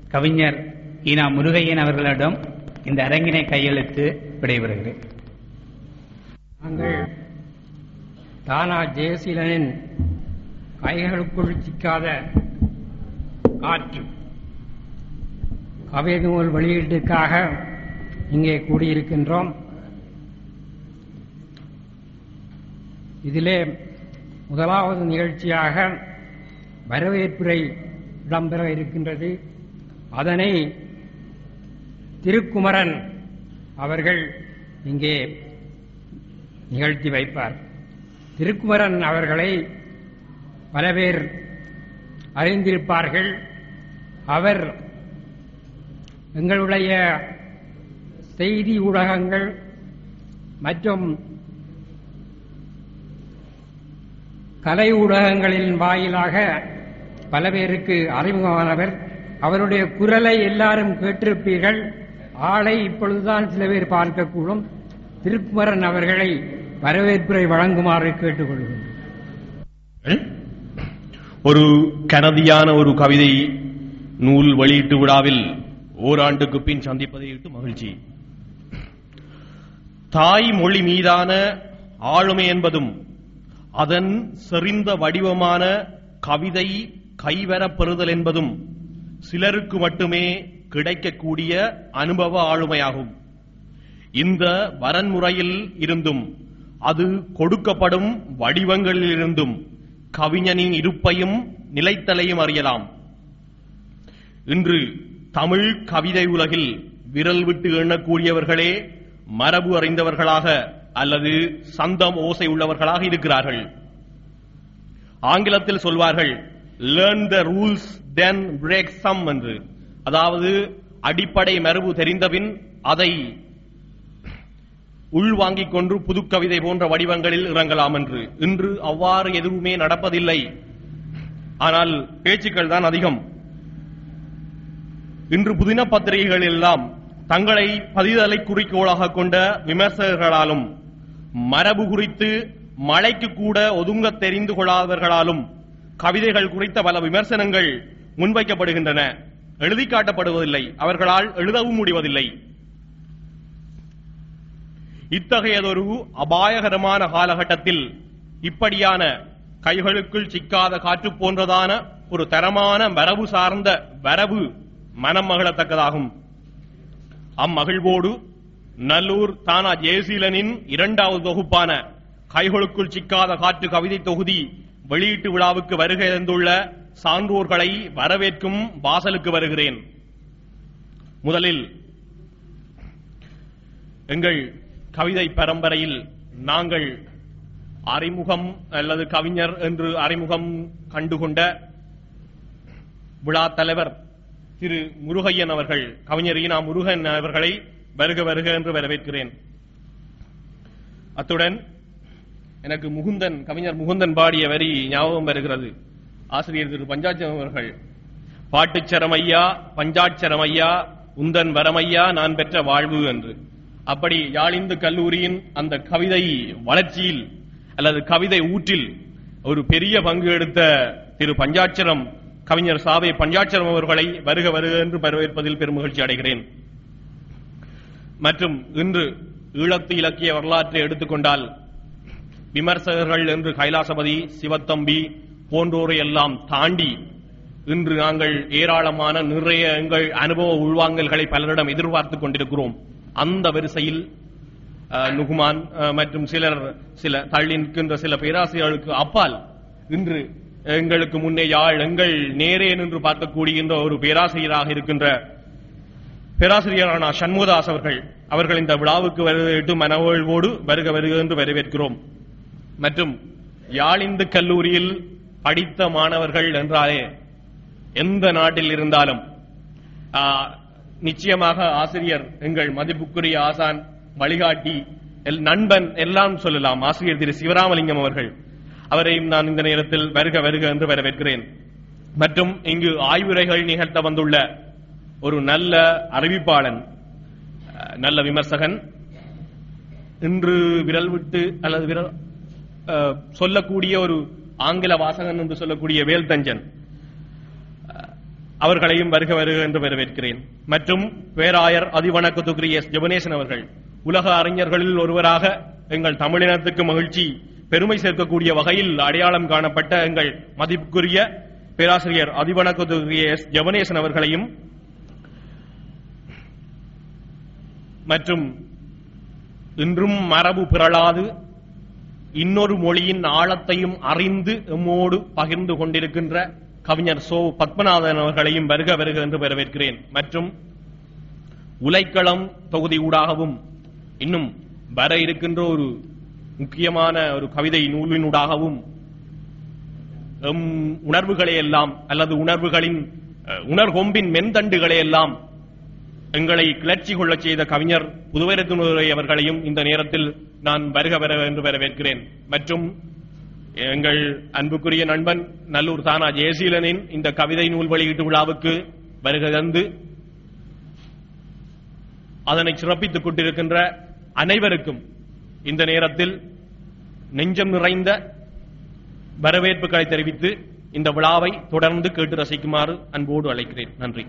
கவிஞர் ஈனா முருகையன் அவர்களிடம் இந்த அரங்கினை கையெழுத்து விடைபெறுகிறேன் நாங்கள் தானா ஜெயசீலனின் கைகளுக்குள் சிக்காத காற்று கவிதை நூல் வெளியீட்டுக்காக இங்கே கூடியிருக்கின்றோம் இதிலே முதலாவது நிகழ்ச்சியாக வரவேற்புரை இடம்பெற இருக்கின்றது அதனை திருக்குமரன் அவர்கள் இங்கே நிகழ்த்தி வைப்பார் திருக்குமரன் அவர்களை பல பேர் அறிந்திருப்பார்கள் அவர் எங்களுடைய செய்தி ஊடகங்கள் மற்றும் கலை ஊடகங்களின் வாயிலாக பல பேருக்கு அறிமுகமானவர் அவருடைய குரலை எல்லாரும் கேட்டிருப்பீர்கள் ஆளை இப்பொழுதுதான் சில பேர் பார்க்கக்கூடும் திருக்குமரன் அவர்களை வரவேற்புரை வழங்குமாறு கேட்டுக்கொள்கின்றோம் ஒரு கனதியான ஒரு கவிதை நூல் வெளியீட்டு விழாவில் ஓராண்டுக்கு பின் சந்திப்பதை இட்டு மகிழ்ச்சி தாய் மொழி மீதான ஆளுமை என்பதும் அதன் செறிந்த வடிவமான கவிதை கைவரப் பெறுதல் என்பதும் சிலருக்கு மட்டுமே கிடைக்கக்கூடிய அனுபவ ஆளுமையாகும் இந்த வரன்முறையில் இருந்தும் அது கொடுக்கப்படும் வடிவங்களில் இருந்தும் கவிஞனின் இருப்பையும் நிலைத்தலையும் அறியலாம் இன்று தமிழ் கவிதை உலகில் விரல் விட்டு எண்ணக்கூடியவர்களே மரபு அறிந்தவர்களாக அல்லது சந்தம் ஓசை உள்ளவர்களாக இருக்கிறார்கள் ஆங்கிலத்தில் சொல்வார்கள் learn the rules then break some என்று அதாவது அடிப்படை மரபு தெரிந்தபின் அதை உள்வாங்கிக் கொண்டு புதுக்கவிதை போன்ற வடிவங்களில் இறங்கலாம் என்று இன்று அவ்வாறு எதுவுமே நடப்பதில்லை ஆனால் பேச்சுக்கள் தான் அதிகம் இன்று புதின பத்திரிகைகள் எல்லாம் தங்களை பதிதலை குறிக்கோளாக கொண்ட விமர்சகர்களாலும் மரபு குறித்து மழைக்கு கூட ஒதுங்க தெரிந்து கொள்ளாதவர்களாலும் கவிதைகள் குறித்த பல விமர்சனங்கள் முன்வைக்கப்படுகின்றன எழுதி காட்டப்படுவதில்லை அவர்களால் எழுதவும் முடிவதில்லை இத்தகையதொரு அபாயகரமான காலகட்டத்தில் இப்படியான கைகளுக்குள் சிக்காத காற்று போன்றதான ஒரு தரமான வரவு சார்ந்த வரவு மனம் மகிழத்தக்கதாகும் அம்மகிழ்வோடு நல்லூர் தானா ஜெயசீலனின் இரண்டாவது தொகுப்பான கைகளுக்குள் சிக்காத காற்று கவிதை தொகுதி வெளியீட்டு விழாவுக்கு வருகை தந்துள்ள சான்றோர்களை வரவேற்கும் வாசலுக்கு வருகிறேன் முதலில் எங்கள் கவிதை பரம்பரையில் நாங்கள் அறிமுகம் அல்லது கவிஞர் என்று அறிமுகம் கண்டுகொண்ட விழா தலைவர் திரு முருகையன் அவர்கள் கவிஞர் ஈனா முருகன் அவர்களை வருக வருக என்று வரவேற்கிறேன் அத்துடன் எனக்கு முகுந்தன் கவிஞர் முகுந்தன் பாடிய வரி ஞாபகம் வருகிறது ஆசிரியர் திரு பஞ்சாட்சம் அவர்கள் பாட்டுச்சரம் ஐயா பஞ்சாட்சரம் ஐயா உந்தன் வரமையா நான் பெற்ற வாழ்வு என்று அப்படி யாழிந்து கல்லூரியின் அந்த கவிதை வளர்ச்சியில் அல்லது கவிதை ஊற்றில் ஒரு பெரிய பங்கு எடுத்த திரு பஞ்சாட்சரம் கவிஞர் சாவை பஞ்சாட்சரம் அவர்களை வருக வருக என்று வரவேற்பதில் பெருமகிழ்ச்சி அடைகிறேன் மற்றும் இன்று ஈழத்து இலக்கிய வரலாற்றை எடுத்துக்கொண்டால் விமர்சகர்கள் என்று கைலாசபதி சிவத்தம்பி போன்றோரை எல்லாம் தாண்டி இன்று நாங்கள் ஏராளமான நிறைய எங்கள் அனுபவ உள்வாங்கல்களை பலரிடம் எதிர்பார்த்துக் கொண்டிருக்கிறோம் அந்த வரிசையில் அஹ், நுகுமான் அஹ், மற்றும் சிலர் சில தள்ளி நிற்கின்ற சில பேராசிரியர்களுக்கு அப்பால் இன்று எங்களுக்கு முன்னே யாழ் எங்கள் நேரே நின்று பார்க்கக்கூடிகின்ற ஒரு பேராசிரியராக இருக்கின்ற பேராசிரியரான சண்முகதாஸ் அவர்கள் அவர்கள் இந்த விழாவுக்கு வருகிட்டு மனவழ்வோடு வருக வருக என்று வரவேற்கிறோம் மற்றும் யாழிந்து கல்லூரியில் படித்த மாணவர்கள் என்றாலே எந்த நாட்டில் இருந்தாலும் ஆ, நிச்சயமாக ஆசிரியர் எங்கள் மதிப்புக்குரிய ஆசான் வழிகாட்டி எல்- நண்பன் எல்லாம் சொல்லலாம் ஆசிரியர் திரு சிவராமலிங்கம் அவர்கள் அவரையும் நான் இந்த நேரத்தில் வருக வருக என்று வரவேற்கிறேன் மற்றும் இங்கு ஆய்வுரைகள் நிகழ்த்த வந்துள்ள ஒரு நல்ல அறிவிப்பாளன் அஹ், நல்ல விமர்சகன் இன்று விரல் விட்டு அல்லது விரல் அஹ், சொல்லக்கூடிய ஒரு ஆங்கில வாசகன் என்று சொல்லக்கூடிய வேல்தஞ்சன் அஹ், அவர்களையும் வருக வருக என்று வரவேற்கிறேன் மற்றும் பேராயர் அதிவணக்கத்துக்குரிய எஸ் ஜெபனேசன் அவர்கள் உலக அறிஞர்களில் ஒருவராக எங்கள் தமிழினத்துக்கு மகிழ்ச்சி பெருமை சேர்க்கக்கூடிய வகையில் அடையாளம் காணப்பட்ட எங்கள் மதிப்புக்குரிய பேராசிரியர் அதிவணக்கத்துக்குரிய எஸ் ஜெபனேசன் அவர்களையும் மற்றும் இன்றும் மரபு பிறழாது இன்னொரு மொழியின் ஆழத்தையும் அறிந்து எம்மோடு பகிர்ந்து கொண்டிருக்கின்ற கவிஞர் சோ பத்மநாதன் அவர்களையும் வருக வருக என்று வரவேற்கிறேன் மற்றும் உலைக்களம் தொகுதி ஊடாகவும் இன்னும் வர இருக்கின்ற ஒரு முக்கியமான ஒரு கவிதை நூலினூடாகவும் எம் உணர்வுகளை எல்லாம் அல்லது உணர்வுகளின் அஹ், உணர்கொம்பின் மென்தண்டுகளை எல்லாம் எங்களை கிளர்ச்சி கொள்ளச் செய்த கவிஞர் புதுவரத்துறை அவர்களையும் இந்த நேரத்தில் நான் வருக வர என்று வரவேற்கிறேன் மற்றும் எங்கள் அன்புக்குரிய நண்பன் நல்லூர் தானா ஜெயசீலனின் இந்த கவிதை நூல் வெளியீட்டு விழாவுக்கு வருகை தந்து அதனை சிறப்பித்துக் கொண்டிருக்கின்ற அனைவருக்கும் இந்த நேரத்தில் நெஞ்சம் நிறைந்த வரவேற்புகளை தெரிவித்து இந்த விழாவை தொடர்ந்து கேட்டு ரசிக்குமாறு அன்போடு அழைக்கிறேன் நன்றி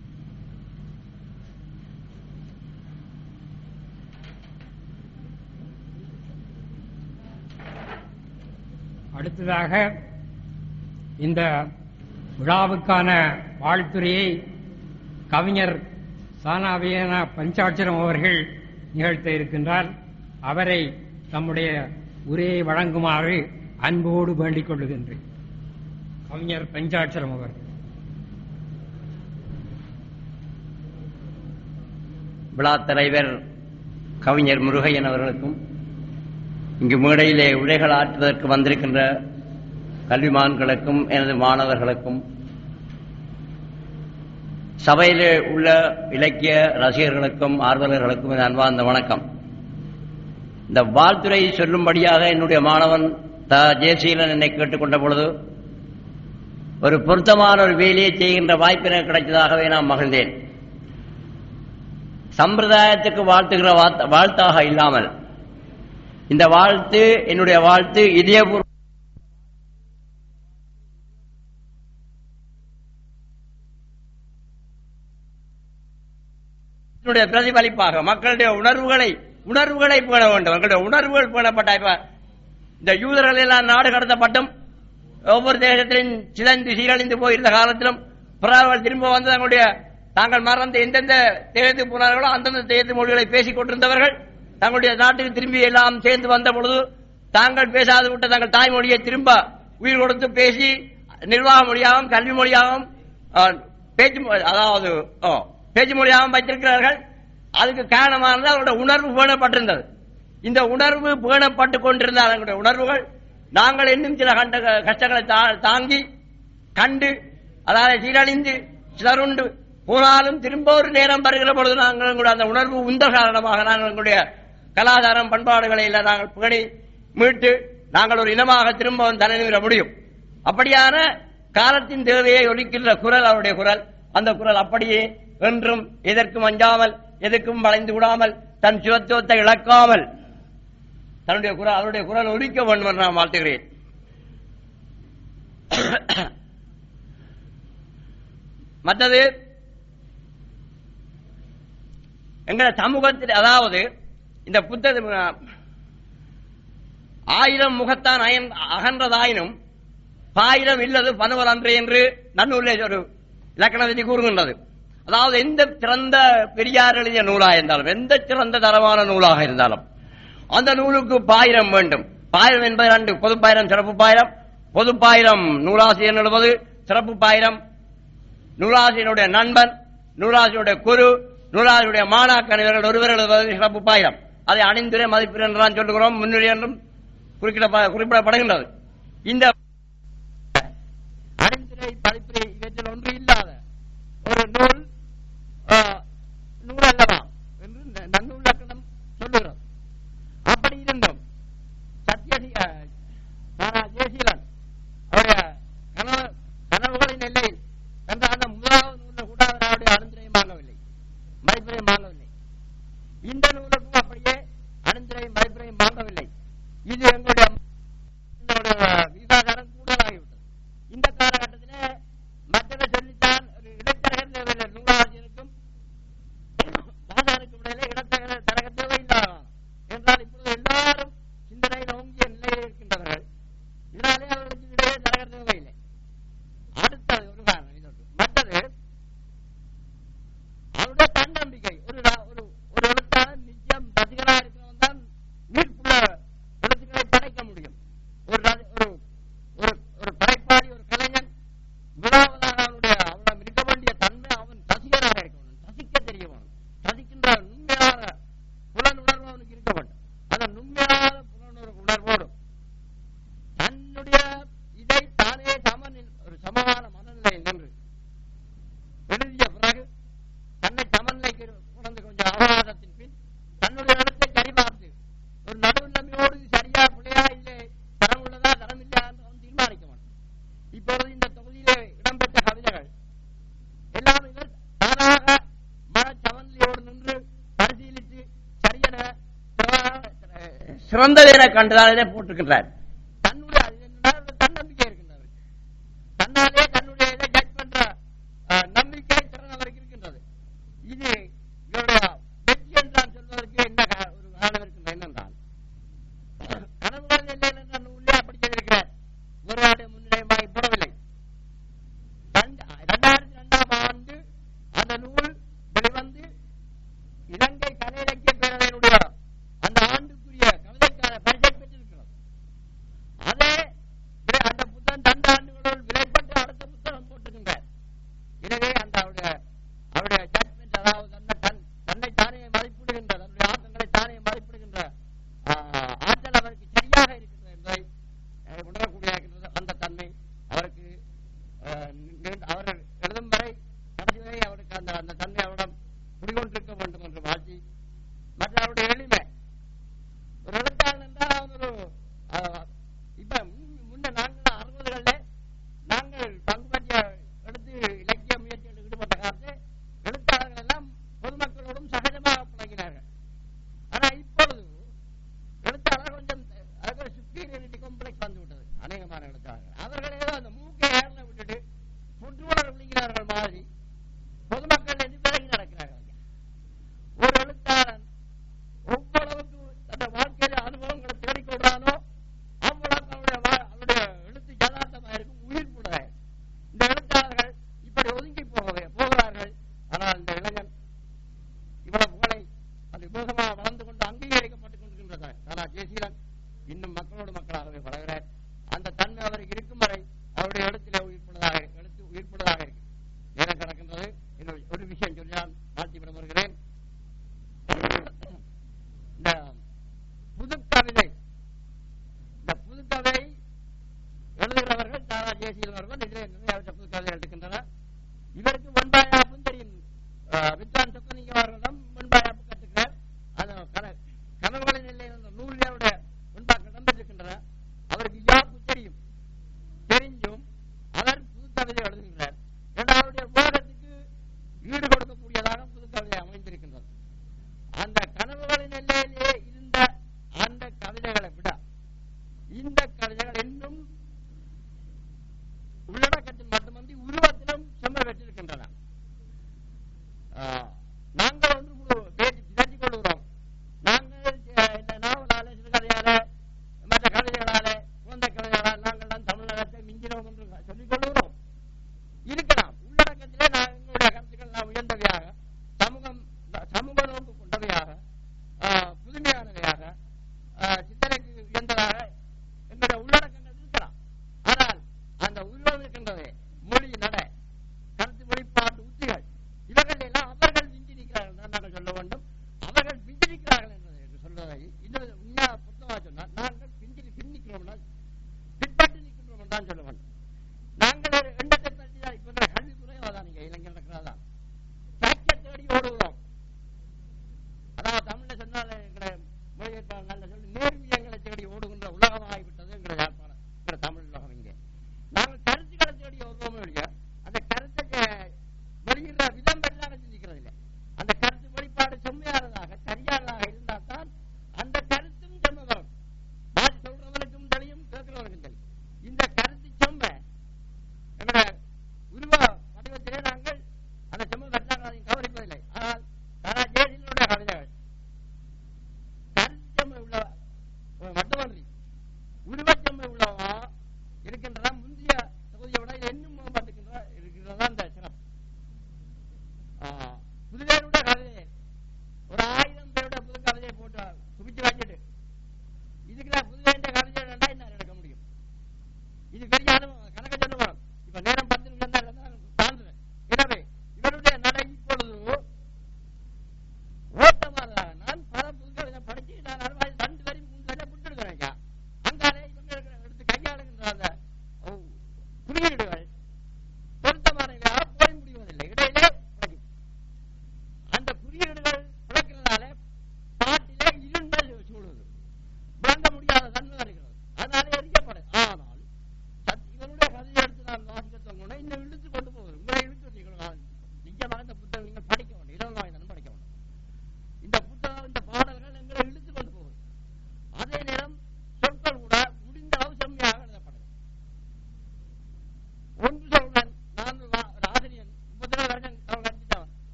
அடுத்ததாக இந்த விழாவுக்கான வாழ்த்துரையை கவிஞர் சானாவியனா பஞ்சாட்சரம் அவர்கள் நிகழ்த்த இருக்கின்றார் அவரை தம்முடைய உரையை வழங்குமாறு அன்போடு வேண்டிக் கொள்ளுகின்றேன் கவிஞர் பஞ்சாட்சரம் அவர்கள் விழாத் தலைவர் கவிஞர் முருகையன் அவர்களுக்கும் இங்கு மேடையிலே உரைகள் ஆற்றுவதற்கு வந்திருக்கின்ற கல்விமான்களுக்கும் எனது மாணவர்களுக்கும் சபையிலே உள்ள இலக்கிய ரசிகர்களுக்கும் ஆர்வலர்களுக்கும் என் அன்பார்ந்த வணக்கம் இந்த வாழ்த்துறை சொல்லும்படியாக என்னுடைய மாணவன் த ஜெயசீலன் என்னை கேட்டுக்கொண்ட பொழுது ஒரு பொருத்தமான ஒரு வேலையை செய்கின்ற வாய்ப்பு எனக்கு கிடைத்ததாகவே நான் மகிழ்ந்தேன் சம்பிரதாயத்துக்கு வாழ்த்துகிற வார்த்த- வாழ்த்தாக இல்லாமல் இந்த வாழ்த்து என்னுடைய வாழ்த்து இதயபூர்வ இதனுடைய பிரதிபலிப்பாக மக்களுடைய உணர்வுகளை உணர்வுகளை பேண வேண்டும் மக்களுடைய உணர்வுகள் பேணப்பட்ட இப்ப இந்த யூதர்கள் எல்லாம் நாடு கடத்தப்பட்டும் ஒவ்வொரு தேசத்திலும் சிதைந்து சீரழிந்து போயிருந்த காலத்திலும் பிறர்கள் திரும்ப வந்து தங்களுடைய தாங்கள் மறந்த எந்தெந்த தேசத்துக்கு போனார்களோ அந்தந்த தேசத்து மொழிகளை பேசிக் கொண்டிருந்தவர்கள் தங்களுடைய நாட்டுக்கு திரும்பி எல்லாம் சேர்ந்து வந்த பொழுது தாங்கள் பேசாது விட்ட தங்கள் தாய்மொழியை திரும்ப உயிர் கொடுத்து பேசி நிர்வாக மொழியாகவும் கல்வி மொழியாகவும் ஆ, பேச்சு மொ- அதாவது ஓ, பேச்சு மொழியாகவும் வைத்திருக்கிறார்கள் அதுக்கு காரணமானது அவருடைய உணர்வு பேணப்பட்டிருந்தது இந்த உணர்வு பேணப்பட்டு கொண்டிருந்த அவர்களுடைய உணர்வுகள் நாங்கள் இன்னும் சில கண்ட கஷ்டங்களை தா- தாங்கி கண்டு அதாவது சீரழிந்து சிதறுண்டு போனாலும் திரும்ப ஒரு நேரம் வருகிற பொழுது நாங்கள் கூட அந்த உணர்வு உந்த காரணமாக நாங்கள் எங்களுடைய கலாச்சாரம் பண்பாடுகளை எல்லாம் நாங்கள் புகழி மீட்டு நாங்கள் ஒரு இனமாக திரும்ப வந்து தலைநிமிர முடியும் அப்படியான காலத்தின் தேவையை ஒலிக்கின்ற குரல் அவருடைய குரல் அந்த குரல் அப்படியே என்றும் எதற்கும் அஞ்சாமல் எதற்கும் வளைந்து விடாமல் தன் சிவத்துவத்தை இழக்காமல் தன்னுடைய குரல் அவருடைய குரல் ஒலிக்க வேண்டும் என்று நான் வாழ்த்துகிறேன் மற்றது எங்களை சமூகத்தில் அதாவது இந்த புத்தக ஆயிரம் முகத்தான் அயன் அகன்றதாயினும் பாயிரம் இல்லது பனுவல் அன்று என்று நன்னூலே ஒரு இலக்கண விதி கூறுகின்றது அதாவது எந்த சிறந்த பெரியார் எழுதிய நூலாக இருந்தாலும் எந்த சிறந்த தரமான நூலாக இருந்தாலும் அந்த நூலுக்கு பாயிரம் வேண்டும் பாயிரம் என்பது ரெண்டு பொது பாயிரம் சிறப்பு பாயிரம் பொது பாயிரம் நூலாசிரியர் எழுவது சிறப்பு பாயிரம் நூலாசிரியனுடைய நண்பன் நூலாசிரியனுடைய குரு நூலாசிரியனுடைய மாணாக்கன் இவர்கள் ஒருவர் எழுதுவது சிறப்பு பாயிரம் அதை அணிந்துரை மதிப்பு என்று நான் சொல்லுகிறோம் முன்னுரை என்றும் குறிப்பிட குறிப்பிடப்படுகின்றது இந்த அணிந்துரை பதிப்புரை இவற்றில் ஒன்று இல்லாத ஒரு நூல் ஆ, நூல் அல்லவா என்று ந- நன்னூலக்கணம் சொல்லுகிறது அப்படி இருந்தும் சத்யசி ஆ, தாரா ஜெயசீலன் அவருடைய கனவு கனவுகளின் எல்லையில் என்ற அந்த முதலாவது நூலில் கூட அவர் அவருடைய அருந்துரையும் வாங்கவில்லை மதிப்புரையும் வாங்கவில்லை இந்த நூலுக்கும் அப்படியே அருந்துரையும் மதிப்புரையும் வாங்கவில்லை இது எங்களுடைய எங்களுடைய விவாதாரம் சிறந்தது என கண்டதால் இதை போட்டிருக்கின்றார் தன்னுடைய அது என்னன்னா ஒரு தன்னம்பிக்கை இருக்கின்றது தன்னாலே தன்னுடைய இதை ஜட்ஜ் பண்ற அஹ், நம்பிக்கை திறன் அவருக்கு இருக்கின்றது இது இவருடைய வெற்றி என்றான் சொல்வதற்கு என்ன கா- ஒரு காரணம் இருக்கின்றது என்னென்றால் கனவுகள் இல்லை என்ற நூலே அப்படி செய்திருக்கிறார் ஒரு ஆண்டு முன்னிலையமாய் போடவில்லை இரண்டாயிரத்தி இரண்டாம் ஆண்டு அந்த நூல் வெளிவந்து இலங்கை கலை இலக்கிய பேரவையினுடைய அந்த ஆண்டுக்குரிய கவிதைக்கான பரிசை பெற்றிருக்கிறது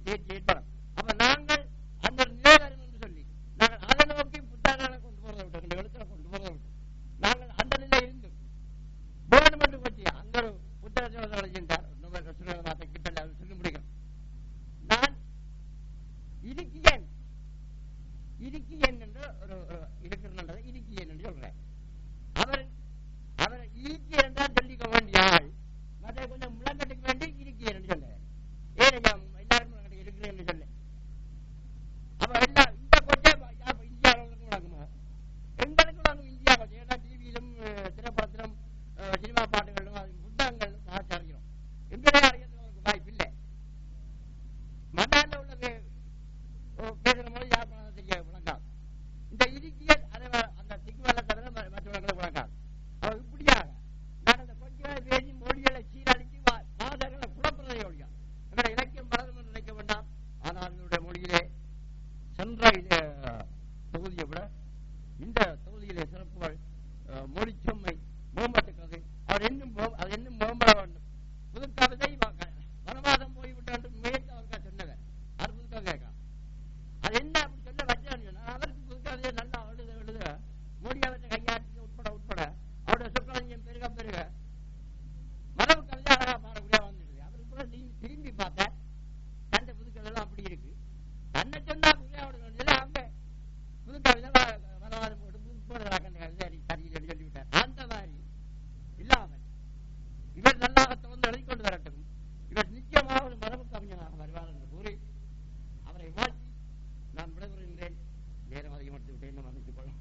தேர்ச்சி ஏற்படும் அப்ப நாங்கள் அந்த நிலை வரும் என்று சொல்லி நாங்கள் அதை நோக்கி புத்தகங்களை கொண்டு போறதை விட்டு இந்த எழுத்துல கொண்டு போறதை விட்டு நாங்கள் அந்த நிலை இருந்து கவர்மெண்ட் பற்றி அந்த ஒரு புத்தகத்தை அழைச்சிருந்தார் வார்த்தை கிட்ட சொல்லி முடிக்கிறோம் நான் இடுக்கியன் இடுக்கியன் என்று ஒரு ஒரு இருக்கிறன்றதை இடுக்கியன் என்று சொல்றேன் அவர் அவர் ஈக்கியன் என்றால் சொல்லிக்க வேண்டிய ஆள் மற்ற கொஞ்சம் முழங்கட்டுக்கு வேண்டி இடுக்கியன் என்று சொன்னார் ஏன் ஐயா எல்லாரும் முழங்கட்டுக்கு இருக்கிறேன்னு சொல்ல அப்ப எல்லாம் இந்த கொஞ்சம் இந்தியாவில் வழங்குமோ எங்களுக்கு வழங்கும் இந்தியா கொஞ்சம் ஏன்னா டிவியிலும் திரைப்படத்திலும் அஹ், சினிமா பாட்டுகளிலும் அது புத்தகங்கள் வாசி அறிகிறோம் எங்களே அறிகிறதுக்கு வாய்ப்பு இல்லை மன்னால உள்ளது பேசுற போது யாருக்கும் தெரிய விளங்காது இந்த இடுக்கியல் அதை வ- அந்த திக்குவலை தவிர ம- மற்றவர்களுக்கு விளங்காது அவர் இப்படியாக நான் அந்த கொஞ்சம் பேசி மொழிகளை சீரழித்து வா- வாதங்களை குழப்பதை ஒழியா எங்களுடைய இலக்கியம் வளரும் என்று நினைக்க வேண்டாம் ஆனால் என்னுடைய மொழியிலே சென்ற இது, தொகுதியை விட இந்த தொகுதியிலே சிறப்புகள் அஹ், மொழிச்சொம்மை மேம்பட்டுக்கிறது அவர் இன்னும் மே- அது இன்னும் மேம்பட வேண்டும் புதுக்கவிதை வ- வனவாதம் போய்விட்டு என்று முயற்சி அவருக்கா சொன்னவர் அது புதுக்கவிதை கேட்கலாம் அது என்ன அப்படி சொல்ல வச்சான்னு சொன்னா, அவருக்கு புதுக்கவிதையை நல்லா எழுத எழுத மொழி அவற்றை கையாட்சி உட்பட உட்பட அவருடைய சொற்களஞ்சியம் பெருக பெருக மரபு கவிதை அழகா பாடக்கூடிய வந்துடுது அவருக்கு கூட திரும்பி திரும்பி பார்த்தா தந்த புதுக்கவிதை அப்படி இருக்கு தன்னை சொன்னா புரியாவோட சொன்னது அவங்க புதுக்கவிதை வ- வனவாதம் போட்டு புது போடுறாங்க சரி சரியில் சொல்லிவிட்டார் அந்த மாதிரி இல்லாமல் இவர் நல்லாக தொடர்ந்து எழுதி கொண்டு வரட்டும் இவர் நிச்சயமாக ஒரு மரபு கவிஞனாக வருவார் என்று கூறி அவரை வாழ்த்தி நான் விடைபெறுகின்றேன் நேரம் அதிகப்படுத்தி விட்டேன் நம்ம அமைத்துக் கொள்ளும்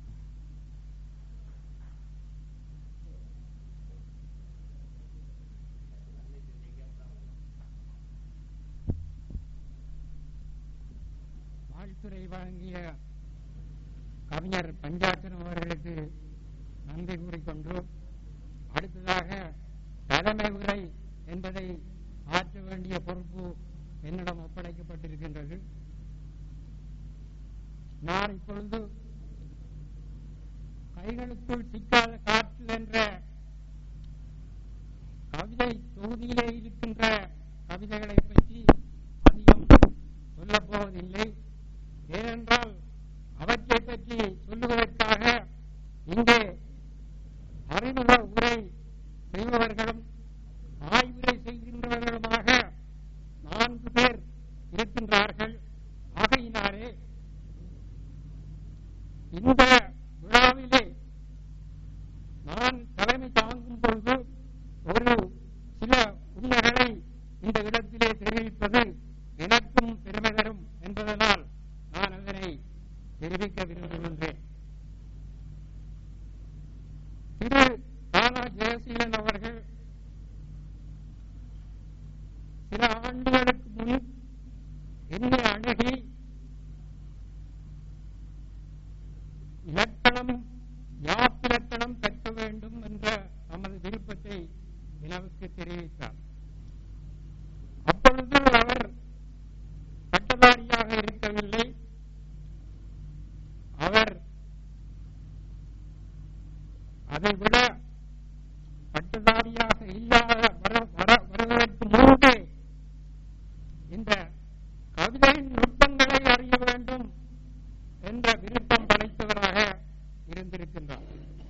வாழ்த்துறை வழங்கிய கவிஞர் பஞ்சாட்சரம் அவர்களுக்கு நன்றி கூறிக்கொண்டு அடுத்ததாக தலைமை உரை என்பதை ஆற்ற வேண்டிய பொறுப்பு என்னிடம் ஒப்படைக்கப்பட்டிருக்கின்றது நான் இப்பொழுது கைகளுக்குள் சிக்காத காற்று என்ற கவிதை தொகுதியிலே இருக்கின்ற கவிதைகளை பற்றி அதிகம் சொல்லப் போவதில்லை ஏனென்றால் அவற்றை பற்றி சொல்லுவதற்காக இங்கே அறிமுக உரை செய்பவர்களும் ஆய்வுரை செய்கின்றவர்களுமாக நான்கு பேர் இருக்கின்றார்கள் ஆகையினாலே இந்த விழாவிலே நான் தலைமை தாங்கும் பொழுது ஒரு சில உண்மைகளை இந்த இடத்திலே தெரிவிப்பது எனக்கும் பெருமை தரும் என்பதனால் நான் அதனை தெரிவிக்க விரும்புகின்றேன் திரு தானா ஜெயசீலன் அவர்கள் சில ஆண்டுகளுக்கு முன் என்னை அணுகி இலக்கணம் யாப்பிலக்கணம் கற்க வேண்டும் என்ற தமது விருப்பத்தை எனக்கு தெரிவித்தார் அப்பொழுது அவர் பட்டதாரியாக இருக்கவில்லை அவர் அதை விட பட்டதாரியாக இல்லாத வர- வர- வருவதற்கு முன்பே இந்த கவிதையின் நுட்பங்களை அறிய வேண்டும் என்ற விருப்பம் படைத்தவராக இருந்திருக்கின்றார்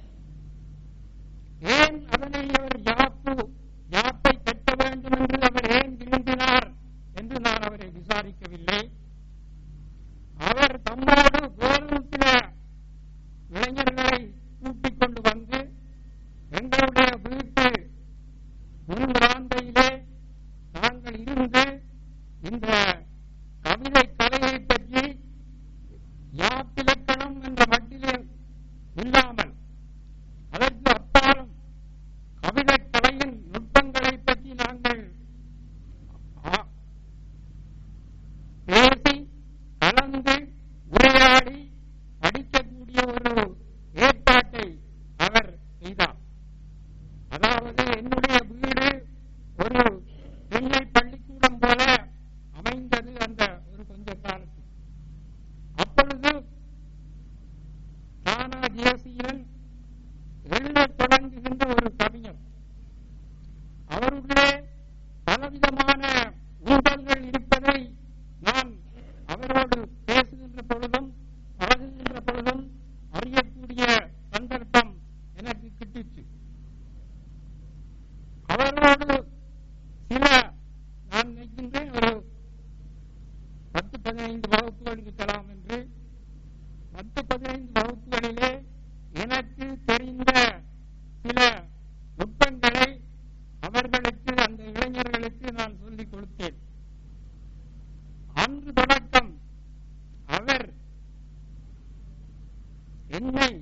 ஏன் அதனை அவர் யாப்பு யாப்பை கட்ட வேண்டும் என்று அவர் ஏன் விரும்பினார் என்று நான் அவரை விசாரிக்கவில்லை அவர் தம்மோடு வேறு சில இளைஞர்களை கூட்டிக் கொண்டு வந்து எங்களுடைய வீட்டு முன்பிராந்தையிலே நாங்கள் இருந்து இந்த கவிதை கலையை பற்றி யாப்பிலக்கணம் என்ற மட்டிலே இல்லாமல் அதற்கு அப்பாலும் கவிதை கலையின் நுட்பங்களை பற்றி நாங்கள் ஆ- பேசி கலந்து உரையாடி படிக்கக்கூடிய ஒரு ஏற்பாட்டை அவர் செய்தார் அதாவது என்னுடைய வீடு ஒரு பெண்ணை பள்ளிக்கூடம் போல அமைந்த நினைக்கின்றேன் ஒரு பத்து பதினைந்து வகுப்புகள் இருக்கலாம் என்று பத்து பதினைந்து வகுப்புகளிலே எனக்கு தெரிந்த சில நுட்பங்களை அவர்களுக்கு அந்த இளைஞர்களுக்கு நான் சொல்லிக் கொடுத்தேன் அன்று தொடக்கம் அவர் என்னை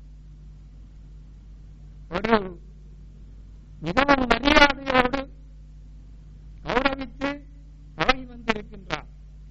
ஒரு மிகவும் மரியாதையோடு கௌரவித்து பழகி வந்திருக்கின்றார்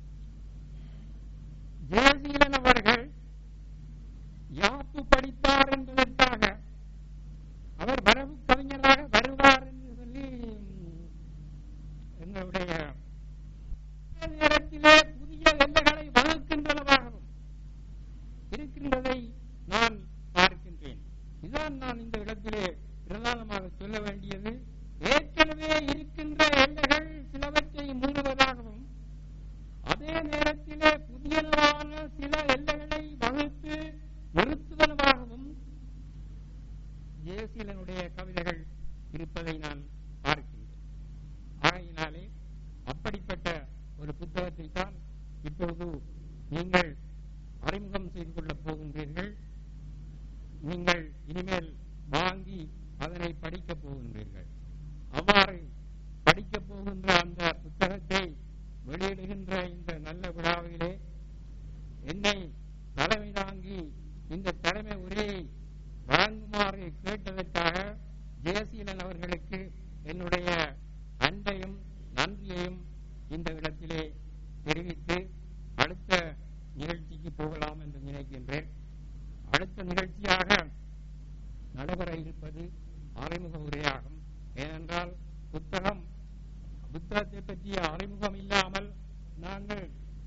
ஜெயசீலன் அவர்கள் யாப்பு படித்தார் என்பதற்காக அவர் வரவு கவிஞராக வருவார் என்று சொல்லி ம், எங்களுடைய அதே நேரத்திலே புதிய எல்லைகளை வகுக்கின்றனவாகவும் இருக்கின்றதை நான் பார்க்கின்றேன் இதுதான் நான் இந்த இடத்திலே பிரதானமாக சொல்ல வேண்டியது ஏற்கனவே இருக்கின்ற எல்லைகள் சிலவற்றை மூடுவதாகவும் அதே நேரத்திலே புதியனவான சில எல்லைகளை வகுத்து நிறுத்துவனவாகவும் ஜெயசீலனுடைய கவிதைகள் இருப்பதை நான் பார்க்கின்றேன் ஆகையினாலே அப்படிப்பட்ட ஒரு புத்தகத்தை தான் இப்பொழுது நீங்கள் அறிமுகம் செய்து கொள்ளப் போகின்றீர்கள் நீங்கள் இனிமேல் வாங்கி அதனை படிக்கப் போகின்றீர்கள் அவ்வாறு படிக்கப் போகின்ற அந்த புத்தகத்தை வெளியிடுகின்ற இந்த நல்ல விழாவிலே என்னை தலைமை தாங்கி இந்த தலைமை உரையை வழங்குமாறு கேட்டதற்காக ஜெயசீலன் அவர்களுக்கு என்னுடைய அன்பையும் நன்றியையும் இந்த இடத்திலே தெரிவித்து அடுத்த நிகழ்ச்சிக்கு போகலாம் என்று நினைக்கின்றேன் அடுத்த நிகழ்ச்சியாக நடைபெற இருப்பது அறிமுக உரையாகும் ஏனென்றால் புத்தகம் புத்தகத்தை பற்றிய அறிமுகம் இல்லாமல் நாங்கள்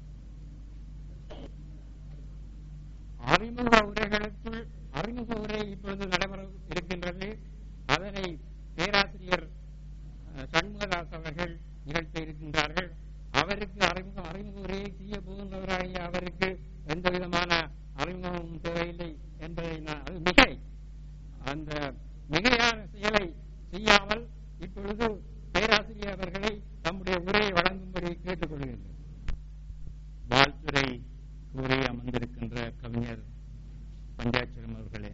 அறிமுக உரைகளுக்குள் அறிமுக உரை இப்பொழுது நடைபெற இருக்கின்றது அதனை பேராசிரியர் அஹ், சண்முகதாஸ் அவர்கள் நிகழ்த்த இருக்கின்றார்கள் அவருக்கு அறிமுகம் அறிமுக உரையை செய்ய போகின்றவராகிய அவருக்கு எந்த விதமான அறிமுகமும் தேவையில்லை என்பதை நான் அது மிகை அந்த மிகையான செயலை செய்யாமல் இப்பொழுது பேராசிரியர் அவர்களை தம்முடைய உரையை வழங்கும்படி கேட்டுக்கொள்கின்றேன் வாழ்த்துரை கூறி அமர்ந்திருக்கின்ற கவிஞர் பஞ்சாட்சரம் அவர்களே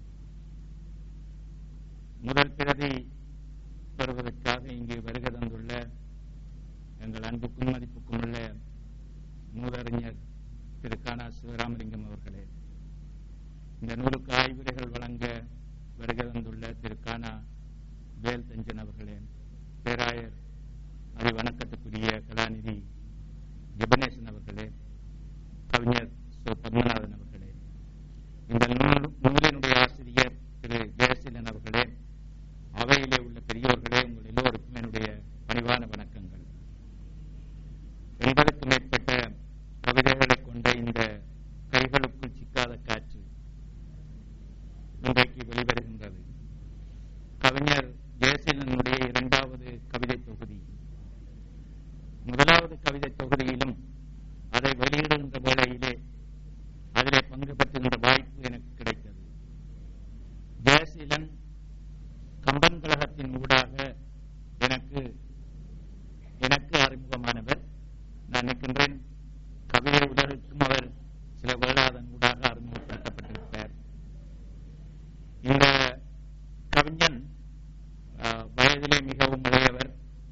முதல் பிரதி பெறுவதற்காக இங்கு வருகை தந்துள்ள எங்கள் அன்புக்கும் மதிப்புக்கும் உள்ள மூதறிஞர் திரு கானா சிவராமலிங்கம் அவர்களே இந்த நூலுக்கு ஆய்வுரைகள் வழங்க வருகை தந்துள்ள திரு கானா வேல் தஞ்சன் அவர்களே பேராயர் அதி வணக்கத்துக்குரிய கலாநிதி ஜெபனேசன் அவர்களே கவிஞர் சு பத்மநாதன் அவர்களே இந்த நூல் நூலினுடைய ஆசிரியர் திரு ஜெயசீலன் அவர்களே அவையிலே உள்ள பெரியோர்களே உங்கள் எல்லோருக்கும் என்னுடைய பணிவான வணக்கங்கள் எண்பதுக்கும் மேற்பட்ட கவிதைகளை கொண்ட இந்த கைகளுக்குள் சிக்காத காற்று இன்றைக்கு வெளிவருகின்றது கவிஞர் ஜெயசீலனுடைய இரண்டாவது கவிதை தொகுதி முதலாவது கவிதை தொகுதியிலும் அதை வெளியிடுகின்ற வேளையிலே அதிலே பங்கு பெற்றுகின்ற வாய்ப்பு எனக்கு கிடைத்தது ஜெயசீலன் கம்பன் கழகத்தின் ஊடாக எனக்கு எனக்கு அறிமுகமானவர் நான் நிற்கின்றேன் கவிதை உலகுக்கும் அவர் சில வேளாதன் ஊடாக அறிமுகப்படுத்தப்பட்டிருப்பார் இந்த கவிஞன் அஹ், வயதிலே மிகவும் இளையவர்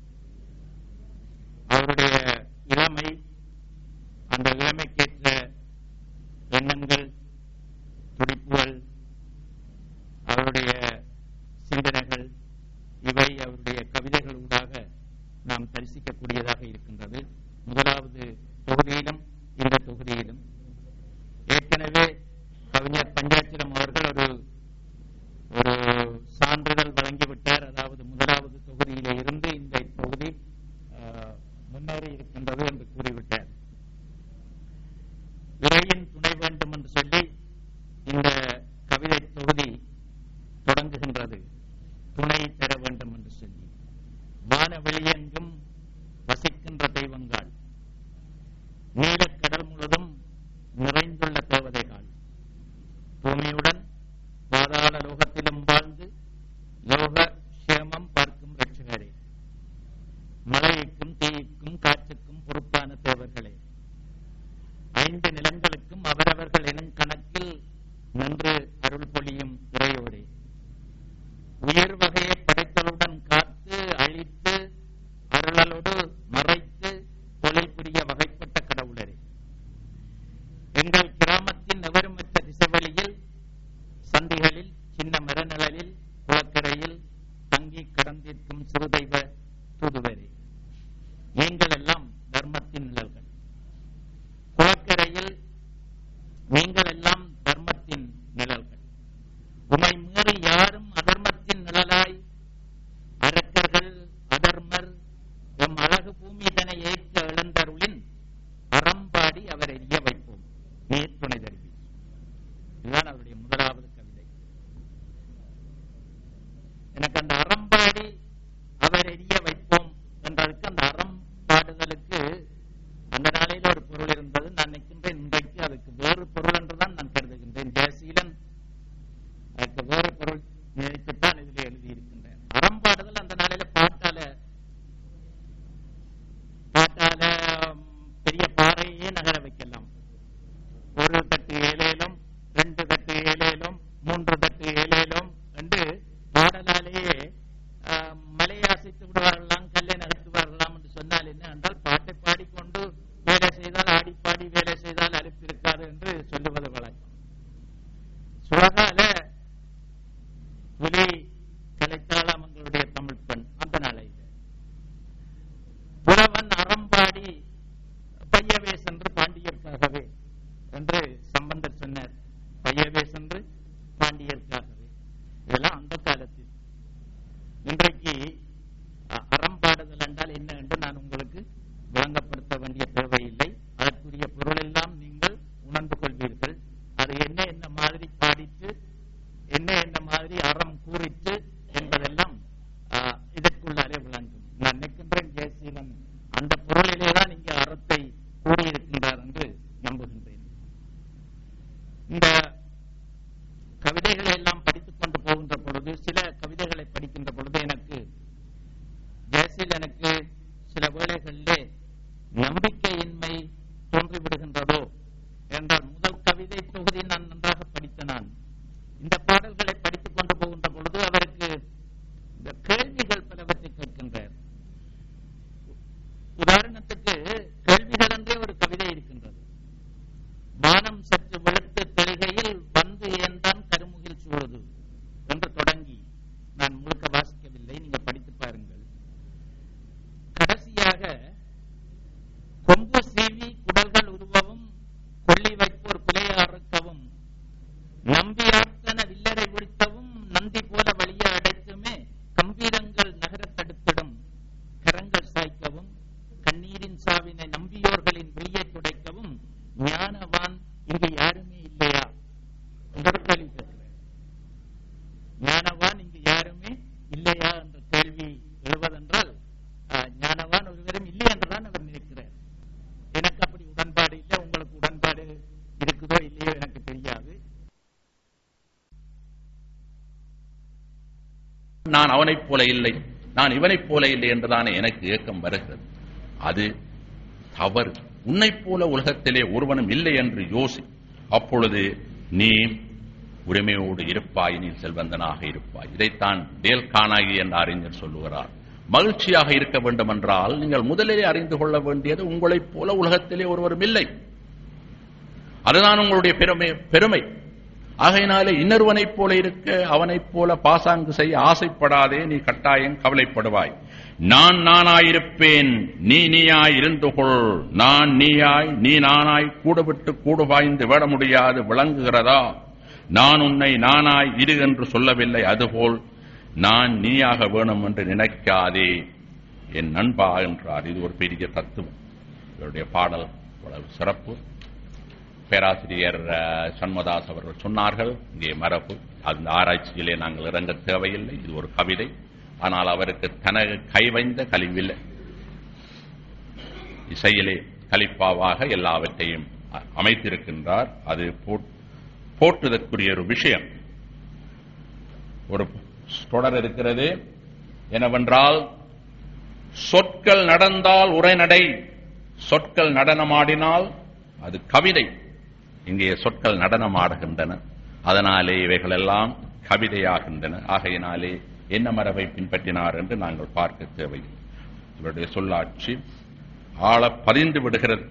அவருடைய இளமை அந்த இளமைக்கேற்ற எண்ணங்கள் துடிப்புகள் அவருடைய சிந்தனைகள் இவை அவருடைய கவிதைகள் ஊடாக நாம் தரிசிக்கக்கூடியதாக இருக்கின்றது முதலாவது தொகுதியிலும் இந்த தொகுதியிலும் ஏற்கனவே கவிஞர் பஞ்சாட்சிரம் அவர்கள் ஒரு ஒரு சான்றிதழ் வழங்கிவிட்டார் அதாவது முதலாவது தொகுதியிலே இருந்து இந்த தொகுதி அஹ், முன்னேறி இருக்கின்றது என்று கூறிவிட்டார் இறையின் துணை வேண்டும் என்று சொல்லி இந்த கவிதை தொகுதி தொடங்குகின்றது துணை பெற வேண்டும் என்று சொல்லி வானவெளியெங்கும் வசிக்கின்ற தெய்வங்கள் நீலக்கடல் முழுதும் நிறைந்துள்ள தேவதைகள் பூமியுடன் பாதாள லோகத்திலும் வாழ்ந்து லோக சேமம் பார்க்கும் ரட்சகரே மழைக்கும் தீய்க்கும் ஆன்மாவினை நம்பியோர்களின் வெளியை துடைக்கவும் ஞானவான் இங்கு யாருமே இல்லையா என்ற ஒரு கேள்வி கேட்கிறேன் ஞானவான் இங்கு யாருமே இல்லையா என்ற கேள்வி எழுவதென்றால் ஆஹ், ஞானவான் ஒருவரும் இல்லை என்றுதான் அவர் நினைக்கிறார் எனக்கு அப்படி உடன்பாடு இல்லை உங்களுக்கு உடன்பாடு இருக்குதோ இல்லையோ எனக்கு தெரியாது நான் அவனைப் போல இல்லை நான் இவனைப் போல இல்லை என்றுதானே எனக்கு ஏக்கம் வருகிறது அது தவறு உன்னைப் போல உலகத்திலே ஒருவனும் இல்லை என்று யோசி அப்பொழுது நீ உரிமையோடு இருப்பாய் நீ செல்வந்தனாக இருப்பாய் இதைத்தான் டேல் கானாகி என்ற அறிஞர் சொல்லுகிறார் மகிழ்ச்சியாக இருக்க வேண்டும் என்றால் நீங்கள் முதலிலே அறிந்து கொள்ள வேண்டியது உங்களைப் போல உலகத்திலே ஒருவரும் இல்லை அதுதான் உங்களுடைய பெருமை பெருமை ஆகையினாலே இன்னொருவனைப் போல இருக்க அவனைப் போல பாசாங்கு செய்ய ஆசைப்படாதே நீ கட்டாயம் கவலைப்படுவாய் நான் நானாயிருப்பேன் நீ நீயாய் இருந்து கொள் நான் நீயாய் நீ நானாய் கூடுவிட்டு கூடு பாய்ந்து விட முடியாது விளங்குகிறதா நான் உன்னை நானாய் இரு என்று சொல்லவில்லை அதுபோல் நான் நீயாக வேணும் என்று நினைக்காதே என் நண்பா என்றார் இது ஒரு பெரிய தத்துவம் இவருடைய பாடல் இவ்வளவு சிறப்பு பேராசிரியர் அஹ், சண்முகதாஸ் அவர்கள் சொன்னார்கள் இங்கே மரபு அந்த ஆராய்ச்சியிலே நாங்கள் இறங்க தேவையில்லை இது ஒரு கவிதை ஆனால் அவருக்கு தனது கைவைந்த கழிவில்லை இசையிலே கலிப்பாவாக எல்லாவற்றையும் அ- அமைத்திருக்கின்றார் அது போட்- போற்றுதற்குரிய ஒரு விஷயம் ஒரு தொடர் இருக்கிறது என்னவென்றால் சொற்கள் நடந்தால் உரைநடை சொற்கள் நடனமாடினால் அது கவிதை இங்கே சொற்கள் நடனமாடுகின்றன அதனாலே இவைகள் எல்லாம் கவிதையாகின்றன ஆகையினாலே என்ன மரபை பின்பற்றினார் என்று நாங்கள் பார்க்க தேவை இவருடைய சொல்லாட்சி ஆழ பதிந்து விடுகிறது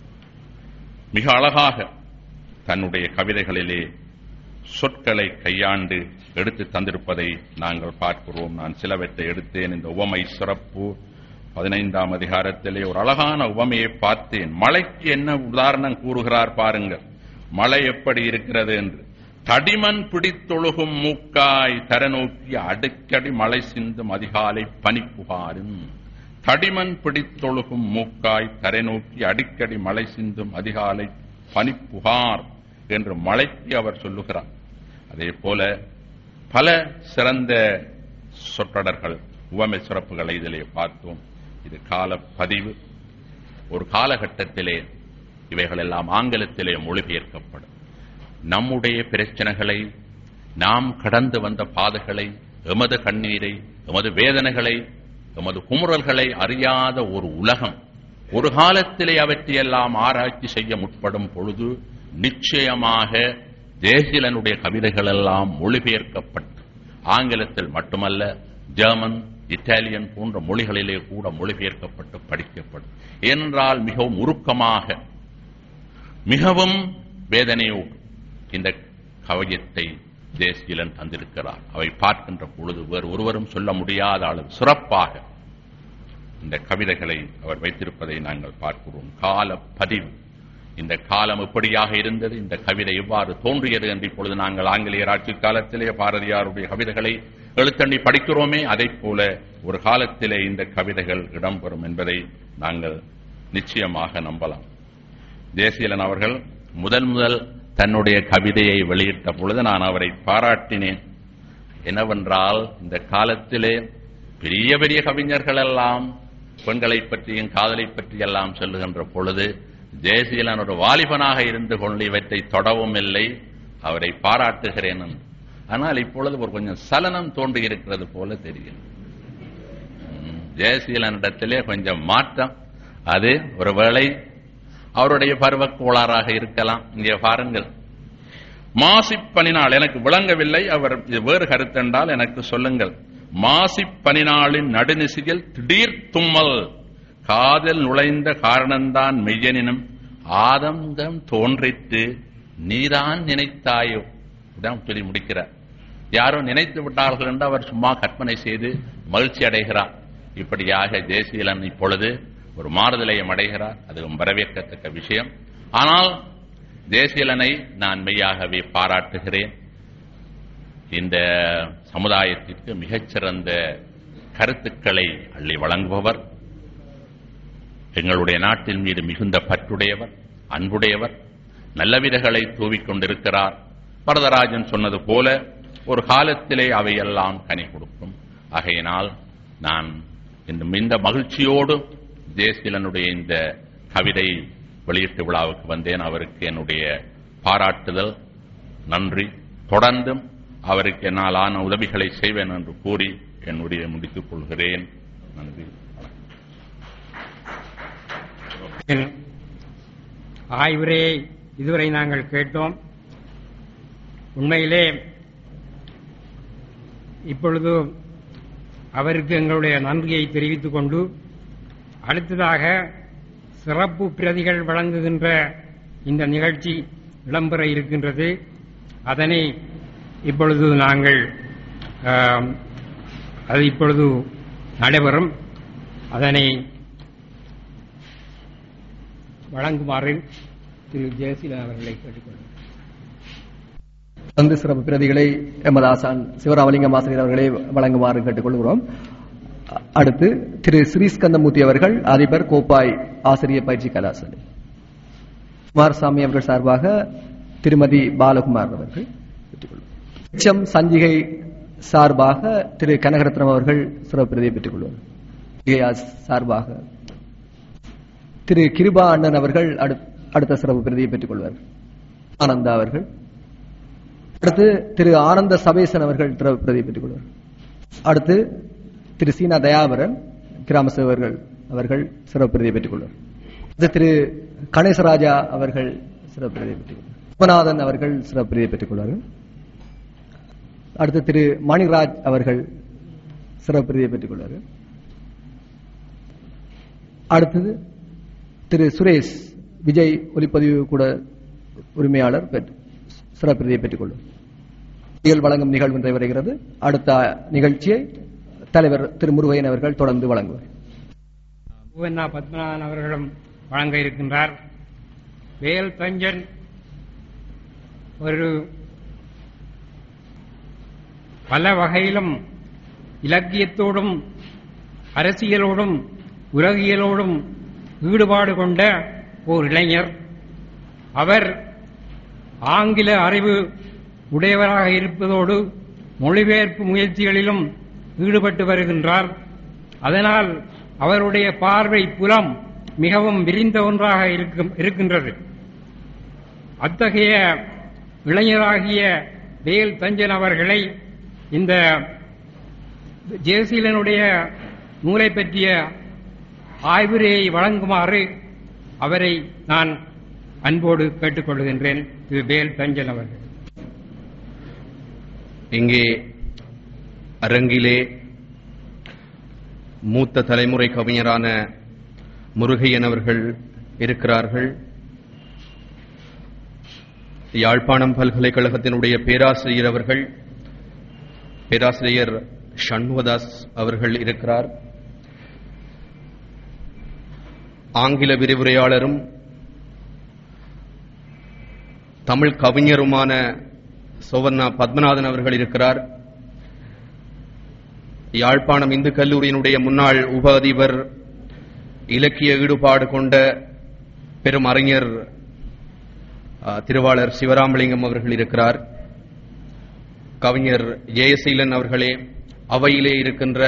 மிக அழகாக தன்னுடைய கவிதைகளிலே சொற்களை கையாண்டு எடுத்து தந்திருப்பதை நாங்கள் பார்க்கிறோம் நான் சிலவற்றை எடுத்தேன் இந்த உவமை சிறப்பு பதினைந்தாம் அதிகாரத்திலே ஒரு அழகான உவமையை பார்த்தேன் மழைக்கு என்ன உதாரணம் கூறுகிறார் பாருங்கள் மழை எப்படி இருக்கிறது என்று தடிமன் பிடித்தொழுகும் மூக்காய் தர நோக்கி அடிக்கடி மழை சிந்தும் அதிகாலை பனிப்புகாரும் தடிமன் பிடித்தொழுகும் மூக்காய் தரை நோக்கி அடிக்கடி மழை சிந்தும் அதிகாலை பனிப்புகார் என்று மழைக்கு அவர் சொல்லுகிறார் அதே போல பல சிறந்த சொற்றொடர்கள் உவமை சிறப்புகளை இதிலே பார்த்தோம் இது கால பதிவு ஒரு காலகட்டத்திலே இவைகள் எல்லாம் ஆங்கிலத்திலே மொழிபெயர்க்கப்படும் நம்முடைய பிரச்சனைகளை நாம் கடந்து வந்த பாதைகளை எமது கண்ணீரை எமது வேதனைகளை எமது குமுறல்களை அறியாத ஒரு உலகம் ஒரு காலத்திலே அவற்றையெல்லாம் ஆராய்ச்சி செய்ய முற்படும் பொழுது நிச்சயமாக தேசிலனுடைய கவிதைகள் எல்லாம் மொழிபெயர்க்கப்பட்டு ஆங்கிலத்தில் மட்டுமல்ல ஜெர்மன் இத்தாலியன் போன்ற மொழிகளிலே கூட மொழிபெயர்க்கப்பட்டு படிக்கப்படும் ஏனென்றால் மிகவும் உருக்கமாக மிகவும் வேதனையோடு இந்த கவியத்தை தேசியலன் தந்திருக்கிறார் அவை பார்க்கின்ற பொழுது வேறு ஒருவரும் சொல்ல முடியாத அளவு சிறப்பாக இந்த கவிதைகளை அவர் வைத்திருப்பதை நாங்கள் பார்க்கிறோம் கால பதிவு இந்த காலம் எப்படியாக இருந்தது இந்த கவிதை எவ்வாறு தோன்றியது என்று இப்பொழுது நாங்கள் ஆங்கிலேயர் ஆட்சி காலத்திலே பாரதியாருடைய கவிதைகளை எழுத்தண்ணி படிக்கிறோமே அதைப் போல ஒரு காலத்திலே இந்த கவிதைகள் இடம்பெறும் என்பதை நாங்கள் நிச்சயமாக நம்பலாம் தேசியலன் அவர்கள் முதல் முதல் தன்னுடைய கவிதையை வெளியிட்ட பொழுது நான் அவரை பாராட்டினேன் என்னவென்றால் இந்த காலத்திலே பெரிய பெரிய கவிஞர்கள் எல்லாம் பெண்களை பற்றியும் காதலை பற்றி எல்லாம் சொல்லுகின்ற பொழுது ஜெயசீலன் ஒரு வாலிபனாக இருந்து கொண்டு இவற்றை தொடவும் இல்லை அவரை பாராட்டுகிறேன் என்று. ஆனால் இப்பொழுது ஒரு கொஞ்சம் சலனம் தோன்றி இருக்கிறது போல தெரியும் ம், ஜெயசீலனிடத்திலே கொஞ்சம் மாற்றம் அது ஒருவேளை அவருடைய பருவக் கோளாறாக இருக்கலாம் இங்கே பாருங்கள் மாசிப்பனினாள் எனக்கு விளங்கவில்லை அவர் இது வேறு கருத்தென்றால் எனக்கு சொல்லுங்கள் மாசிப்பனினாளின் நடுநிசியில் திடீர் தும்மல் காதல் நுழைந்த காரணம்தான் மெய்யனினும் ஆதங்கம் தோன்றிட்டு நீதான் நினைத்தாயோ இதான் சொல்லி முடிக்கிறார் யாரோ நினைத்து விட்டார்கள் என்று அவர் சும்மா கற்பனை செய்து மகிழ்ச்சி அடைகிறார் இப்படியாக தேசியலன் இப்பொழுது ஒரு மாறுதலையும் அடைகிறார் அதுவும் வரவேற்கத்தக்க விஷயம் ஆனால் தேசியலனை நான் மெய்யாகவே பாராட்டுகிறேன் இந்த சமுதாயத்திற்கு மிகச்சிறந்த கருத்துக்களை அள்ளி வழங்குபவர் எங்களுடைய நாட்டின் மீது மிகுந்த பற்றுடையவர் அன்புடையவர் நல்லவிதங்களை தூவிக் கொண்டிருக்கிறார் வரதராஜன் சொன்னது போல ஒரு காலத்திலே அவையெல்லாம் கனி கொடுக்கும் ஆகையினால் நான் இந்த இந்த மகிழ்ச்சியோடு ஜெயசீலனுடைய இந்த கவிதை வெளியீட்டு விழாவுக்கு வந்தேன் அவருக்கு என்னுடைய பாராட்டுதல் நன்றி தொடர்ந்தும் அவருக்கு என்னால் ஆன உதவிகளை செய்வேன் என்று கூறி என்னுடைய முடித்துக் கொள்கிறேன் நன்றி வணக்கம். ஆய்வுரையை இதுவரை நாங்கள் கேட்டோம் உண்மையிலே இப்பொழுது அவருக்கு எங்களுடைய நன்றியை தெரிவித்துக் கொண்டு அடுத்ததாக சிறப்பு பிரதிகள் வழங்குகின்ற இந்த நிகழ்ச்சி இடம்பெற இருக்கின்றது அதனை இப்பொழுது நாங்கள் ஆம், அது இப்பொழுது நடைபெறும் அதனை வழங்குமாறு திரு ஜெயசீலன் அவர்களை கேட்டுக்கொள்கிறேன் வந்து சிறப்பு பிரதிகளை எமது ஆசான் சிவராமலிங்கம் ஆசிரியர் அவர்களை வழங்குமாறு கேட்டுக்கொள்கிறோம் அ- அடுத்து திரு ஸ்ரீஸ்கந்தமூர்த்தி அவர்கள் அதிபர் கோப்பாய் ஆசிரியர் பயிற்சி கலாசாலை குமாரசாமி அவர்கள் சார்பாக திருமதி பாலகுமார் அவர்கள் பெற்றுக்கொள்வார் எச்எம் சஞ்சிகை சார்பாக திரு கனகரத்னம் அவர்கள் சிறப்பு பிரதியை பெற்றுக்கொள்வார் சஞ்சிகை ஆஸ் சார்பாக திரு கிருபா அண்ணன் அவர்கள் அடுத்- அடுத்த சிறப்பு பிரதியை பெற்றுக்கொள்வார் ஆனந்தா அவர்கள் அடுத்து திரு ஆனந்த சபேசன் அவர்கள் திரு பிரதியை பெற்றுக் கொள்வார் அடுத்து திரு சீனா தயாபரன் கிராம சேவர்கள் அவர்கள் சிறப்பு பிரதியை பெற்றுக் கொள்வார் அடுத்து திரு கணேசராஜா அவர்கள் சிறப்பு பிரதியை பெற்றுக் கொள்வார் விஸ்வநாதன் அவர்கள் சிறப்பு பிரதியை பெற்றுக் கொள்வார்கள் அடுத்து திரு மணிராஜ் அவர்கள் சிறப்பு பிரதியை பெற்றுக் கொள்வார்கள் அடுத்தது திரு சுரேஷ் விஜய் ஒலிப்பதிவு கூட உரிமையாளர் பெற்று- சிறப்பு பிரதியை பெற்றுக் கொள்வார் நிகழ் வழங்கும் நிகழ்வு நிறைவடைகிறது அடுத்த நிகழ்ச்சியை தலைவர் திரு முருகையன் அவர்கள் தொடர்ந்து வழங்குவார் பூவண்ணா பத்மநாதன் அவர்களும் வழங்க இருக்கின்றார் வேல் தஞ்சன் ஒரு பல வகையிலும் இலக்கியத்தோடும் அரசியலோடும் உலகியலோடும் ஈடுபாடு கொண்ட ஓர் இளைஞர் அவர் ஆங்கில அறிவு உடையவராக இருப்பதோடு மொழிபெயர்ப்பு முயற்சிகளிலும் ஈடுபட்டு வருகின்றார் அதனால் அவருடைய பார்வை புலம் மிகவும் விரிந்த ஒன்றாக இருக்கும்- இருக்கின்றது அத்தகைய இளைஞராகிய வேல் தஞ்சன் அவர்களை இந்த ஜெயசீலனுடைய நூலை பற்றிய ஆய்வுரையை வழங்குமாறு அவரை நான் அன்போடு கேட்டுக்கொள்கின்றேன் திரு வேல் தஞ்சன் அவர்கள் இங்கே அரங்கிலே மூத்த தலைமுறை கவிஞரான முருகையன் அவர்கள் இருக்கிறார்கள் யாழ்ப்பாணம் பல்கலைக்கழகத்தினுடைய பேராசிரியர் அவர்கள் பேராசிரியர் சண்முகதாஸ் அவர்கள் இருக்கிறார் ஆங்கில விரிவுரையாளரும் தமிழ் கவிஞருமான சோவண்ணா பத்மநாதன் அவர்கள் இருக்கிறார் யாழ்ப்பாணம் இந்து கல்லூரியினுடைய முன்னாள் உப அதிபர் இலக்கிய ஈடுபாடு கொண்ட பெரும் அறிஞர் ஆ, திருவாளர் சிவராமலிங்கம் அவர்கள் இருக்கிறார் கவிஞர் ஜெயசீலன் அவர்களே அவையிலே இருக்கின்ற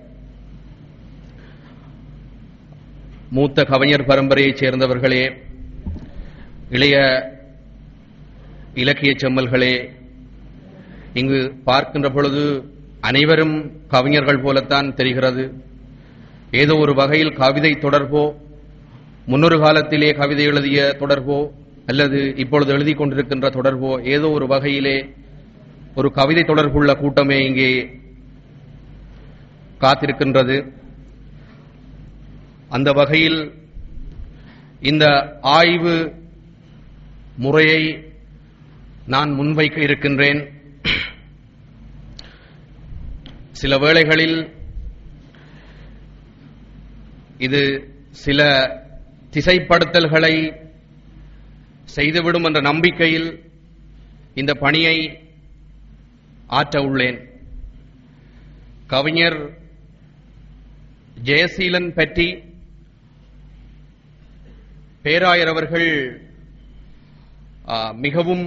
மூத்த கவிஞர் பரம்பரையைச் சேர்ந்தவர்களே இளைய இலக்கிய செம்மல்களே இங்கு பார்க்கின்ற பொழுது அனைவரும் கவிஞர்கள் போலத்தான் தெரிகிறது ஏதோ ஒரு வகையில் கவிதை தொடர்போ முன்னொரு காலத்திலே கவிதை எழுதிய தொடர்போ அல்லது இப்பொழுது எழுதி கொண்டிருக்கின்ற தொடர்போ ஏதோ ஒரு வகையிலே ஒரு கவிதை தொடர்புள்ள கூட்டமே இங்கே காத்திருக்கின்றது அந்த வகையில் இந்த ஆய்வு முறையை நான் முன்வைக்க இருக்கின்றேன் சில வேளைகளில் இது சில திசைப்படுத்தல்களை செய்துவிடும் என்ற நம்பிக்கையில் இந்த பணியை ஆற்ற உள்ளேன் கவிஞர் ஜெயசீலன் பற்றி பேராயர் அவர்கள் ஆ, மிகவும்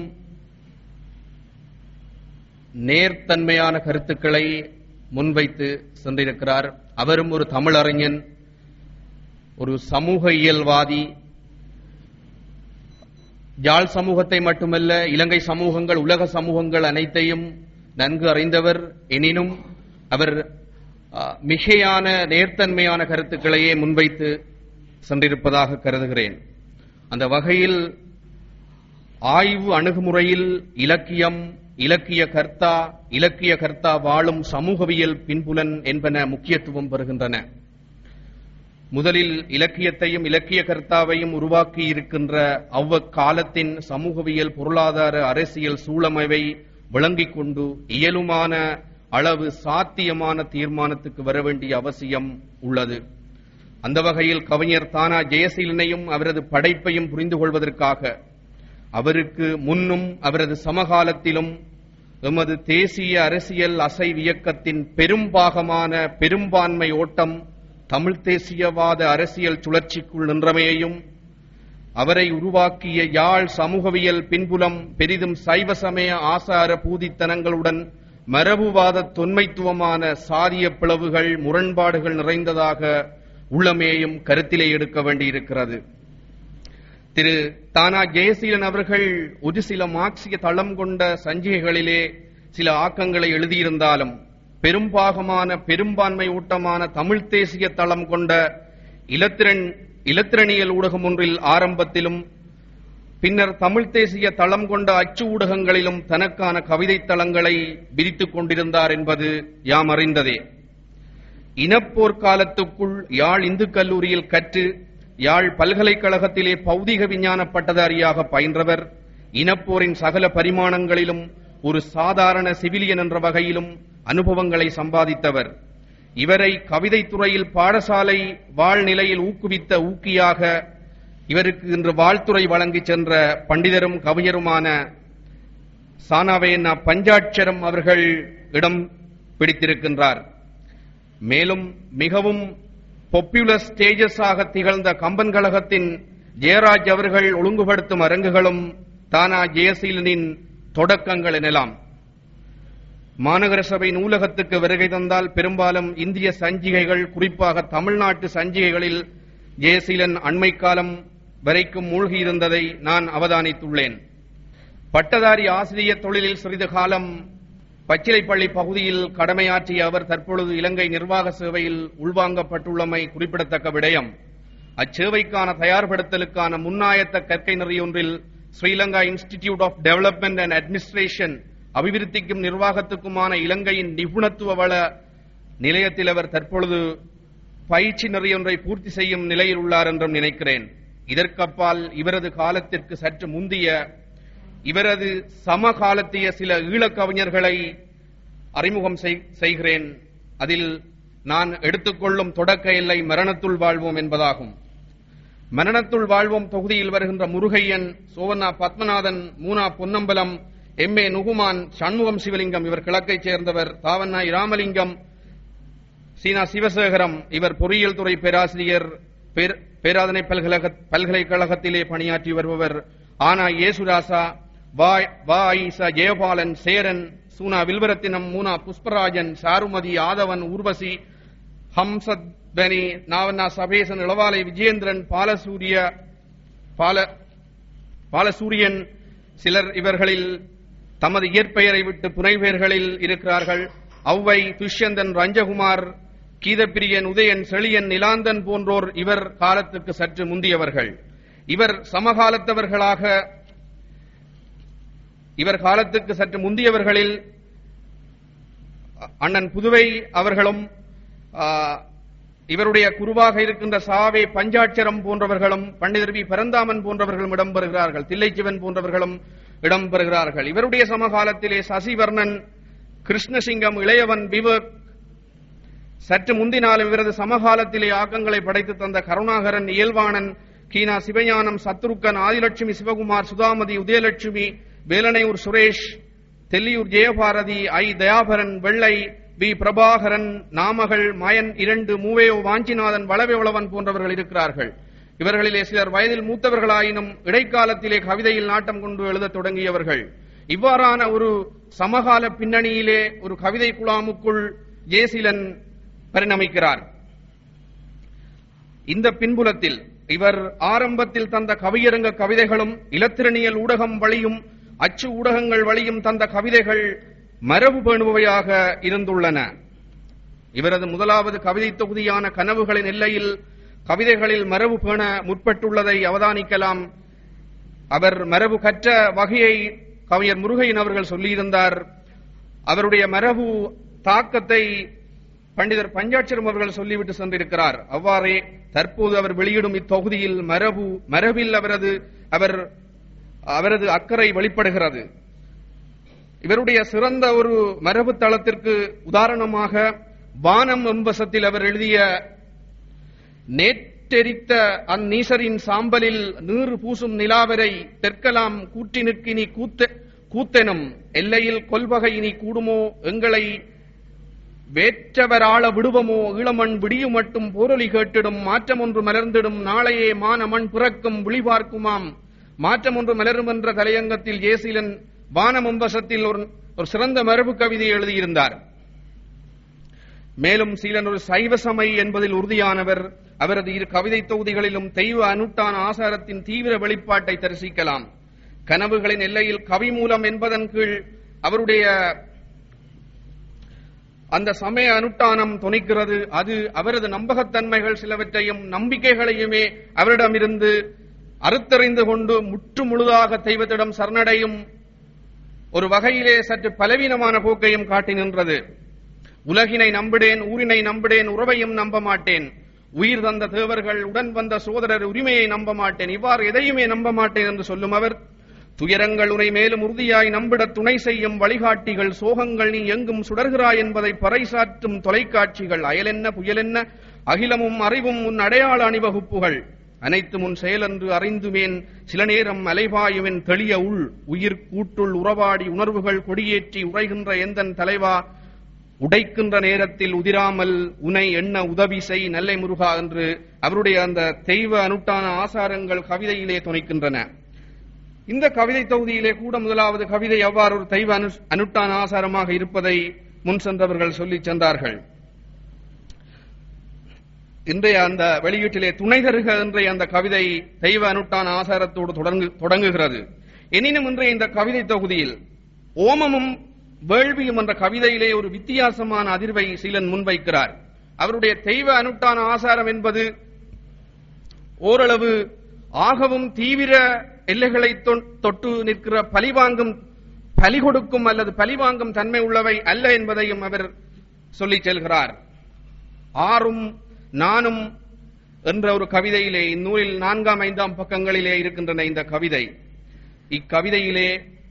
நேர்த்தன்மையான கருத்துக்களை முன்வைத்து சென்றிருக்கிறார் அவரும் ஒரு தமிழறிஞன் ஒரு சமூக இயல்வாதி யாழ் சமூகத்தை மட்டுமல்ல இலங்கை சமூகங்கள் உலக சமூகங்கள் அனைத்தையும் நன்கு அறிந்தவர் எனினும் அவர் ஆ, மிகையான நேர்த்தன்மையான கருத்துக்களையே முன்வைத்து சென்றிருப்பதாக கருதுகிறேன் அந்த வகையில் ஆய்வு அணுகுமுறையில் இலக்கியம் இலக்கிய கர்த்தா இலக்கிய கர்த்தா வாழும் சமூகவியல் பின்புலன் என்பன முக்கியத்துவம் பெறுகின்றன முதலில் இலக்கியத்தையும் இலக்கிய கர்த்தாவையும் உருவாக்கி இருக்கின்ற அவ்வக்காலத்தின் சமூகவியல் பொருளாதார அரசியல் சூழமைவை விளங்கிக் கொண்டு இயலுமான அளவு சாத்தியமான தீர்மானத்துக்கு வர வேண்டிய அவசியம் உள்ளது அந்த வகையில் கவிஞர் தானா ஜெயசீலனையும் அவரது படைப்பையும் புரிந்து கொள்வதற்காக அவருக்கு முன்னும் அவரது சமகாலத்திலும் எமது தேசிய அரசியல் அசைவியக்கத்தின் பெரும்பாகமான பெரும்பான்மை ஓட்டம் தமிழ் தேசியவாத அரசியல் சுழற்சிக்குள் நின்றமையையும் அவரை உருவாக்கிய யாழ் சமூகவியல் பின்புலம் பெரிதும் சைவ சமய ஆசார பூதித்தனங்களுடன் மரபுவாத தொன்மைத்துவமான சாதிய பிளவுகள் முரண்பாடுகள் நிறைந்ததாக உள்ளமேயும் கருத்திலே எடுக்க வேண்டியிருக்கிறது திரு தானா ஜெயசீலன் அவர்கள் ஒரு சில மார்க்சிய தளம் கொண்ட சஞ்சிகைகளிலே சில ஆக்கங்களை எழுதியிருந்தாலும் பெரும்பாகமான பெரும்பான்மை ஊட்டமான தமிழ்த் தேசிய தளம் கொண்ட இலத்திரன் இலத்திரனியல் ஊடகம் ஒன்றில் ஆரம்பத்திலும் பின்னர் தமிழ்த் தேசிய தளம் கொண்ட அச்சு ஊடகங்களிலும் தனக்கான கவிதை தளங்களை விரித்துக் கொண்டிருந்தார் என்பது யாம் அறிந்ததே இனப்போர் காலத்துக்குள் யாழ் இந்து கல்லூரியில் கற்று யாழ் பல்கலைக்கழகத்திலே பௌதிக விஞ்ஞான பட்டதாரியாக பயின்றவர் இனப்போரின் சகல பரிமாணங்களிலும் ஒரு சாதாரண சிவிலியன் என்ற வகையிலும் அனுபவங்களை சம்பாதித்தவர் இவரை கவிதைத் துறையில் பாடசாலை வாழ்நிலையில் ஊக்குவித்த ஊக்கியாக இவருக்கு இன்று வாழ்த்துறை வழங்கிச் சென்ற பண்டிதரும் கவிஞருமான சானாவேனா பஞ்சாட்சரம் அவர்கள் இடம் பிடித்திருக்கின்றார் மேலும் மிகவும் பொப்புலர் ஸ்டேஜஸாக திகழ்ந்த கம்பன் கழகத்தின் ஜெயராஜ் அவர்கள் ஒழுங்குபடுத்தும் அரங்குகளும் தானா ஜெயசீலனின் தொடக்கங்கள் எனலாம் மாநகர சபை நூலகத்துக்கு வருகை தந்தால் பெரும்பாலும் இந்திய சஞ்சிகைகள் குறிப்பாக தமிழ்நாட்டு சஞ்சிகைகளில் ஜெயசீலன் அண்மை காலம் வரைக்கும் மூழ்கியிருந்ததை நான் அவதானித்துள்ளேன் பட்டதாரி ஆசிரியர் தொழிலில் சிறிது காலம் பச்சிலைப்பள்ளி பகுதியில் கடமையாற்றிய அவர் தற்பொழுது இலங்கை நிர்வாக சேவையில் உள்வாங்கப்பட்டுள்ளமை குறிப்பிடத்தக்க விடயம் அச்சேவைக்கான தயார்படுத்தலுக்கான முன்னாயத்த கற்கை நெறியொன்றில் Sri Lanka institute of development and administration அபிவிருத்திக்கும் நிர்வாகத்துக்குமான இலங்கையின் நிபுணத்துவ வள நிலையத்தில் அவர் தற்பொழுது பயிற்சி நெறியொன்றை பூர்த்தி செய்யும் நிலையில் உள்ளார் என்றும் நினைக்கிறேன் இதற்கப்பால் இவரது காலத்திற்கு சற்று முந்திய இவரது சமகாலத்திய சில ஈழக் கவிஞர்களை அறிமுகம் செய்- செய்கிறேன் அதில் நான் எடுத்துக்கொள்ளும் தொடக்க எல்லை மரணத்துள் வாழ்வோம் என்பதாகும் மரணத்துள் வாழ்வோம் தொகுதியில் வருகின்ற முருகையன் சோவண்ணா பத்மநாதன் மூனா பொன்னம்பலம் எம் ஏ நுகுமான் சண்முகம் சிவலிங்கம் இவர் கிழக்கைச் சேர்ந்தவர் தாவண்ணா இராமலிங்கம் சீனா சிவசேகரம் இவர் பொறியியல் துறை பேராசிரியர் பேர்- பேராதனை பல்கலக பல்கலைக்கழகத்திலே பணியாற்றி வருபவர் ஆனா இயேசுராசா வா வா ஈசா ஜெயபாலன் சேரன் சூனா வில்வரத்தினம் மூனா புஷ்பராஜன் சாருமதி ஆதவன் ஊர்வசி ஹம்சத் பனி நாவண்ணா சபேசன் இளவாலை விஜயேந்திரன் பாலசூரிய பால பாலசூரியன் சிலர் இவர்களில் தமது இயற்பெயரை விட்டு புனைப்பெயர்களில் இருக்கிறார்கள் ஔவை துஷ்யந்தன் ரஞ்சகுமார் கீதப்பிரியன் உதயன் செழியன் நிலாந்தன் போன்றோர் இவர் காலத்துக்கு சற்று முந்தியவர்கள் இவர் சமகாலத்தவர்களாக இவர் காலத்துக்கு சற்று முந்தியவர்களில் அண்ணன் புதுவை அவர்களும் ஆ, இவருடைய குருவாக இருக்கின்ற சாவே பஞ்சாட்சரம் போன்றவர்களும் பண்டிதர் வி பரந்தாமன் போன்றவர்களும் இடம்பெறுகிறார்கள் தில்லைச்சிவன் போன்றவர்களும் இடம்பெறுகிறார்கள் இவருடைய சமகாலத்திலே சசிவர்ணன் கிருஷ்ணசிங்கம் இளையவன் விவேக் சற்று முந்தினாலும் இவரது சமகாலத்திலே ஆக்கங்களை படைத்து தந்த கருணாகரன் இயல்வாணன் கீனா சிவஞானம் சத்ருக்கன் ஆதிலட்சுமி சிவகுமார் சுதாமதி உதயலட்சுமி வேலனையூர் சுரேஷ் தெல்லியூர் ஜெயபாரதி ஐ தயாபரன் வெள்ளை வி பிரபாகரன் நாமகள் மயன் இரண்டு மூவேயோ வாஞ்சிநாதன் வளவே உளவன் போன்றவர்கள் இருக்கிறார்கள் இவர்களிலே சிலர் வயதில் மூத்தவர்களாயினும் இடைக்காலத்திலே கவிதையில் நாட்டம் கொண்டு எழுதத் தொடங்கியவர்கள் இவ்வாறான ஒரு சமகால பின்னணியிலே ஒரு கவிதை குழாமுக்குள் ஜேசிலன் பரிணமிக்கிறார் இந்த பின்புலத்தில் இவர் ஆரம்பத்தில் தந்த கவியரங்க கவிதைகளும் இலத்திரனியல் ஊடகம் வழியும் அச்சு ஊடகங்கள் வழியும் தந்த கவிதைகள் மரபு பேணுபவையாக இருந்துள்ளன இவரது முதலாவது கவிதை தொகுதியான கனவுகளின் எல்லையில் கவிதைகளில் மரபு பேண முற்பட்டுள்ளதை அவதானிக்கலாம் அவர் மரபு கற்ற வகையை கவிஞர் முருகையன் அவர்கள் சொல்லியிருந்தார் அவருடைய மரபு தாக்கத்தை பண்டிதர் பஞ்சாட்சரம் அவர்கள் சொல்லிவிட்டு சென்றிருக்கிறார் அவ்வாறே தற்போது அவர் வெளியிடும் இத்தொகுதியில் மரபு மரபில் அவரது அவர் அவரது அக்கறை வெளிப்படுகிறது இவருடைய சிறந்த ஒரு மரபு தளத்திற்கு உதாரணமாக வானம் எம்பசத்தில் அவர் எழுதிய நேற்றெரித்த அந்நீசரின் சாம்பலில் நீறு பூசும் நிலாவரை தெற்கலாம் கூற்றினுக்கு இனி கூத்த கூத்தெனும் எல்லையில் கொல்வகை இனி கூடுமோ எங்களை வேற்றவராள விடுவமோ ஈழமண் விடியும் மட்டும் போரொலி கேட்டிடும் மாற்றம் ஒன்று மலர்ந்திடும் நாளையே மான மண் பிறக்கும் விழி பார்க்குமாம் மாற்றம் ஒன்று மலரும் என்ற தலையங்கத்தில் ஜேசிலன் வானமம்பசத்தில் ஒரு ஒரு சிறந்த மரபு கவிதை எழுதியிருந்தார் மேலும் சீலன் ஒரு சைவ சமை என்பதில் உறுதியானவர் அவரது இரு கவிதை தொகுதிகளிலும் தெய்வ அனுட்டான ஆசாரத்தின் தீவிர வெளிப்பாட்டை தரிசிக்கலாம் கனவுகளின் எல்லையில் கவி மூலம் என்பதன் கீழ் அவருடைய அந்த சமய அனுட்டானம் துணிக்கிறது அது அவரது நம்பகத்தன்மைகள் சிலவற்றையும் நம்பிக்கைகளையுமே அவரிடமிருந்து அறுத்தறிந்து கொண்டு முற்று முழுதாக தெய்வத்திடம் சரணடையும் ஒரு வகையிலே சற்று பலவீனமான போக்கையும் காட்டி நின்றது உலகினை நம்பிடேன் ஊரினை நம்பிடேன் உறவையும் நம்ப மாட்டேன் உயிர் தந்த தேவர்கள் உடன் வந்த சோதரர் உரிமையை நம்ப மாட்டேன் இவ்வாறு எதையுமே நம்ப மாட்டேன் என்று சொல்லும் அவர் துயரங்கள் உனை மேலும் உறுதியாய் நம்பிட துணை செய்யும் வழிகாட்டிகள் சோகங்கள் நீ எங்கும் சுடர்கிறாய் என்பதை பறைசாற்றும் தொலைக்காட்சிகள் அயலென்ன புயலென்ன அகிலமும் அறிவும் உன் அடையாள அணிவகுப்புகள் அனைத்து முன் செயலென்று அறிந்துமேன் சில நேரம் அலைபாயுவின் தெளிய உள் உயிர் கூட்டுள் உறவாடி உணர்வுகள் கொடியேற்றி உரைகின்ற எந்தன் தலைவா உடைக்கின்ற நேரத்தில் உதிராமல் உனை எண்ண உதவி செய் நல்லை முருகா என்று அவருடைய அந்த தெய்வ அனுட்டான ஆசாரங்கள் கவிதையிலே துணைக்கின்றன இந்த கவிதை தொகுதியிலே கூட முதலாவது கவிதை எவ்வாறு ஒரு தெய்வ அனு அனுட்டான ஆசாரமாக இருப்பதை முன் சென்றவர்கள் சொல்லிச் சென்றார்கள் இன்றைய அந்த வெளியீட்டிலே துணை தருக இன்றைய அந்த கவிதை தெய்வ அனுட்டான ஆசாரத்தோடு தொடங்கு தொடங்குகிறது எனினும் இன்றைய இந்த கவிதை தொகுதியில் ஓமமும் வேள்வியும் என்ற கவிதையிலே ஒரு வித்தியாசமான அதிர்வை சீலன் முன்வைக்கிறார் அவருடைய தெய்வ அனுட்டான ஆசாரம் என்பது ஓரளவு ஆகவும் தீவிர எல்லைகளை தொ- தொட்டு நிற்கிற பழிவாங்கும் பலி கொடுக்கும் அல்லது பழிவாங்கும் தன்மை உள்ளவை அல்ல என்பதையும் அவர் சொல்லிச் செல்கிறார் ஆறும் நானும் என்ற ஒரு கவிதையிலே இந்நூலில் நான்காம் ஐந்தாம் பக்கங்களிலே இருக்கின்றன இந்த கவிதை இக்கவிதையிலே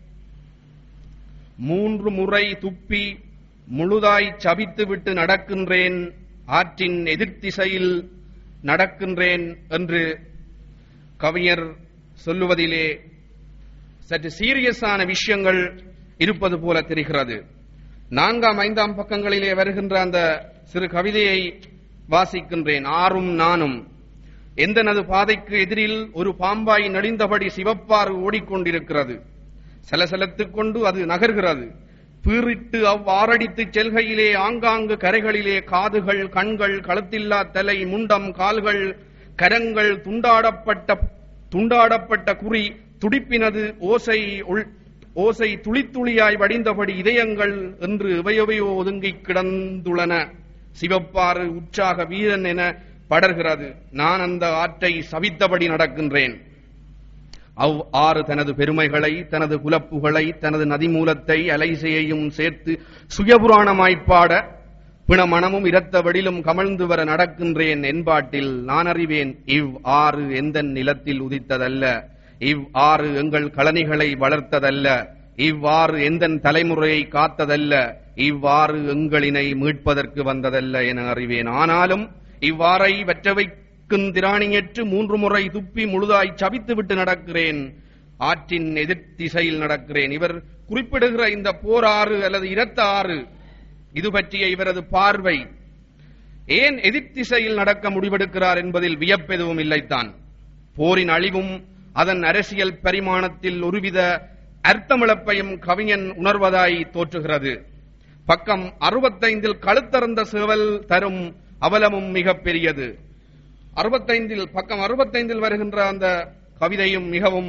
மூன்று முறை துப்பி முழுதாய் சபித்து விட்டு நடக்கின்றேன் ஆற்றின் எதிர்த்திசையில் நடக்கின்றேன் என்று கவிஞர் சொல்லுவதிலே சற்று சீரியஸான விஷயங்கள் இருப்பது போல தெரிகிறது நான்காம் ஐந்தாம் பக்கங்களிலே வருகின்ற அந்த சிறு கவிதையை வாசிக்கின்றேன் ஆறும் நானும் எந்தனது பாதைக்கு எதிரில் ஒரு பாம்பாய் நடிந்தபடி சிவப்பாறு ஓடிக்கொண்டிருக்கிறது சலசலத்துக் கொண்டு அது நகர்கிறது பீறிட்டு அவ்வாறடித்துச் செல்கையிலே ஆங்காங்கு கரைகளிலே காதுகள் கண்கள் கழுத்தில்லா தலை முண்டம் கால்கள் கரங்கள் துண்டாடப்பட்ட துண்டாடப்பட்ட குறி துடிப்பினது ஓசை உள்- ஓசை துளித்துளியாய் வடிந்தபடி இதயங்கள் என்று இவையவையோ ஒதுங்கிக் கிடந்துள்ளன சிவப்பாறு உற்சாக வீரன் என படர்கிறது நான் அந்த ஆற்றை சவித்தபடி நடக்கின்றேன் அவ் ஆறு தனது பெருமைகளை தனது குலப்புகளை தனது நதிமூலத்தை அலைசையையும் சேர்த்து சுயபுராணமாய்ப்பாட பிணமணமும் இரத்த வெடிலும் கமழ்ந்து வர நடக்கின்றேன் என்பாட்டில் நான் அறிவேன் இவ் ஆறு எந்த நிலத்தில் உதித்ததல்ல இவ் ஆறு எங்கள் கழனிகளை வளர்த்ததல்ல இவ்வாறு எந்த தலைமுறையை காத்ததல்ல இவ்வாறு எங்களினை மீட்பதற்கு வந்ததல்ல என அறிவேன் ஆனாலும் இவ்வாறை வெற்றவைக்கும் திராணியற்று மூன்று முறை துப்பி முழுதாய் சபித்து விட்டு நடக்கிறேன் ஆற்றின் எதிர் திசையில் நடக்கிறேன் இவர் குறிப்பிடுகிற இந்த போராறு அல்லது இரத்த ஆறு இது பற்றிய இவரது பார்வை ஏன் எதிர் திசையில் நடக்க முடிவெடுக்கிறார் என்பதில் வியப்பெதுவும் இல்லைத்தான் போரின் அழிவும் அதன் அரசியல் பரிமாணத்தில் ஒருவித அர்த்தமிழப்பையும் கவிஞன் உணர்வதாய் தோற்றுகிறது பக்கம் அறுபத்தைந்தில் கழுத்தறந்த சேவல் தரும் அவலமும் மிக பெரியது அறுபத்தைந்தில் பக்கம் அறுபத்தைந்தில் வருகின்ற அந்த கவிதையும் மிகவும்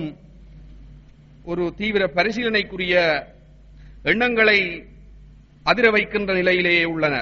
ஒரு தீவிர பரிசீலனைக்குரிய எண்ணங்களை அதிர வைக்கின்ற நிலையிலேயே உள்ளன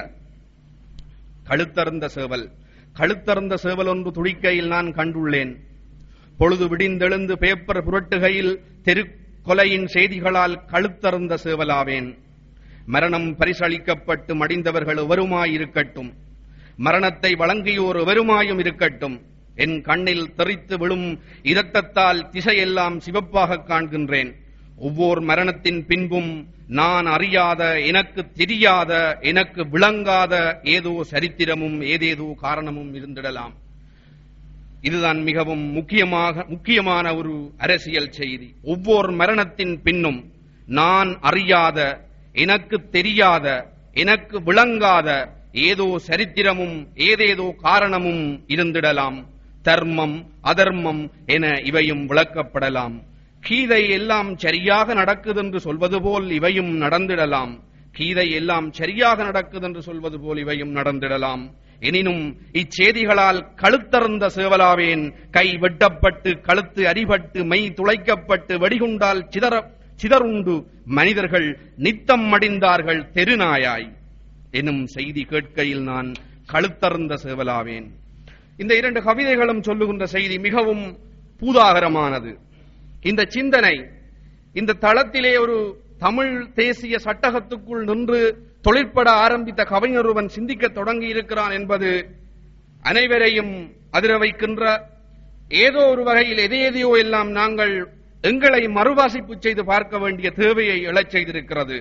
கழுத்தறந்த சேவல் கழுத்தறந்த சேவல் ஒன்று துடிக்கையில் நான் கண்டுள்ளேன் பொழுது விடிந்தெழுந்து பேப்பர் புரட்டுகையில் தெருக்கொலையின் செய்திகளால் கழுத்தறந்த சேவலாவேன் மரணம் பரிசளிக்கப்பட்டு மடிந்தவர்கள் எவருமாயிருக்கட்டும் மரணத்தை வழங்கியோர் எவருமாயும் இருக்கட்டும் என் கண்ணில் தெறித்து விழும் இரத்தத்தால் திசையெல்லாம் சிவப்பாக காண்கின்றேன் ஒவ்வொரு மரணத்தின் பின்பும் நான் அறியாத எனக்கு தெரியாத எனக்கு விளங்காத ஏதோ சரித்திரமும் ஏதேதோ காரணமும் இருந்திடலாம் இதுதான் மிகவும் முக்கியமாக முக்கியமான ஒரு அரசியல் செய்தி ஒவ்வொரு மரணத்தின் பின்னும் நான் அறியாத எனக்கு தெரியாத எனக்கு விளங்காத ஏதோ சரித்திரமும் ஏதேதோ காரணமும் இருந்திடலாம் தர்மம் அதர்மம் என இவையும் விளக்கப்படலாம் கீதை எல்லாம் சரியாக நடக்குது என்று சொல்வது போல் இவையும் நடந்திடலாம் கீதை எல்லாம் சரியாக நடக்குது என்று சொல்வது போல் இவையும் நடந்திடலாம் எனினும் இச்செய்திகளால் கழுத்தறந்த சேவலாவேன் கை வெட்டப்பட்டு கழுத்து அரிபட்டு மெய் துளைக்கப்பட்டு வெடிகுண்டால் சிதற சிதறுண்டு மனிதர்கள் நித்தம் மடிந்தார்கள் தெருநாயாய் எனும் செய்தி கேட்கையில் நான் கழுத்தறந்த சேவலாவேன் இந்த இரண்டு கவிதைகளும் சொல்லுகின்ற செய்தி மிகவும் பூதாகரமானது இந்த சிந்தனை இந்த தளத்திலே ஒரு தமிழ் தேசிய சட்டகத்துக்குள் நின்று தொழிற்பட ஆரம்பித்த கவிஞர் ஒருவன் சிந்திக்க தொடங்கி இருக்கிறான் என்பது அனைவரையும் அதிர வைக்கின்ற ஏதோ ஒரு வகையில் எதையெதையோ எல்லாம் நாங்கள் எங்களை மறுவாசிப்பு செய்து பார்க்க வேண்டிய தேவையை எழச் செய்திருக்கிறது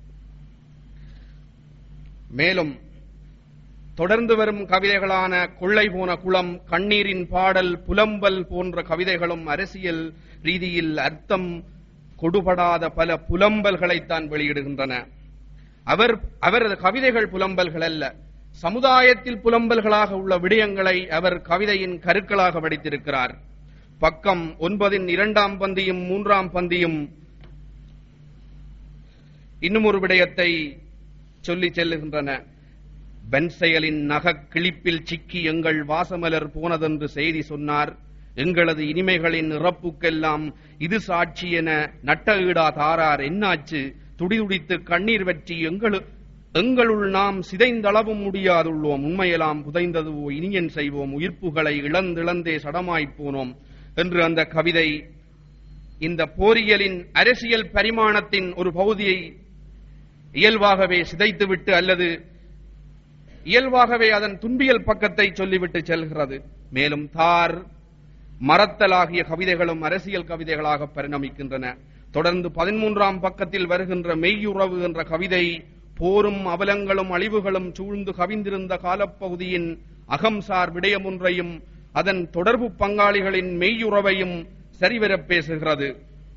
மேலும் தொடர்ந்து வரும் கவிதைகளான கொள்ளை போன குளம் கண்ணீரின் பாடல் புலம்பல் போன்ற கவிதைகளும் அரசியல் ரீதியில் அர்த்தம் கொடுபடாத பல புலம்பல்களைத்தான் வெளியிடுகின்றன அவர் அவரது கவிதைகள் புலம்பல்கள் அல்ல சமுதாயத்தில் புலம்பல்களாக உள்ள விடயங்களை அவர் கவிதையின் கருக்களாக வடித்திருக்கிறார் பக்கம் ஒன்பதின் இரண்டாம் பந்தியும் மூன்றாம் பந்தியும் இன்னும் ஒரு விடயத்தை சொல்லி செல்லுகின்றன பென்செயலின் நகக் கிளிப்பில் சிக்கி எங்கள் வாசமலர் போனதென்று செய்தி சொன்னார் எங்களது இனிமைகளின் இறப்புக்கெல்லாம் இது சாட்சி என நட்ட ஈடா தாரார் என்னாச்சு துடிதுடித்து கண்ணீர் வற்றி எங்களு எங்களுள் நாம் சிதைந்தளவும் முடியாதுள்ளோம் உண்மையெல்லாம் புதைந்ததுவோ இனியன் செய்வோம் உயிர்ப்புகளை இழந்திழந்தே சடமாய்ப் போனோம் என்று அந்த கவிதை இந்த போரியலின் அரசியல் பரிமாணத்தின் ஒரு பகுதியை இயல்பாகவே சிதைத்துவிட்டு அல்லது இயல்பாகவே அதன் துன்பியல் பக்கத்தை சொல்லிவிட்டு செல்கிறது மேலும் தார் மறத்தலாகிய கவிதைகளும் அரசியல் கவிதைகளாக பரிணமிக்கின்றன தொடர்ந்து பதிமூன்றாம் பக்கத்தில் வருகின்ற மெய்யுறவு என்ற கவிதை போரும் அவலங்களும் அழிவுகளும் சூழ்ந்து கவிந்திருந்த காலப்பகுதியின் அகம்சார் விடயம் ஒன்றையும் அதன் தொடர்பு பங்காளிகளின் மெய்யுறவையும் சரிவரப் பேசுகிறது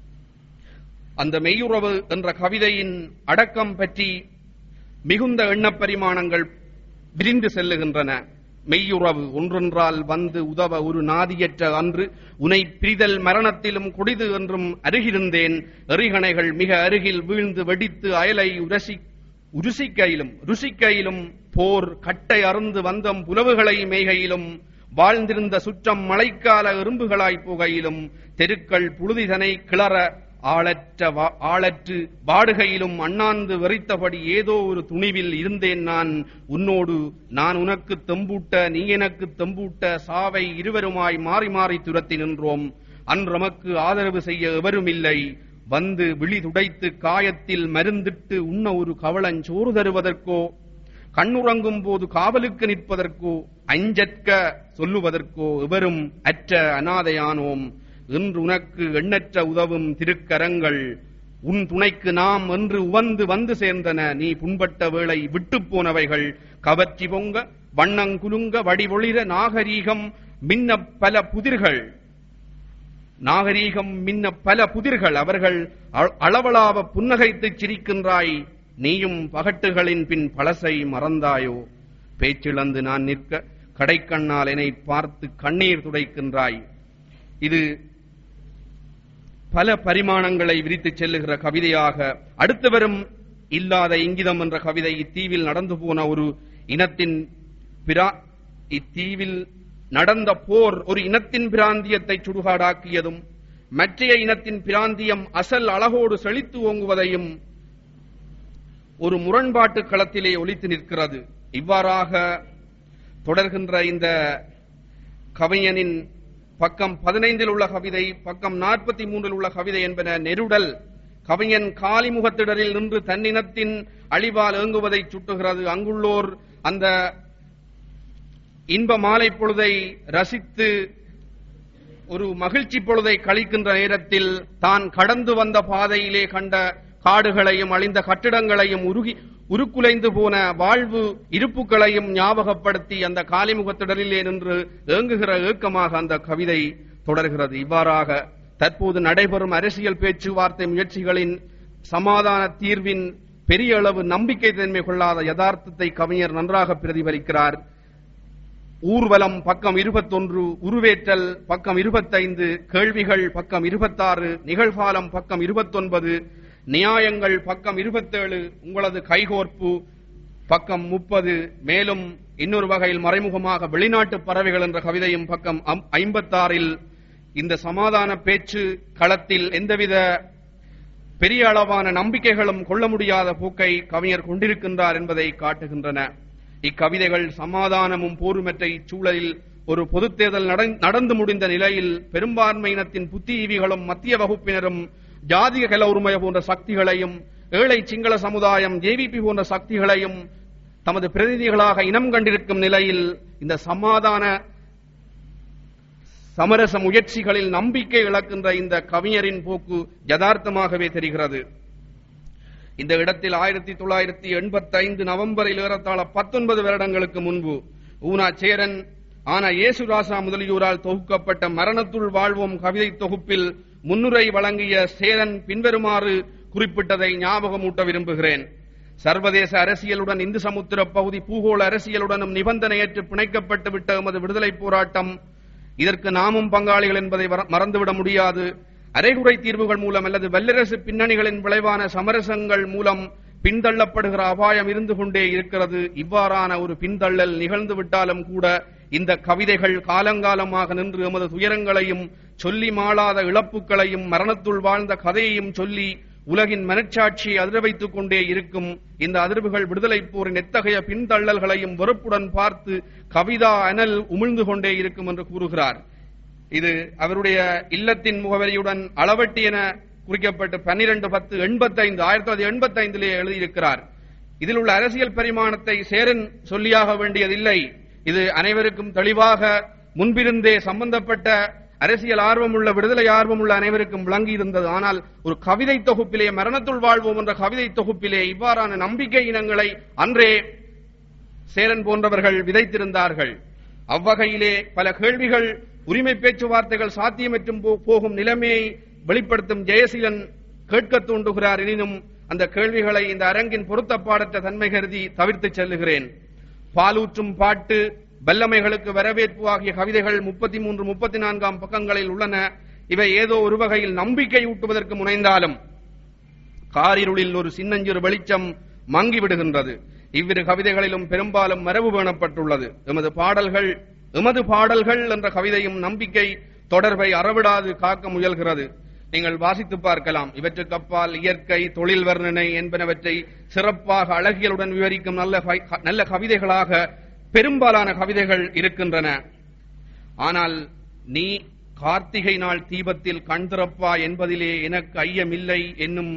அந்த மெய்யுறவு என்ற கவிதையின் அடக்கம் பற்றி மிகுந்த எண்ணப் பரிமாணங்கள் விரிந்து செல்லுகின்றன மெய்யுறவு ஒன்றொன்றால் வந்து உதவ ஒரு நாதியற்ற அன்று உனை பிரிதல் மரணத்திலும் கொடிது என்றும் அருகிருந்தேன் எறிகணைகள் மிக அருகில் வீழ்ந்து வெடித்து அயலை உரசி உருசிக்கையிலும் ருசிக்கையிலும் போர் கட்டை அருந்து வந்தம் புலவுகளை மேய்கையிலும் வாழ்ந்திருந்த சுற்றம் மழைக்கால எறும்புகளாய் புகையிலும் தெருக்கள் புழுதிதனை கிளற ஆளற்ற வா- ஆளற்று வாடுகையிலும் அண்ணாந்து வெறித்தபடி ஏதோ ஒரு துணிவில் இருந்தேன் நான் உன்னோடு நான் உனக்கு தெம்பூட்ட நீ எனக்கு தெம்பூட்ட சாவை இருவருமாய் மாறி மாறி துரத்தி நின்றோம் அன்றமக்கு ஆதரவு செய்ய எவருமில்லை வந்து விழி துடைத்து காயத்தில் மருந்திட்டு உண்ண ஒரு கவளஞ்சோறு தருவதற்கோ கண்ணுறங்கும் போது காவலுக்கு நிற்பதற்கோ அஞ்சற்க சொல்லுவதற்கோ எவரும் அற்ற அனாதையானோம் இன்று உனக்கு எண்ணற்ற உதவும் திருக்கரங்கள் உன் துணைக்கு நாம் என்று உவந்து வந்து சேர்ந்தன நீ புண்பட்ட வேளை விட்டுப் போனவைகள் கவர்ச்சி பொங்க வண்ணங்குலுங்க வடிவொளிர நாகரீகம் மின்ன பல புதிர்கள் நாகரீகம் மின்ன பல புதிர்கள் அவர்கள் அ- அளவளாவ புன்னகைத்துச் சிரிக்கின்றாய் நீயும் பகட்டுகளின் பின் பழசை மறந்தாயோ பேச்சிழந்து நான் நிற்க கடைக்கண்ணால் என்னை பார்த்து கண்ணீர் துடைக்கின்றாய் இது பல பரிமாணங்களை விரித்துச் செல்லுகிற கவிதையாக அடுத்து வரும் இல்லாத இங்கிதம் என்ற கவிதை இத்தீவில் நடந்து போன ஒரு இனத்தின் பிரா இத்தீவில் நடந்த போர் ஒரு இனத்தின் பிராந்தியத்தை சுடுகாடாக்கியதும் மற்றைய இனத்தின் பிராந்தியம் அசல் அழகோடு செழித்து ஓங்குவதையும் ஒரு முரண்பாட்டு களத்திலே ஒலித்து நிற்கிறது இவ்வாறாக தொடர்கின்ற இந்த கவிஞனின் பக்கம் பதினைந்தில் உள்ள கவிதை பக்கம் நாற்பத்தி மூன்றில் உள்ள கவிதை என்பன நெருடல் கவிஞன் காலிமுகத்திடரில் நின்று தன்னினத்தின் அழிவால் ஏங்குவதை சுட்டுகிறது அங்குள்ளோர் அந்த இன்ப மாலை பொழுதை ரசித்து ஒரு மகிழ்ச்சி பொழுதை கழிக்கின்ற நேரத்தில் தான் கடந்து வந்த பாதையிலே கண்ட காடுகளையும் அழிந்த கட்டிடங்களையும் உருகி உருக்குலைந்து போன வாழ்வு இருப்புகளையும் ஞாபகப்படுத்தி அந்த காலிமுகத்திடரிலே நின்று ஏங்குகிற ஏக்கமாக அந்த கவிதை தொடர்கிறது இவ்வாறாக தற்போது நடைபெறும் அரசியல் பேச்சுவார்த்தை முயற்சிகளின் சமாதான தீர்வின் பெரிய அளவு நம்பிக்கை தன்மை கொள்ளாத யதார்த்தத்தை கவிஞர் நன்றாக பிரதிபலிக்கிறார் ஊர்வலம் பக்கம் இருபத்தொன்று உருவேற்றல் பக்கம் இருபத்தைந்து கேள்விகள் பக்கம் இருபத்தாறு நிகழ்காலம் பக்கம் இருபத்தொன்பது நியாயங்கள் பக்கம் இருபத்தேழு உங்களது கைகோர்ப்பு பக்கம் முப்பது மேலும் இன்னொரு வகையில் மறைமுகமாக வெளிநாட்டு பறவைகள் என்ற கவிதையும் பக்கம் ஐம்பத்தாறில் இந்த சமாதான பேச்சு களத்தில் எந்தவித பெரிய அளவான நம்பிக்கைகளும் கொள்ள முடியாத போக்கை கவிஞர் கொண்டிருக்கின்றார் என்பதை காட்டுகின்றன இக்கவிதைகள் சமாதானமும் போருமற்ற இச்சூழலில் ஒரு பொதுத் தேர்தல் நடந்- நடந்து முடிந்த நிலையில் பெரும்பான்மையினத்தின் புத்திஜீவிகளும் மத்திய வகுப்பினரும் ஜாதிக கல உரிமை போன்ற சக்திகளையும் ஏழை சிங்கள சமுதாயம் ஜேவிபி போன்ற சக்திகளையும் தமது பிரதிநிதிகளாக இனம் கண்டிருக்கும் நிலையில் இந்த சமாதான சமரச முயற்சிகளில் நம்பிக்கை இழக்கின்ற இந்த கவிஞரின் போக்கு யதார்த்தமாகவே தெரிகிறது இந்த இடத்தில் ஆயிரத்தி தொள்ளாயிரத்தி எண்பத்தி ஐந்து நவம்பரில் ஏறத்தாழ பத்தொன்பது வருடங்களுக்கு முன்பு ஊனா சேரன் ஆனா இயேசுராசா முதலியோரால் தொகுக்கப்பட்ட மரணத்துள் வாழ்வோம் கவிதை தொகுப்பில் முன்னுரை வழங்கிய சேரன் பின்வருமாறு குறிப்பிட்டதை ஞாபகமூட்ட விரும்புகிறேன் சர்வதேச அரசியலுடன் இந்து சமுத்திர பகுதி பூகோள அரசியலுடனும் நிபந்தனையற்று பிணைக்கப்பட்டு விட்ட எமது விடுதலை போராட்டம் இதற்கு நாமும் பங்காளிகள் என்பதை வர- மறந்துவிட முடியாது அரைகுறை தீர்வுகள் மூலம் அல்லது வல்லரசு பின்னணிகளின் விளைவான சமரசங்கள் மூலம் பின்தள்ளப்படுகிற அபாயம் இருந்து கொண்டே இருக்கிறது இவ்வாறான ஒரு பின்தள்ளல் நிகழ்ந்து விட்டாலும் கூட இந்த கவிதைகள் காலங்காலமாக நின்று எமது துயரங்களையும் சொல்லி மாளாத இழப்புகளையும் மரணத்துள் வாழ்ந்த கதையையும் சொல்லி உலகின் மனச்சாட்சியை அதிர வைத்துக் கொண்டே இருக்கும் இந்த அதிர்வுகள் விடுதலை போரின் எத்தகைய பின்தள்ளல்களையும் வெறுப்புடன் பார்த்து கவிதா அனல் உமிழ்ந்து கொண்டே இருக்கும் என்று கூறுகிறார் இது அவருடைய இல்லத்தின் முகவரியுடன் அளவட்டி என குறிக்கப்பட்டு பன்னிரண்டு பத்து எண்பத்தைந்து ஆயிரத்தி தொள்ளாயிரத்தி எண்பத்தி ஐந்திலே எழுதியிருக்கிறார் இதில் உள்ள அரசியல் பரிமாணத்தை சேரன் சொல்லியாக வேண்டியதில்லை இது அனைவருக்கும் தெளிவாக முன்பிருந்தே சம்பந்தப்பட்ட அரசியல் ஆர்வமுள்ள விடுதலை ஆர்வமுள்ள அனைவருக்கும் விளங்கி இருந்தது ஆனால் ஒரு கவிதை தொகுப்பிலே மரணத்துள் வாழ்வோம் என்ற கவிதை தொகுப்பிலே இவ்வாறான நம்பிக்கை இனங்களை அன்றே சேரன் போன்றவர்கள் விதைத்திருந்தார்கள் அவ்வகையிலே பல கேள்விகள் உரிமை பேச்சுவார்த்தைகள் சாத்தியமற்றும் போ- போகும் நிலைமையை வெளிப்படுத்தும் ஜெயசீலன் கேட்கத் தூண்டுகிறார் எனினும் அந்த கேள்விகளை இந்த அரங்கின் பொருத்தப்பாடற்ற தன்மை கருதி தவிர்த்துச் செல்லுகிறேன் பாலூற்றும் பாட்டு வல்லமைகளுக்கு வரவேற்பு ஆகிய கவிதைகள் முப்பத்தி மூன்று முப்பத்தி நான்காம் பக்கங்களில் உள்ளன இவை ஏதோ ஒரு வகையில் நம்பிக்கை ஊட்டுவதற்கு முனைந்தாலும் காரிருளில் ஒரு சின்னஞ்சிறு வெளிச்சம் மங்கி விடுகின்றது இவ்விரு கவிதைகளிலும் பெரும்பாலும் மரபு பேணப்பட்டுள்ளது எமது பாடல்கள் எமது பாடல்கள் என்ற கவிதையும் நம்பிக்கை தொடர்பை அறவிடாது காக்க முயல்கிறது நீங்கள் வாசித்து பார்க்கலாம் இவற்றுக்கு அப்பால் இயற்கை தொழில் வர்ணனை என்பனவற்றை சிறப்பாக அழகியலுடன் விவரிக்கும் நல்ல கவி- நல்ல கவிதைகளாக பெரும்பாலான கவிதைகள் இருக்கின்றன ஆனால் நீ கார்த்திகை நாள் தீபத்தில் கண் திறப்பா என்பதிலே எனக்கு ஐயமில்லை என்னும்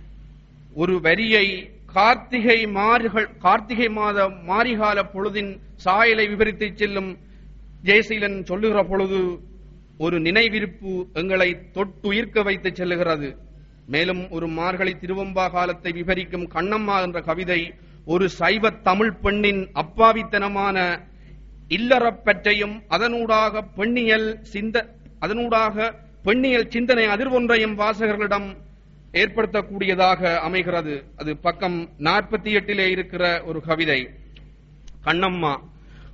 ஒரு வரியை கார்த்திகை மாறுகள் கார்த்திகை மாத மாரிகால பொழுதின் சாயலை விவரித்துச் செல்லும் ஜெயசீலன் சொல்லுகிற பொழுது ஒரு நினைவிருப்பு எங்களை தொட்டுயிர்க்க வைத்து செல்லுகிறது மேலும் ஒரு மார்கழி திருவம்பா காலத்தை விவரிக்கும் கண்ணம்மா என்ற கவிதை ஒரு சைவ தமிழ் பெண்ணின் அப்பாவித்தனமான இல்லறப்பற்றையும் அதனூடாக பெண்ணியல் சிந்த அதனூடாக பெண்ணியல் சிந்தனை அதிர்வொன்றையும் வாசகர்களிடம் ஏற்படுத்தக்கூடியதாக அமைகிறது அது பக்கம் நாற்பத்தி எட்டிலே இருக்கிற ஒரு கவிதை கண்ணம்மா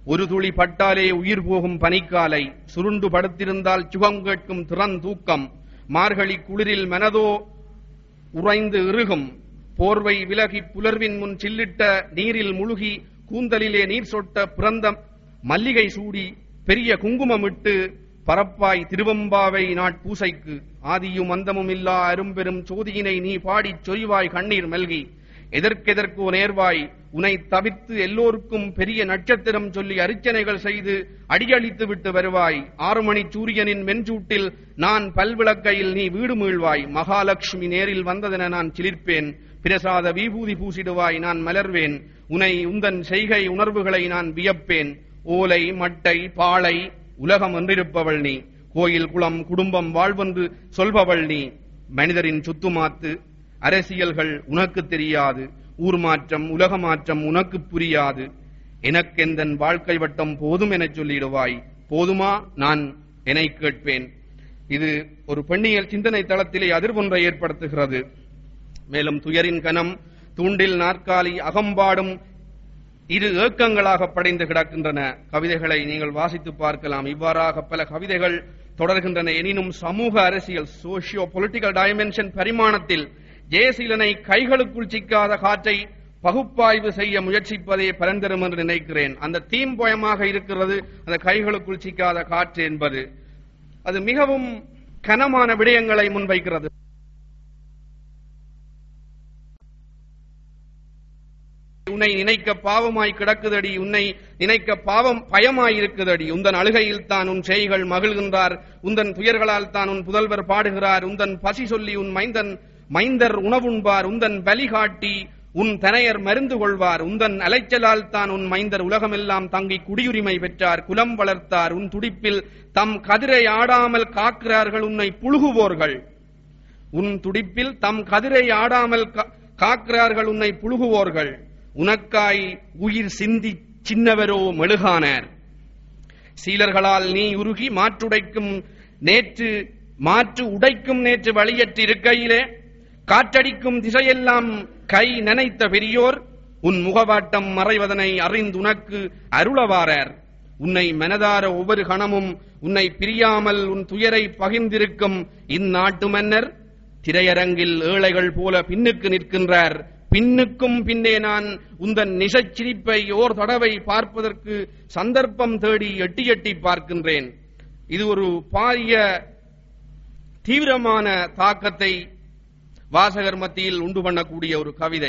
ஒரு துளி பட்டாலே உயிர் போகும் பனிக்காலை சுருண்டு படுத்திருந்தால் சுகம் கேட்கும் திறந்தூக்கம் மார்கழி குளிரில் மனதோ உறைந்து இறுகும் போர்வை விலகி புலர்வின் முன் சில்லிட்ட நீரில் முழுகி கூந்தலிலே நீர் சொட்ட பிறந்த மல்லிகை சூடி பெரிய குங்குமமிட்டு பரப்பாய் திருவம்பாவை நாட்பூசைக்கு ஆதியும் அந்தமும் இல்லா அரும்பெரும் சோதியினை நீ பாடிச் சொரிவாய் கண்ணீர் மல்கி எதற்கெதற்கோ நேர்வாய் உனை தவிர்த்து எல்லோருக்கும் பெரிய நட்சத்திரம் சொல்லி அர்ச்சனைகள் செய்து அடியளித்து விட்டு வருவாய் ஆறு மணி சூரியனின் மென்சூட்டில் நான் பல்விளக்கையில் நீ வீடு மீழ்வாய் மகாலட்சுமி நேரில் வந்ததென நான் சிலிர்ப்பேன் பிரசாத விபூதி பூசிடுவாய் நான் மலர்வேன் உனை உந்தன் செய்கை உணர்வுகளை நான் வியப்பேன் ஓலை மட்டை பாளை உலகம் என்றிருப்பவள் நீ கோயில் குளம் குடும்பம் வாழ்வென்று சொல்பவள் நீ மனிதரின் சுத்துமாத்து அரசியல்கள் உனக்கு தெரியாது ஊர் மாற்றம் உலக மாற்றம் உனக்கு புரியாது எனக்கெந்தன் வாழ்க்கை வட்டம் போதும் எனச் சொல்லிடுவாய் போதுமா நான் எனை கேட்பேன் இது ஒரு பெண்ணியல் சிந்தனை தளத்திலே அதிர்வொன்றை ஏற்படுத்துகிறது மேலும் துயரின் கனம் தூண்டில் நாற்காலி அகம்பாடும் இரு ஏக்கங்களாக படைந்து கிடக்கின்றன கவிதைகளை நீங்கள் வாசித்து பார்க்கலாம் இவ்வாறாக பல கவிதைகள் தொடர்கின்றன எனினும் சமூக அரசியல் சோசியோ பொலிட்டிக்கல் டைமென்ஷன் பரிமாணத்தில் ஜெயசீலனை கைகளுக்குள் சிக்காத காற்றை பகுப்பாய்வு செய்ய முயற்சிப்பதே பரந்தரும் என்று நினைக்கிறேன் அந்த தீம் பயமாக இருக்கிறது அந்த கைகளுக்குள் சிக்காத காற்று என்பது அது மிகவும் கனமான விடயங்களை முன்வைக்கிறது உன்னை நினைக்க பாவமாய் கிடக்குதடி உன்னை நினைக்க பாவம் பயமாய் இருக்குதடி உந்தன் அழுகையில் தான் உன் செய்கள் மகிழ்கின்றார் உந்தன் துயர்களால் தான் உன் புதல்வர் பாடுகிறார் உந்தன் பசி சொல்லி உன் மைந்தன் மைந்தர் உணவுண்பார் உந்தன் பலி காட்டி உன் தனையர் மருந்து கொள்வார் உந்தன் அலைச்சலால் தான் உன் மைந்தர் உலகமெல்லாம் தங்கி குடியுரிமை பெற்றார் குலம் வளர்த்தார் உன் துடிப்பில் தம் கதிரை ஆடாமல் காக்கிறார்கள் உன்னை புழுகுவோர்கள் உன் துடிப்பில் தம் கதிரை ஆடாமல் கா- காக்கிறார்கள் உன்னை புழுகுவோர்கள் உனக்காய் உயிர் சிந்தி சின்னவரோ மெழுகானார் சீலர்களால் நீ உருகி மாற்றுடைக்கும் நேற்று மாற்று உடைக்கும் நேற்று வழியற்று இருக்கையிலே காற்றடிக்கும் திசையெல்லாம் கை நனைத்த பெரியோர் உன் முகவாட்டம் மறைவதனை அறிந்துனக்கு அருளவாரார் உன்னை மனதார ஒவ்வொரு கணமும் உன்னை பிரியாமல் உன் துயரை பகிர்ந்திருக்கும் இந்நாட்டு மன்னர் திரையரங்கில் ஏழைகள் போல பின்னுக்கு நிற்கின்றார் பின்னுக்கும் பின்னே நான் உந்தன் நிசச்சிரிப்பை ஓர் தடவை பார்ப்பதற்கு சந்தர்ப்பம் தேடி எட்டி எட்டி பார்க்கின்றேன் இது ஒரு பாரிய தீவிரமான தாக்கத்தை வாசகர் மத்தியில் உண்டு பண்ணக்கூடிய ஒரு கவிதை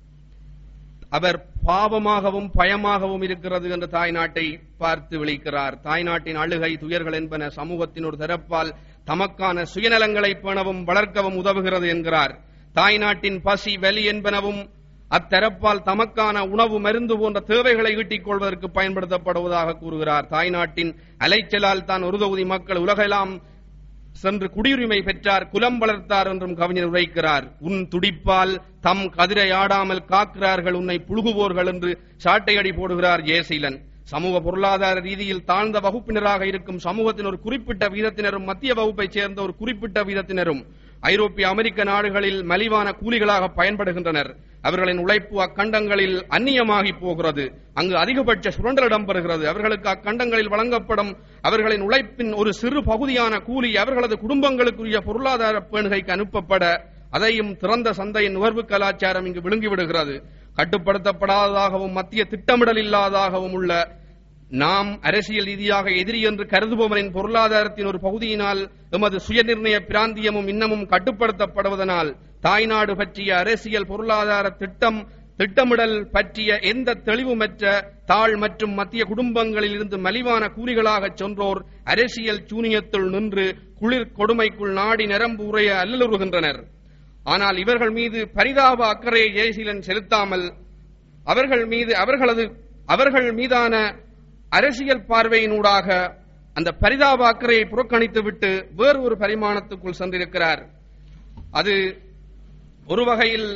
அவர் பாவமாகவும் பயமாகவும் இருக்கிறது என்ற தாய்நாட்டை பார்த்து விழிக்கிறார் தாய்நாட்டின் அழுகை துயர்கள் என்பன சமூகத்தின் ஒரு தரப்பால் தமக்கான சுயநலங்களை பேணவும் வளர்க்கவும் உதவுகிறது என்கிறார் தாய்நாட்டின் பசி வலி என்பனவும் அத்தரப்பால் தமக்கான உணவு மருந்து போன்ற தேவைகளை ஈட்டிக் கொள்வதற்கு பயன்படுத்தப்படுவதாக கூறுகிறார் தாய்நாட்டின் அலைச்சலால் தான் ஒரு தொகுதி மக்கள் உலகெல்லாம் சென்று குடியுரிமை பெற்றார் குலம் வளர்த்தார் என்றும் கவிஞர் உரைக்கிறார் உன் துடிப்பால் தம் கதிரை ஆடாமல் காக்கிறார்கள் உன்னை புழுகுவோர்கள் என்று சாட்டையடி போடுகிறார் ஜெயசீலன் சமூக பொருளாதார ரீதியில் தாழ்ந்த வகுப்பினராக இருக்கும் சமூகத்தின் ஒரு குறிப்பிட்ட வீதத்தினரும் மத்திய வகுப்பைச் சேர்ந்த ஒரு குறிப்பிட்ட வீதத்தினரும் ஐரோப்பிய அமெரிக்க நாடுகளில் மலிவான கூலிகளாக பயன்படுகின்றனர் அவர்களின் உழைப்பு அக்கண்டங்களில் அந்நியமாகி போகிறது அங்கு அதிகபட்ச சுரண்டல் இடம்பெறுகிறது அவர்களுக்கு அக்கண்டங்களில் வழங்கப்படும் அவர்களின் உழைப்பின் ஒரு சிறு பகுதியான கூலி அவர்களது குடும்பங்களுக்குரிய பொருளாதார பேணுகைக்கு அனுப்பப்பட அதையும் திறந்த சந்தையின் நுகர்வு கலாச்சாரம் இங்கு விழுங்கிவிடுகிறது கட்டுப்படுத்தப்படாததாகவும் மத்திய திட்டமிடல் இல்லாததாகவும் உள்ள நாம் அரசியல் ரீதியாக எதிரி என்று கருதுபவரின் பொருளாதாரத்தின் ஒரு பகுதியினால் எமது சுயநிர்ணய பிராந்தியமும் இன்னமும் கட்டுப்படுத்தப்படுவதனால் தாய்நாடு பற்றிய அரசியல் பொருளாதார திட்டம் திட்டமிடல் பற்றிய எந்த தெளிவுமற்ற தாழ் மற்றும் மத்திய குடும்பங்களில் இருந்து மலிவான கூலிகளாக சென்றோர் அரசியல் சூனியத்துள் நின்று குளிர் கொடுமைக்குள் நாடி நிரம்பு உரைய அல்லலுறுகின்றனர் ஆனால் இவர்கள் மீது பரிதாப அக்கறையை ஜெயசீலன் செலுத்தாமல் அவர்கள் மீது அவர்களது அவர்கள் மீதான அரசியல் பார்வையினூடாக அந்த பரிதாப அக்கறையை புறக்கணித்துவிட்டு வேறு ஒரு பரிமாணத்துக்குள் சென்றிருக்கிறார் அது ஒரு வகையில்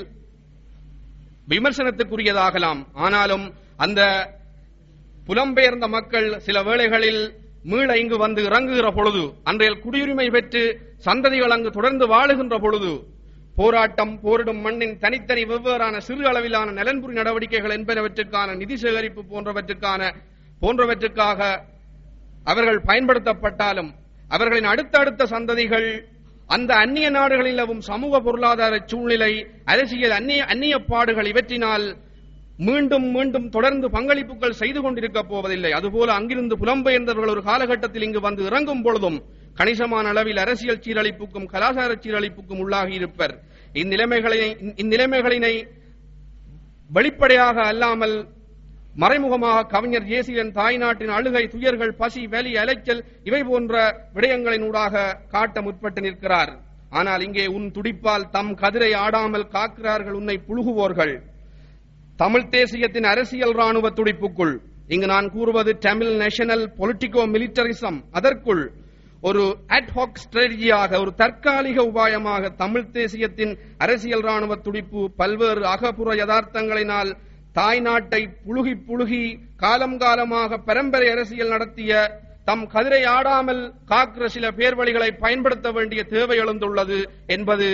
விமர்சனத்துக்குரியதாகலாம் ஆனாலும் அந்த புலம்பெயர்ந்த மக்கள் சில வேளைகளில் மீள இங்கு வந்து இறங்குகிற பொழுது அன்றைய குடியுரிமை பெற்று சந்ததிகள் அங்கு தொடர்ந்து வாழுகின்ற பொழுது போராட்டம் போரிடும் மண்ணின் தனித்தனி வெவ்வேறான சிறு அளவிலான நலன்புரி நடவடிக்கைகள் என்பனவற்றுக்கான நிதி சேகரிப்பு போன்றவற்றுக்கான போன்றவற்றுக்காக அவர்கள் பயன்படுத்தப்பட்டாலும் அவர்களின் அடுத்தடுத்த சந்ததிகள் அந்த அந்நிய நாடுகளில் நிலவும் சமூக பொருளாதார சூழ்நிலை அரசியல் அந்நிய அந்நிய பாடுகள் இவற்றினால் மீண்டும் மீண்டும் தொடர்ந்து பங்களிப்புகள் செய்து கொண்டிருக்க போவதில்லை அதுபோல அங்கிருந்து புலம்பெயர்ந்தவர்கள் ஒரு காலகட்டத்தில் இங்கு வந்து இறங்கும் பொழுதும் கணிசமான அளவில் அரசியல் சீரழிப்புக்கும் கலாச்சார சீரழிப்புக்கும் உள்ளாகி இருப்பர் இந்நிலைமைகளை இந்நிலைமைகளினை வெளிப்படையாக அல்லாமல் மறைமுகமாக கவிஞர் ஜேசியன் தாய்நாட்டின் அழுகை துயர்கள் பசி வலி அலைச்சல் இவை போன்ற விடயங்களினூடாக காட்ட முற்பட்டு நிற்கிறார் ஆனால் இங்கே உன் துடிப்பால் தம் கதிரை ஆடாமல் காக்கிறார்கள் உன்னை புழுகுவோர்கள் தமிழ் தேசியத்தின் அரசியல் ராணுவ துடிப்புக்குள் இங்கு நான் கூறுவது தமிழ் நேஷனல் பொலிட்டிகோ மிலிட்டரிசம் அதற்குள் ஒரு அட்ஹாக் ஸ்ட்ராட்டஜியாக ஒரு தற்காலிக உபாயமாக தமிழ் தேசியத்தின் அரசியல் ராணுவ துடிப்பு பல்வேறு அகப்புற யதார்த்தங்களினால் தாய்நாட்டை புழுகி புழுகி காலம் காலமாக பரம்பரை அரசியல் நடத்திய தம் கதிரை ஆடாமல் காக்கிற சில பேர்வழிகளை பயன்படுத்த வேண்டிய தேவை எழுந்துள்ளது என்பது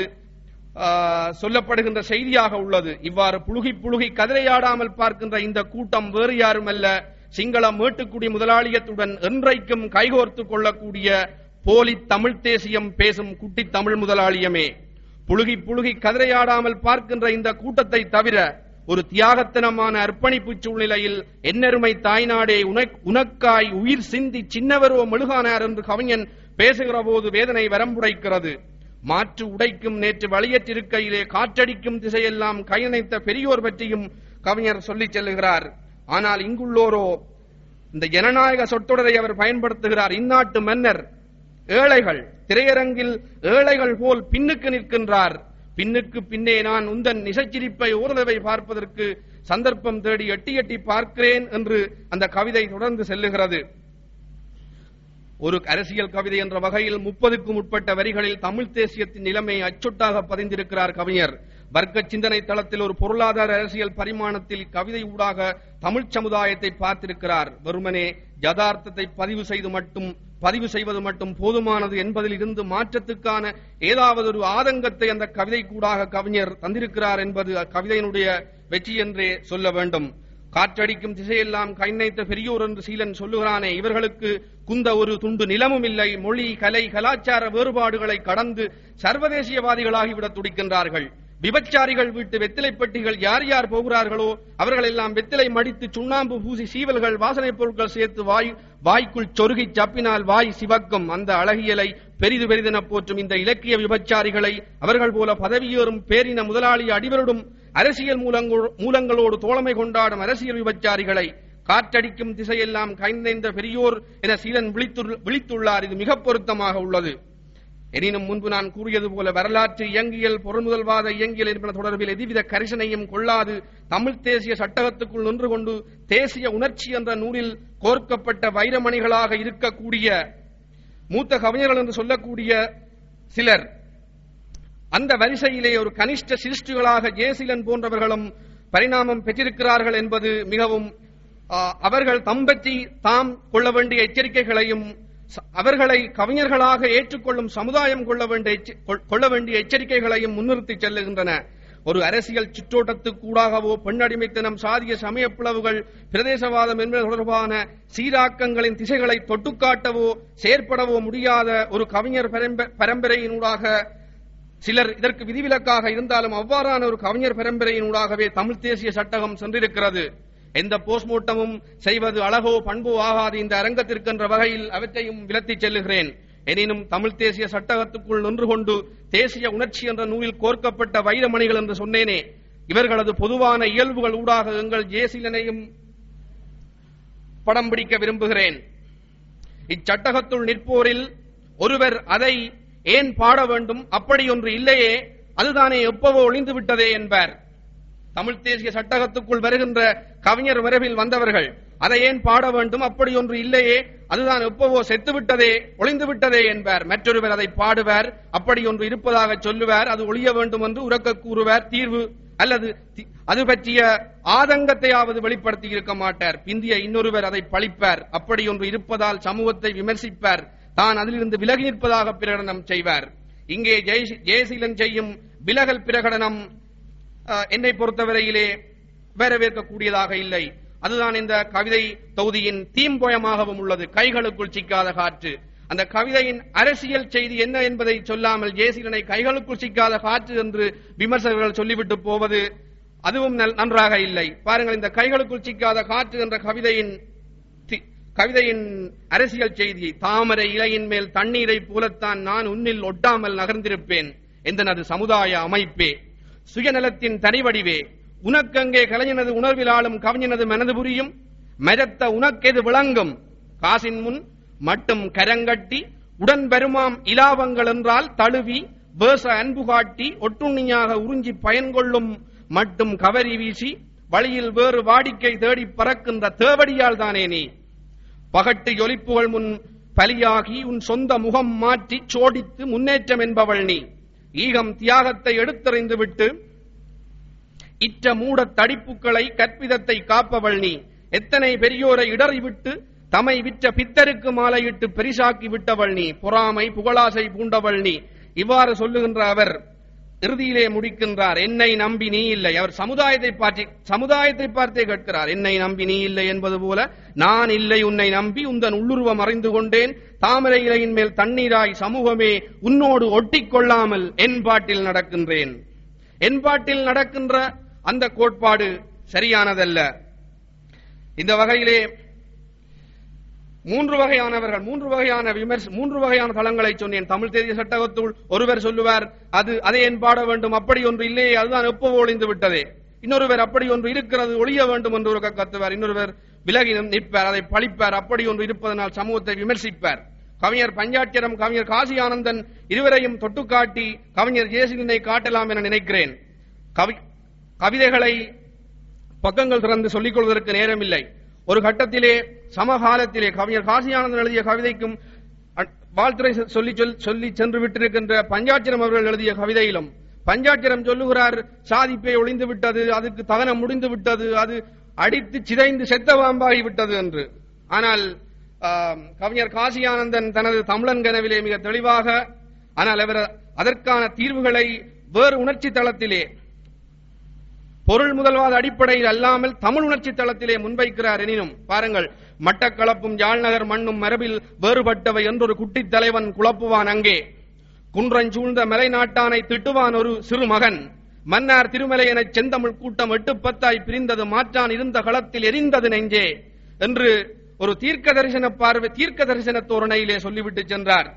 ஆஹ், சொல்லப்படுகின்ற செய்தியாக உள்ளது இவ்வாறு புழுகி புழுகி கதிரையாடாமல் பார்க்கின்ற இந்த கூட்டம் வேறு யாருமல்ல சிங்கள மேட்டுக்குடி முதலாளியத்துடன் என்றைக்கும் கைகோர்த்துக் கொள்ளக்கூடிய போலி தமிழ் தேசியம் பேசும் குட்டி தமிழ் முதலாளியமே புழுகி புழுகி கதிரையாடாமல் பார்க்கின்ற இந்த கூட்டத்தை தவிர ஒரு தியாகத்தனமான அர்ப்பணிப்பு சூழ்நிலையில் என்னருமை தாய்நாடே உனக்- உனக்காய் உயிர் சிந்தி சின்னவரோ மெழுகானார் என்று கவிஞன் பேசுகிற போது வேதனை வரம்புடைக்கிறது மாற்று உடைக்கும் நேற்று வழியற்றிருக்கையிலே காற்றடிக்கும் திசையெல்லாம் கையணைத்த பெரியோர் பற்றியும் கவிஞர் சொல்லிச் செல்லுகிறார் ஆனால் இங்குள்ளோரோ இந்த ஜனநாயக சொற்றொடரை அவர் பயன்படுத்துகிறார் இந்நாட்டு மன்னர் ஏழைகள் திரையரங்கில் ஏழைகள் போல் பின்னுக்கு நிற்கின்றார் பின்னுக்கு பின்னே நான் உந்தன் நிசச்சிரிப்பை ஓரளவை பார்ப்பதற்கு சந்தர்ப்பம் தேடி எட்டி எட்டி பார்க்கிறேன் என்று அந்த கவிதை தொடர்ந்து செல்லுகிறது ஒரு அரசியல் கவிதை என்ற வகையில் முப்பதுக்கும் உட்பட்ட வரிகளில் தமிழ் தேசியத்தின் நிலைமையை அச்சொட்டாக பதிந்திருக்கிறார் கவிஞர் வர்க்க சிந்தனை தளத்தில் ஒரு பொருளாதார அரசியல் பரிமாணத்தில் கவிதை ஊடாக தமிழ் சமுதாயத்தை பார்த்திருக்கிறார் வெறுமனே யதார்த்தத்தை பதிவு செய்து மட்டும் பதிவு செய்வது மட்டும் போதுமானது என்பதில் இருந்து மாற்றத்துக்கான ஏதாவது ஒரு ஆதங்கத்தை அந்த கவிதை கூடாக கவிஞர் தந்திருக்கிறார் என்பது அக்கவிதையினுடைய வெற்றி என்றே சொல்ல வேண்டும் காற்றடிக்கும் திசையெல்லாம் கைநைத்த பெரியோர் என்று சீலன் சொல்லுகிறானே இவர்களுக்கு குந்த ஒரு துண்டு நிலமும் இல்லை மொழி கலை கலாச்சார வேறுபாடுகளை கடந்து சர்வதேசியவாதிகளாகிவிடத் துடிக்கின்றார்கள் விபச்சாரிகள் வீட்டு வெத்திலை பெட்டிகள் யார் யார் போகிறார்களோ அவர்கள் எல்லாம் வெத்திலை மடித்து சுண்ணாம்பு பூசி சீவல்கள் வாசனைப் பொருட்கள் சேர்த்து வாய் வாய்க்குள் சொருகி சப்பினால் வாய் சிவக்கும் அந்த அழகியலை பெரிது பெரிதென போற்றும் இந்த இலக்கிய விபச்சாரிகளை அவர்கள் போல பதவியேறும் பேரின முதலாளி அடிவருடும் அரசியல் மூலங்கோ- மூலங்களோடு தோழமை கொண்டாடும் அரசியல் விபச்சாரிகளை காற்றடிக்கும் திசையெல்லாம் கைந்தைந்த பெரியோர் என சீலன் விழித்துள்- விழித்துள்ளார் இது மிக பொருத்தமாக உள்ளது எனினும் முன்பு நான் கூறியது போல வரலாற்று இயங்கியல் பொருள்முதல்வாத இயங்கியல் என்பன தொடர்பில் எதுவித கரிசனையும் கொள்ளாது தமிழ் தேசிய சட்டகத்துக்குள் நின்று கொண்டு தேசிய உணர்ச்சி என்ற நூலில் கோர்க்கப்பட்ட வைரமணிகளாக இருக்கக்கூடிய மூத்த கவிஞர்கள் என்று சொல்லக்கூடிய சிலர் அந்த வரிசையிலே ஒரு கனிஷ்ட சிருஷ்டிகளாக ஜேசிலன் போன்றவர்களும் பரிணாமம் பெற்றிருக்கிறார்கள் என்பது மிகவும் ஆ, அவர்கள் தம் பற்றி தாம் கொள்ள வேண்டிய எச்சரிக்கைகளையும் ச- அவர்களை கவிஞர்களாக ஏற்றுக்கொள்ளும் சமுதாயம் கொள்ள வேண்டிய எச்ச- கொள்- கொள்ள வேண்டிய எச்சரிக்கைகளையும் முன்னிறுத்தி செல்லுகின்றன ஒரு அரசியல் சுற்றோட்டத்துக்கூடாகவோ பெண்ணடிமைத்தனம் சாதிய சமய பிளவுகள் பிரதேசவாதம் என்பது தொடர்பான சீராக்கங்களின் திசைகளை தொட்டுக்காட்டவோ செயற்படவோ முடியாத ஒரு கவிஞர் பரம்ப- பரம்பரையினூடாக சிலர் இதற்கு விதிவிலக்காக இருந்தாலும் அவ்வாறான ஒரு கவிஞர் பரம்பரையினூடாகவே தமிழ் தேசிய சட்டகம் சென்றிருக்கிறது எந்த போஸ்ட்மார்ட்டமும் செய்வது அழகோ பண்போ ஆகாது இந்த அரங்கத்திற்கு என்ற வகையில் அவற்றையும் விலத்திச் செல்லுகிறேன் எனினும் தமிழ் தேசிய சட்டகத்துக்குள் நின்று கொண்டு தேசிய உணர்ச்சி என்ற நூலில் கோர்க்கப்பட்ட வைரமணிகள் என்று சொன்னேனே இவர்களது பொதுவான இயல்புகள் ஊடாக எங்கள் ஜேசிலனையும் படம் பிடிக்க விரும்புகிறேன் இச்சட்டகத்துள் நிற்போரில் ஒருவர் அதை ஏன் பாட வேண்டும் அப்படி ஒன்று இல்லையே அதுதானே எப்பவோ ஒளிந்து விட்டதே என்பார் தமிழ் தேசிய சட்டகத்துக்குள் வருகின்ற கவிஞர் வரவில் வந்தவர்கள் அதை ஏன் பாட வேண்டும் அப்படி ஒன்று இல்லையே அதுதான் எப்பவோ செத்து விட்டதே ஒளிந்து விட்டதே என்பார் மற்றொருவர் அதை பாடுவார் அப்படி ஒன்று இருப்பதாக சொல்லுவார் அது ஒளிய வேண்டும் என்று உறக்க கூறுவார் தீர்வு அல்லது தி- அது பற்றிய ஆதங்கத்தையாவது வெளிப்படுத்தி இருக்க மாட்டார் பிந்திய இன்னொருவர் அதை பழிப்பார் அப்படி ஒன்று இருப்பதால் சமூகத்தை விமர்சிப்பார் தான் அதிலிருந்து விலகி நிற்பதாக பிரகடனம் செய்வார் இங்கே ஜெய்- ஜெயசீலன் செய்யும் விலகல் பிரகடனம் அஹ், என்னை பொறுத்தவரையிலே வரவேற்கக்கூடியதாக இல்லை அதுதான் இந்த கவிதை தொகுதியின் தீம்போயமாகவும் உள்ளது கைகளுக்குள் சிக்காத காற்று அந்த கவிதையின் அரசியல் செய்தி என்ன என்பதை சொல்லாமல் ஜெயசீலனை கைகளுக்குள் சிக்காத காற்று என்று விமர்சகர்கள் சொல்லிவிட்டு போவது அதுவும் நல்- நன்றாக இல்லை பாருங்கள் இந்த கைகளுக்குள் சிக்காத காற்று என்ற கவிதையின் தி- கவிதையின் அரசியல் செய்தி தாமரை இலையின் மேல் தண்ணீரை போலத்தான் நான் உன்னில் ஒட்டாமல் நகர்ந்திருப்பேன் எந்தனது சமுதாய அமைப்பே சுயநலத்தின் தனிவடிவே உனக்கங்கே கலைஞனது உணர்வில் ஆளும் கவிஞனது மனது புரியும் மரத்த உனக்கெது விளங்கும் காசின் முன் மட்டும் கரங்கட்டி உடன் பெருமாம் இலாவங்கள் என்றால் தழுவி வேச அன்பு காட்டி ஒட்டுண்ணியாக உறிஞ்சி பயன்கொள்ளும் மட்டும் கவரி வீசி வழியில் வேறு வாடிக்கை தேடி பறக்கின்ற தேவடியால் தானே நீ பகட்டு ஒலிப்புகள் முன் பலியாகி உன் சொந்த முகம் மாற்றி சோடித்து முன்னேற்றம் என்பவள் நீ ஈகம் தியாகத்தை எடுத்தறிந்து விட்டு இற்ற மூடத் தடிப்புக்களை கற்பிதத்தை காப்பவள் நீ எத்தனை பெரியோரை இடறிவிட்டு தமை விற்ற பித்தருக்கு மாலையிட்டு பெரிசாக்கி விட்டவள் நீ பொறாமை புகழாசை பூண்டவள் நீ இவ்வாறு சொல்லுகின்ற அவர் இறுதியிலே முடிக்கின்றார் என்னை நம்பி நீ இல்லை அவர் சமுதாயத்தை பார்த்து சமுதாயத்தை பார்த்தே கேட்கிறார் என்னை நம்பி நீ இல்லை என்பது போல நான் இல்லை உன்னை நம்பி உந்தன் உள்ளுருவம் அறிந்து கொண்டேன் தாமரை இலையின் மேல் தண்ணீராய் சமூகமே உன்னோடு ஒட்டிக் கொள்ளாமல் என் பாட்டில் நடக்கின்றேன் என் பாட்டில் நடக்கின்ற அந்த கோட்பாடு சரியானதல்ல இந்த வகையிலே மூன்று வகையானவர்கள் மூன்று வகையான விமர்ச மூன்று வகையான தளங்களை சொன்னேன் தமிழ் தேதிய சட்டகத்துள் ஒருவர் சொல்லுவார் அது அதை என் பாட வேண்டும் அப்படி ஒன்று இல்லையே அதுதான் எப்போ ஒளிந்து விட்டதே இன்னொருவர் அப்படி ஒன்று இருக்கிறது ஒழிய வேண்டும் என்று ஒரு கத்துவார் இன்னொருவர் விலகி நிற்பார் அதை பழிப்பார் அப்படி ஒன்று இருப்பதனால் சமூகத்தை விமர்சிப்பார் கவிஞர் பஞ்சாட்சரம் கவிஞர் காசி ஆனந்தன் இருவரையும் தொட்டுக்காட்டி கவிஞர் ஜேசிலினை காட்டலாம் என நினைக்கிறேன் கவி கவிதைகளை பக்கங்கள் திறந்து சொல்லிக் கொள்வதற்கு நேரமில்லை ஒரு கட்டத்திலே சமகாலத்திலே கவிஞர் காசியானந்தன் எழுதிய கவிதைக்கும் அ- வாழ்த்துரை சொ- சொல்லி சொல்- சொல்லி சென்று விட்டிருக்கின்ற பஞ்சாட்சரம் அவர்கள் எழுதிய கவிதையிலும் பஞ்சாட்சரம் சொல்லுகிறார் சாதிப்பை ஒளிந்து விட்டது அதுக்கு தகனம் முடிந்து விட்டது அது அடித்து சிதைந்து செத்த பாம்பாகி விட்டது என்று ஆனால் ஆம், கவிஞர் காசியானந்தன் தனது தமிழன் கனவிலே மிக தெளிவாக ஆனால் அவர் அதற்கான தீர்வுகளை வேறு உணர்ச்சி தளத்திலே பொருள் முதல்வாத அடிப்படையில் அல்லாமல் தமிழ் உணர்ச்சி தளத்திலே முன்வைக்கிறார் எனினும் பாருங்கள் மட்டக்களப்பும் யாழ்நகர் மண்ணும் மரபில் வேறுபட்டவை என்றொரு குட்டித் தலைவன் குழப்புவான் அங்கே குன்றஞ்சூழ்ந்த மலை நாட்டானை திட்டுவான் ஒரு சிறு மகன் மன்னார் திருமலை எனச் செந்தமிழ் கூட்டம் எட்டு பத்தாய் பிரிந்தது மாற்றான் இருந்த களத்தில் எரிந்தது நெஞ்சே என்று ஒரு தீர்க்க தரிசன பார்வை தீர்க்க தரிசன தோரணையிலே சொல்லிவிட்டு சென்றார்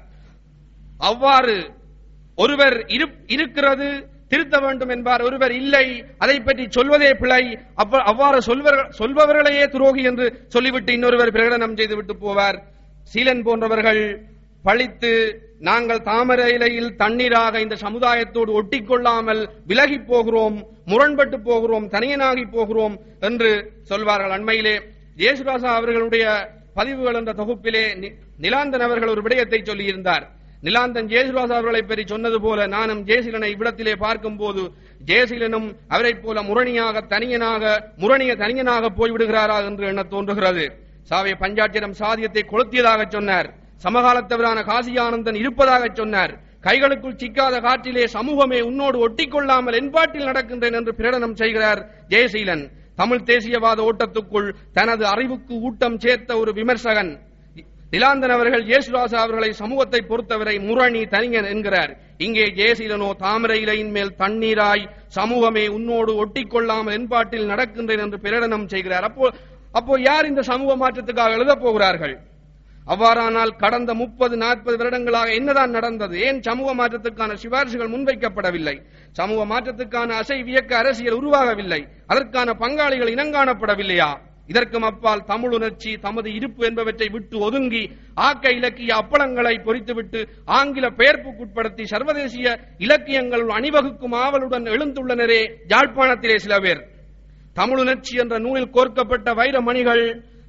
அவ்வாறு ஒருவர் இரு- இருக்கிறது திருத்த வேண்டும் என்பார் ஒருவர் இல்லை அதை பற்றி சொல்வதே பிழை அப்ப- அவ்வாறு சொல்வர் சொல்பவர்களையே துரோகி என்று சொல்லிவிட்டு இன்னொருவர் பிரகடனம் செய்துவிட்டு போவார் சீலன் போன்றவர்கள் பழித்து நாங்கள் தாமரை இலையில் தண்ணீராக இந்த சமுதாயத்தோடு ஒட்டிக்கொள்ளாமல் விலகி போகிறோம் முரண்பட்டு போகிறோம் தனியனாகி போகிறோம் என்று சொல்வார்கள் அண்மையிலே ஜேசுராசா அவர்களுடைய பதிவுகள் என்ற தொகுப்பிலே நி- நிலாந்தன் அவர்கள் ஒரு விடயத்தை சொல்லியிருந்தார் நிலாந்தன் ஜேசுராசா அவர்களை பற்றி சொன்னது போல நானும் ஜேசிலனை இவ்விடத்திலே பார்க்கும்போது ஜேசிலனும் அவரைப் போல முரணியாக தனியனாக முரணிய தனியனாக போய்விடுகிறாரா என்று எண்ண தோன்றுகிறது சாவே பஞ்சாட்சிரம் சாதியத்தை கொளுத்தியதாக சொன்னார் சமகாலத்தவரான காசியானந்தன் இருப்பதாக சொன்னார் கைகளுக்குள் சிக்காத காற்றிலே சமூகமே உன்னோடு ஒட்டிக்கொள்ளாமல் என்பாட்டில் நடக்கின்றேன் என்று பிரகடனம் செய்கிறார் ஜெயசீலன் தமிழ் தேசியவாத ஓட்டத்துக்குள் தனது அறிவுக்கு ஊட்டம் சேர்த்த ஒரு விமர்சகன் நிலாந்தன் அவர்கள் இயேசுராசா அவர்களை சமூகத்தை பொறுத்தவரை முரணி தனியன் என்கிறார் இங்கே ஜெயசீலனோ தாமரை இலையின் மேல் தண்ணீராய் சமூகமே உன்னோடு ஒட்டிக்கொள்ளாமல் என்பாட்டில் நடக்கின்றேன் என்று பிரகடனம் செய்கிறார் அப்போ அப்போ யார் இந்த சமூக மாற்றத்துக்காக எழுதப் போகிறார்கள் அவ்வாறானால் கடந்த முப்பது நாற்பது வருடங்களாக என்னதான் நடந்தது ஏன் சமூக மாற்றத்துக்கான சிபாரிசுகள் முன்வைக்கப்படவில்லை சமூக மாற்றத்துக்கான அசை வியக்க அரசியல் உருவாகவில்லை அதற்கான பங்காளிகள் இனங்காணப்படவில்லையா இதற்கும் அப்பால் தமிழ் உணர்ச்சி தமது இருப்பு என்பவற்றை விட்டு ஒதுங்கி ஆக்க இலக்கிய அப்பளங்களை பொறித்துவிட்டு ஆங்கில பெயர்ப்புக்குட்படுத்தி சர்வதேசிய இலக்கியங்கள் அணிவகுக்கும் ஆவலுடன் எழுந்துள்ளனரே யாழ்ப்பாணத்திலே சில பேர் தமிழுணர்ச்சி என்ற நூலில் கோர்க்கப்பட்ட வைரமணிகள்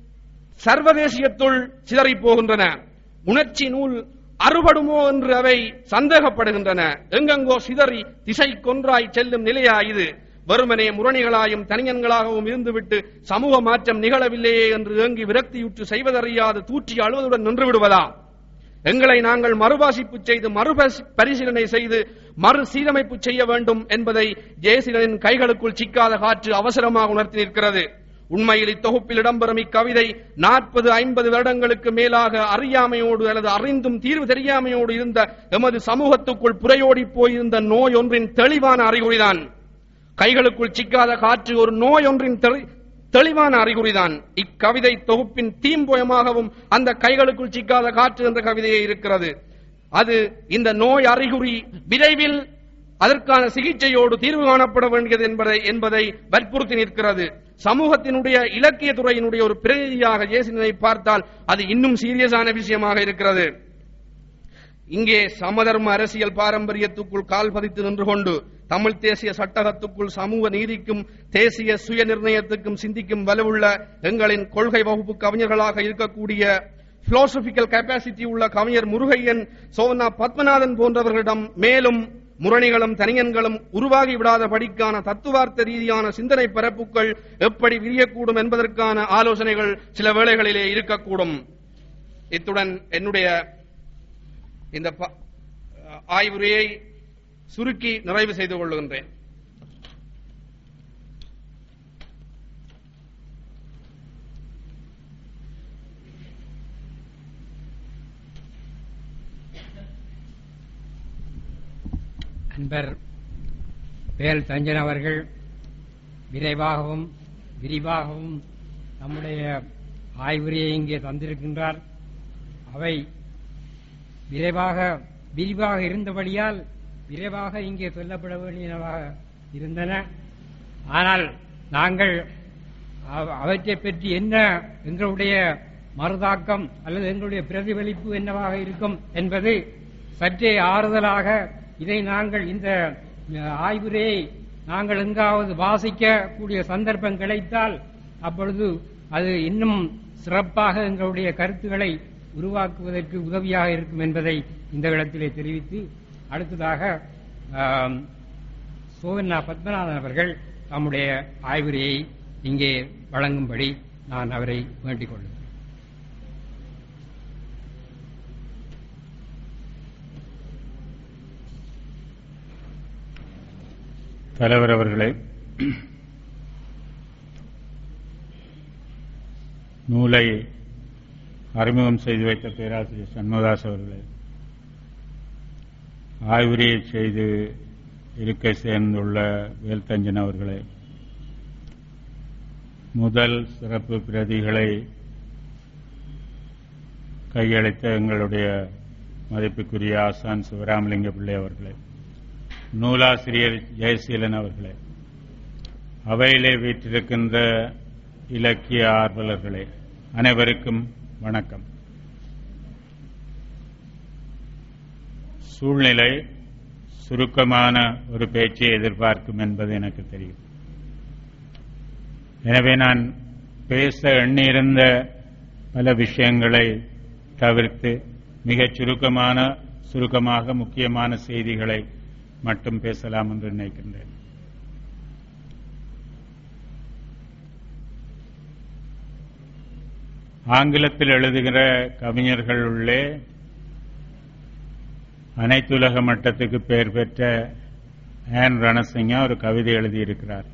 சர்வதேசியத்துள் சிதறி போகின்றன உணர்ச்சி நூல் அறுபடுமோ என்று அவை சந்தேகப்படுகின்றன எங்கெங்கோ சிதறி திசை கொன்றாய் செல்லும் நிலையா இது வெறுமனே முரணிகளாயும் தனியன்களாகவும் இருந்துவிட்டு சமூக மாற்றம் நிகழவில்லையே என்று ஏங்கி விரக்தியுற்று செய்வதறியாது தூற்றி அழுவதுடன் நின்று விடுவதா எங்களை நாங்கள் மறுவாசிப்பு செய்து மறுபரிசி- பரிசீலனை செய்து மறு சீரமைப்பு செய்ய வேண்டும் என்பதை ஜெயசீலனின் கைகளுக்குள் சிக்காத காற்று அவசரமாக உணர்த்தி நிற்கிறது உண்மையில் இத்தொகுப்பில் இடம்பெறும் இக்கவிதை நாற்பது ஐம்பது வருடங்களுக்கு மேலாக அறியாமையோடு அல்லது அறிந்தும் தீர்வு தெரியாமையோடு இருந்த எமது சமூகத்துக்குள் புரையோடி போயிருந்த நோய் ஒன்றின் தெளிவான அறிகுறிதான் கைகளுக்குள் சிக்காத காற்று ஒரு நோய் ஒன்றின் தெளி- தெளிவான அறிகுறிதான் இக்கவிதை தொகுப்பின் தீம்போயமாகவும் அந்த கைகளுக்குள் சிக்காத காற்று என்ற கவிதையே இருக்கிறது அது இந்த நோய் அறிகுறி விரைவில் அதற்கான சிகிச்சையோடு தீர்வு காணப்பட வேண்டியது என்பதை என்பதை வற்புறுத்தி நிற்கிறது சமூகத்தினுடைய இலக்கிய துறையினுடைய ஒரு பிரதிநிதியாக ஜேசினை பார்த்தால் அது இன்னும் சீரியஸான விஷயமாக இருக்கிறது இங்கே சமதர்ம அரசியல் பாரம்பரியத்துக்குள் கால் பதித்து நின்று கொண்டு தமிழ் தேசிய சட்டகத்துக்குள் சமூக நீதிக்கும் தேசிய சுய நிர்ணயத்துக்கும் சிந்திக்கும் வலுவுள்ள எங்களின் கொள்கை வகுப்பு கவிஞர்களாக இருக்கக்கூடிய பிலோசபிக்கல் கெப்பாசிட்டி உள்ள கவிஞர் முருகையன் சோனா பத்மநாதன் போன்றவர்களிடம் மேலும் முரணிகளும் தனியன்களும் உருவாகி விடாத படிக்கான தத்துவார்த்த ரீதியான சிந்தனை பரப்புகள் எப்படி விரியக்கூடும் என்பதற்கான ஆலோசனைகள் சில வேளைகளிலே இருக்கக்கூடும் இத்துடன் என்னுடைய இந்த ப- ஆய்வுரையை சுருக்கி நிறைவு செய்து கொள்ளுகின்றேன் அன்பர் பேல் தஞ்சன் அவர்கள் விரைவாகவும் விரிவாகவும் நம்முடைய ஆய்வுரையை இங்கே தந்திருக்கின்றார் அவை விரைவாக விரிவாக இருந்தபடியால் விரைவாக இங்கே சொல்லப்பட வேண்டியனவாக இருந்தன ஆனால் நாங்கள் அவ- அவற்றைப் பற்றி என்ன எங்களுடைய மறுதாக்கம் அல்லது எங்களுடைய பிரதிபலிப்பு என்னவாக இருக்கும் என்பது சற்றே ஆறுதலாக இதை நாங்கள் இந்த அஹ், ஆய்வுரையை நாங்கள் எங்காவது வாசிக்கக்கூடிய சந்தர்ப்பம் கிடைத்தால் அப்பொழுது அது இன்னும் சிறப்பாக எங்களுடைய கருத்துக்களை உருவாக்குவதற்கு உதவியாக இருக்கும் என்பதை இந்த இடத்திலே தெரிவித்து அடுத்ததாக ஆம், சோவண்ணா பத்மநாதன் அவர்கள் தம்முடைய ஆய்வுரையை இங்கே வழங்கும்படி நான் அவரை வேண்டிக் கொள்கிறேன் தலைவர் அவர்களே நூலை அறிமுகம் செய்து வைத்த பேராசிரியர் சண்முகதாஸ் அவர்களே ஆய்வுரையை செய்து இருக்க சேர்ந்துள்ள வேல்தஞ்சன் அவர்களே முதல் சிறப்பு பிரதிகளை கையளித்த எங்களுடைய மதிப்புக்குரிய ஆசான் சிவராமலிங்க பிள்ளை அவர்களே நூலாசிரியர் ஜெயசீலன் அவர்களே அவையிலே வீற்றிருக்கின்ற இலக்கிய ஆர்வலர்களே அனைவருக்கும் வணக்கம் சூழ்நிலை சுருக்கமான ஒரு பேச்சை எதிர்பார்க்கும் என்பது எனக்கு தெரியும் எனவே நான் பேச எண்ணியிருந்த பல விஷயங்களை தவிர்த்து மிகச் சுருக்கமான சுருக்கமாக முக்கியமான செய்திகளை மட்டும் பேசலாம் என்று நினைக்கின்றேன் ஆங்கிலத்தில் எழுதுகிற கவிஞர்களுள்ளே அனைத்துலக மட்டத்துக்கு பெயர் பெற்ற ஆன் ரணசிங்கா ஒரு கவிதை எழுதியிருக்கிறார்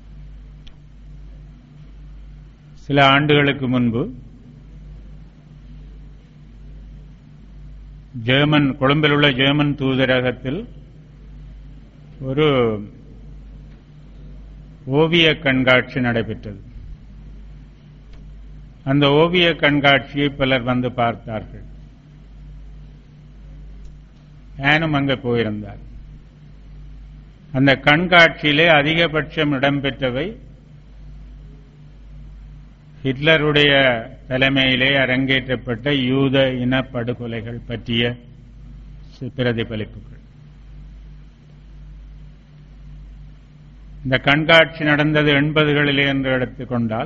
சில ஆண்டுகளுக்கு முன்பு ஜெர்மன் கொழும்பில் உள்ள ஜெர்மன் தூதரகத்தில் ஒரு ஓவிய கண்காட்சி நடைபெற்றது அந்த ஓவிய கண்காட்சியை பலர் வந்து பார்த்தார்கள் ஏனும் அங்கே போயிருந்தார் அந்த கண்காட்சியிலே அதிகபட்சம் இடம்பெற்றவை ஹிட்லருடைய தலைமையிலே அரங்கேற்றப்பட்ட யூத இன படுகொலைகள் பற்றிய பிரதிபலிப்புகள் இந்த கண்காட்சி நடந்தது எண்பதுகளிலே என்று எடுத்துக்கொண்டால்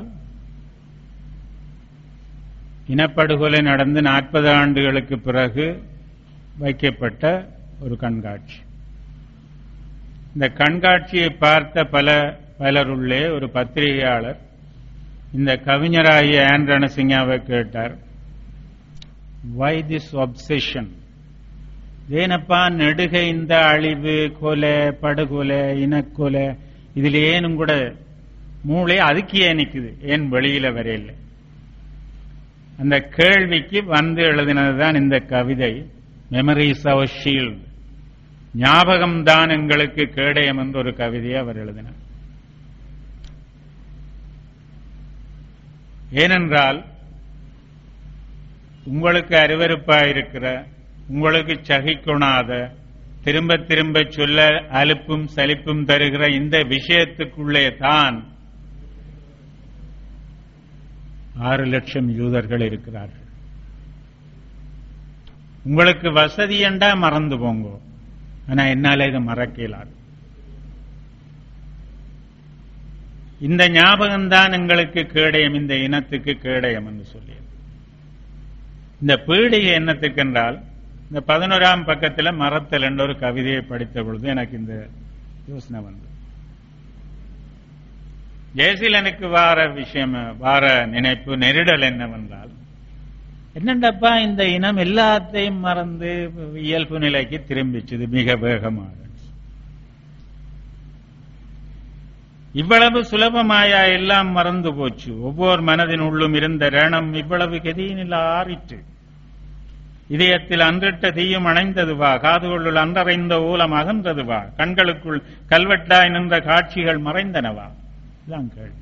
இனப்படுகொலை நடந்து நாற்பது ஆண்டுகளுக்கு பிறகு வைக்கப்பட்ட ஒரு கண்காட்சி இந்த கண்காட்சியை பார்த்த பல பலருள்ளே ஒரு பத்திரிகையாளர் இந்த கவிஞராகிய ஆன் ரணசிங்காவை கேட்டார் வை திஸ் ஒப்செஷன் ஏனப்பா நெடுக இந்த அழிவு கொலை படுகொலை இனக்கொலை இதில் ஏனும் கூட மூளை அதுக்கியே நிக்குது ஏன் வெளியில வரையில்லை அந்த கேள்விக்கு வந்து எழுதினதுதான் இந்த கவிதை மெமரிஸ் அவர் ஷீல்ட் ஞாபகம் தான் எங்களுக்கு கேடயம் என்ற ஒரு கவிதையை அவர் எழுதினார் ஏனென்றால் உங்களுக்கு அருவருப்பாயிருக்கிற உங்களுக்கு சகிக்கொணாத திரும்ப திரும்ப சொல்ல அலுப்பும் சலிப்பும் தருகிற இந்த விஷயத்துக்குள்ளே தான் ஆறு லட்சம் யூதர்கள் இருக்கிறார்கள் உங்களுக்கு வசதி என்றா மறந்து போங்க ஆனா என்னால இதை மறக்க இயலாது இந்த ஞாபகம்தான் எங்களுக்கு கேடயம் இந்த இனத்துக்கு கேடயம் என்று சொல்லி இந்த பீடிகை என்னத்துக்கு என்றால் இந்த பதினோராம் பக்கத்துல மரத்தல் என்ற ஒரு கவிதையை படித்த பொழுது எனக்கு இந்த யோசனை வந்தது ஜெயசீலனுக்கு வார விஷயம் வார நினைப்பு நெருடல் என்னவென்றால் என்னண்டப்பா இந்த இனம் எல்லாத்தையும் மறந்து இயல்பு நிலைக்கு திரும்பிச்சது மிக வேகமாக இவ்வளவு சுலபமாயா எல்லாம் மறந்து போச்சு ஒவ்வொரு மனதின் உள்ளும் இருந்த ரணம் இவ்வளவு கதியினில் ஆறிற்று இதயத்தில் அன்றிட்ட தீயும் அணைந்ததுவா காதுகளுள் அன்றறைந்த ஊலம் அகன்றதுவா கண்களுக்குள் கல்வெட்டாய் நின்ற காட்சிகள் மறைந்தனவா இதுதான் கேள்வி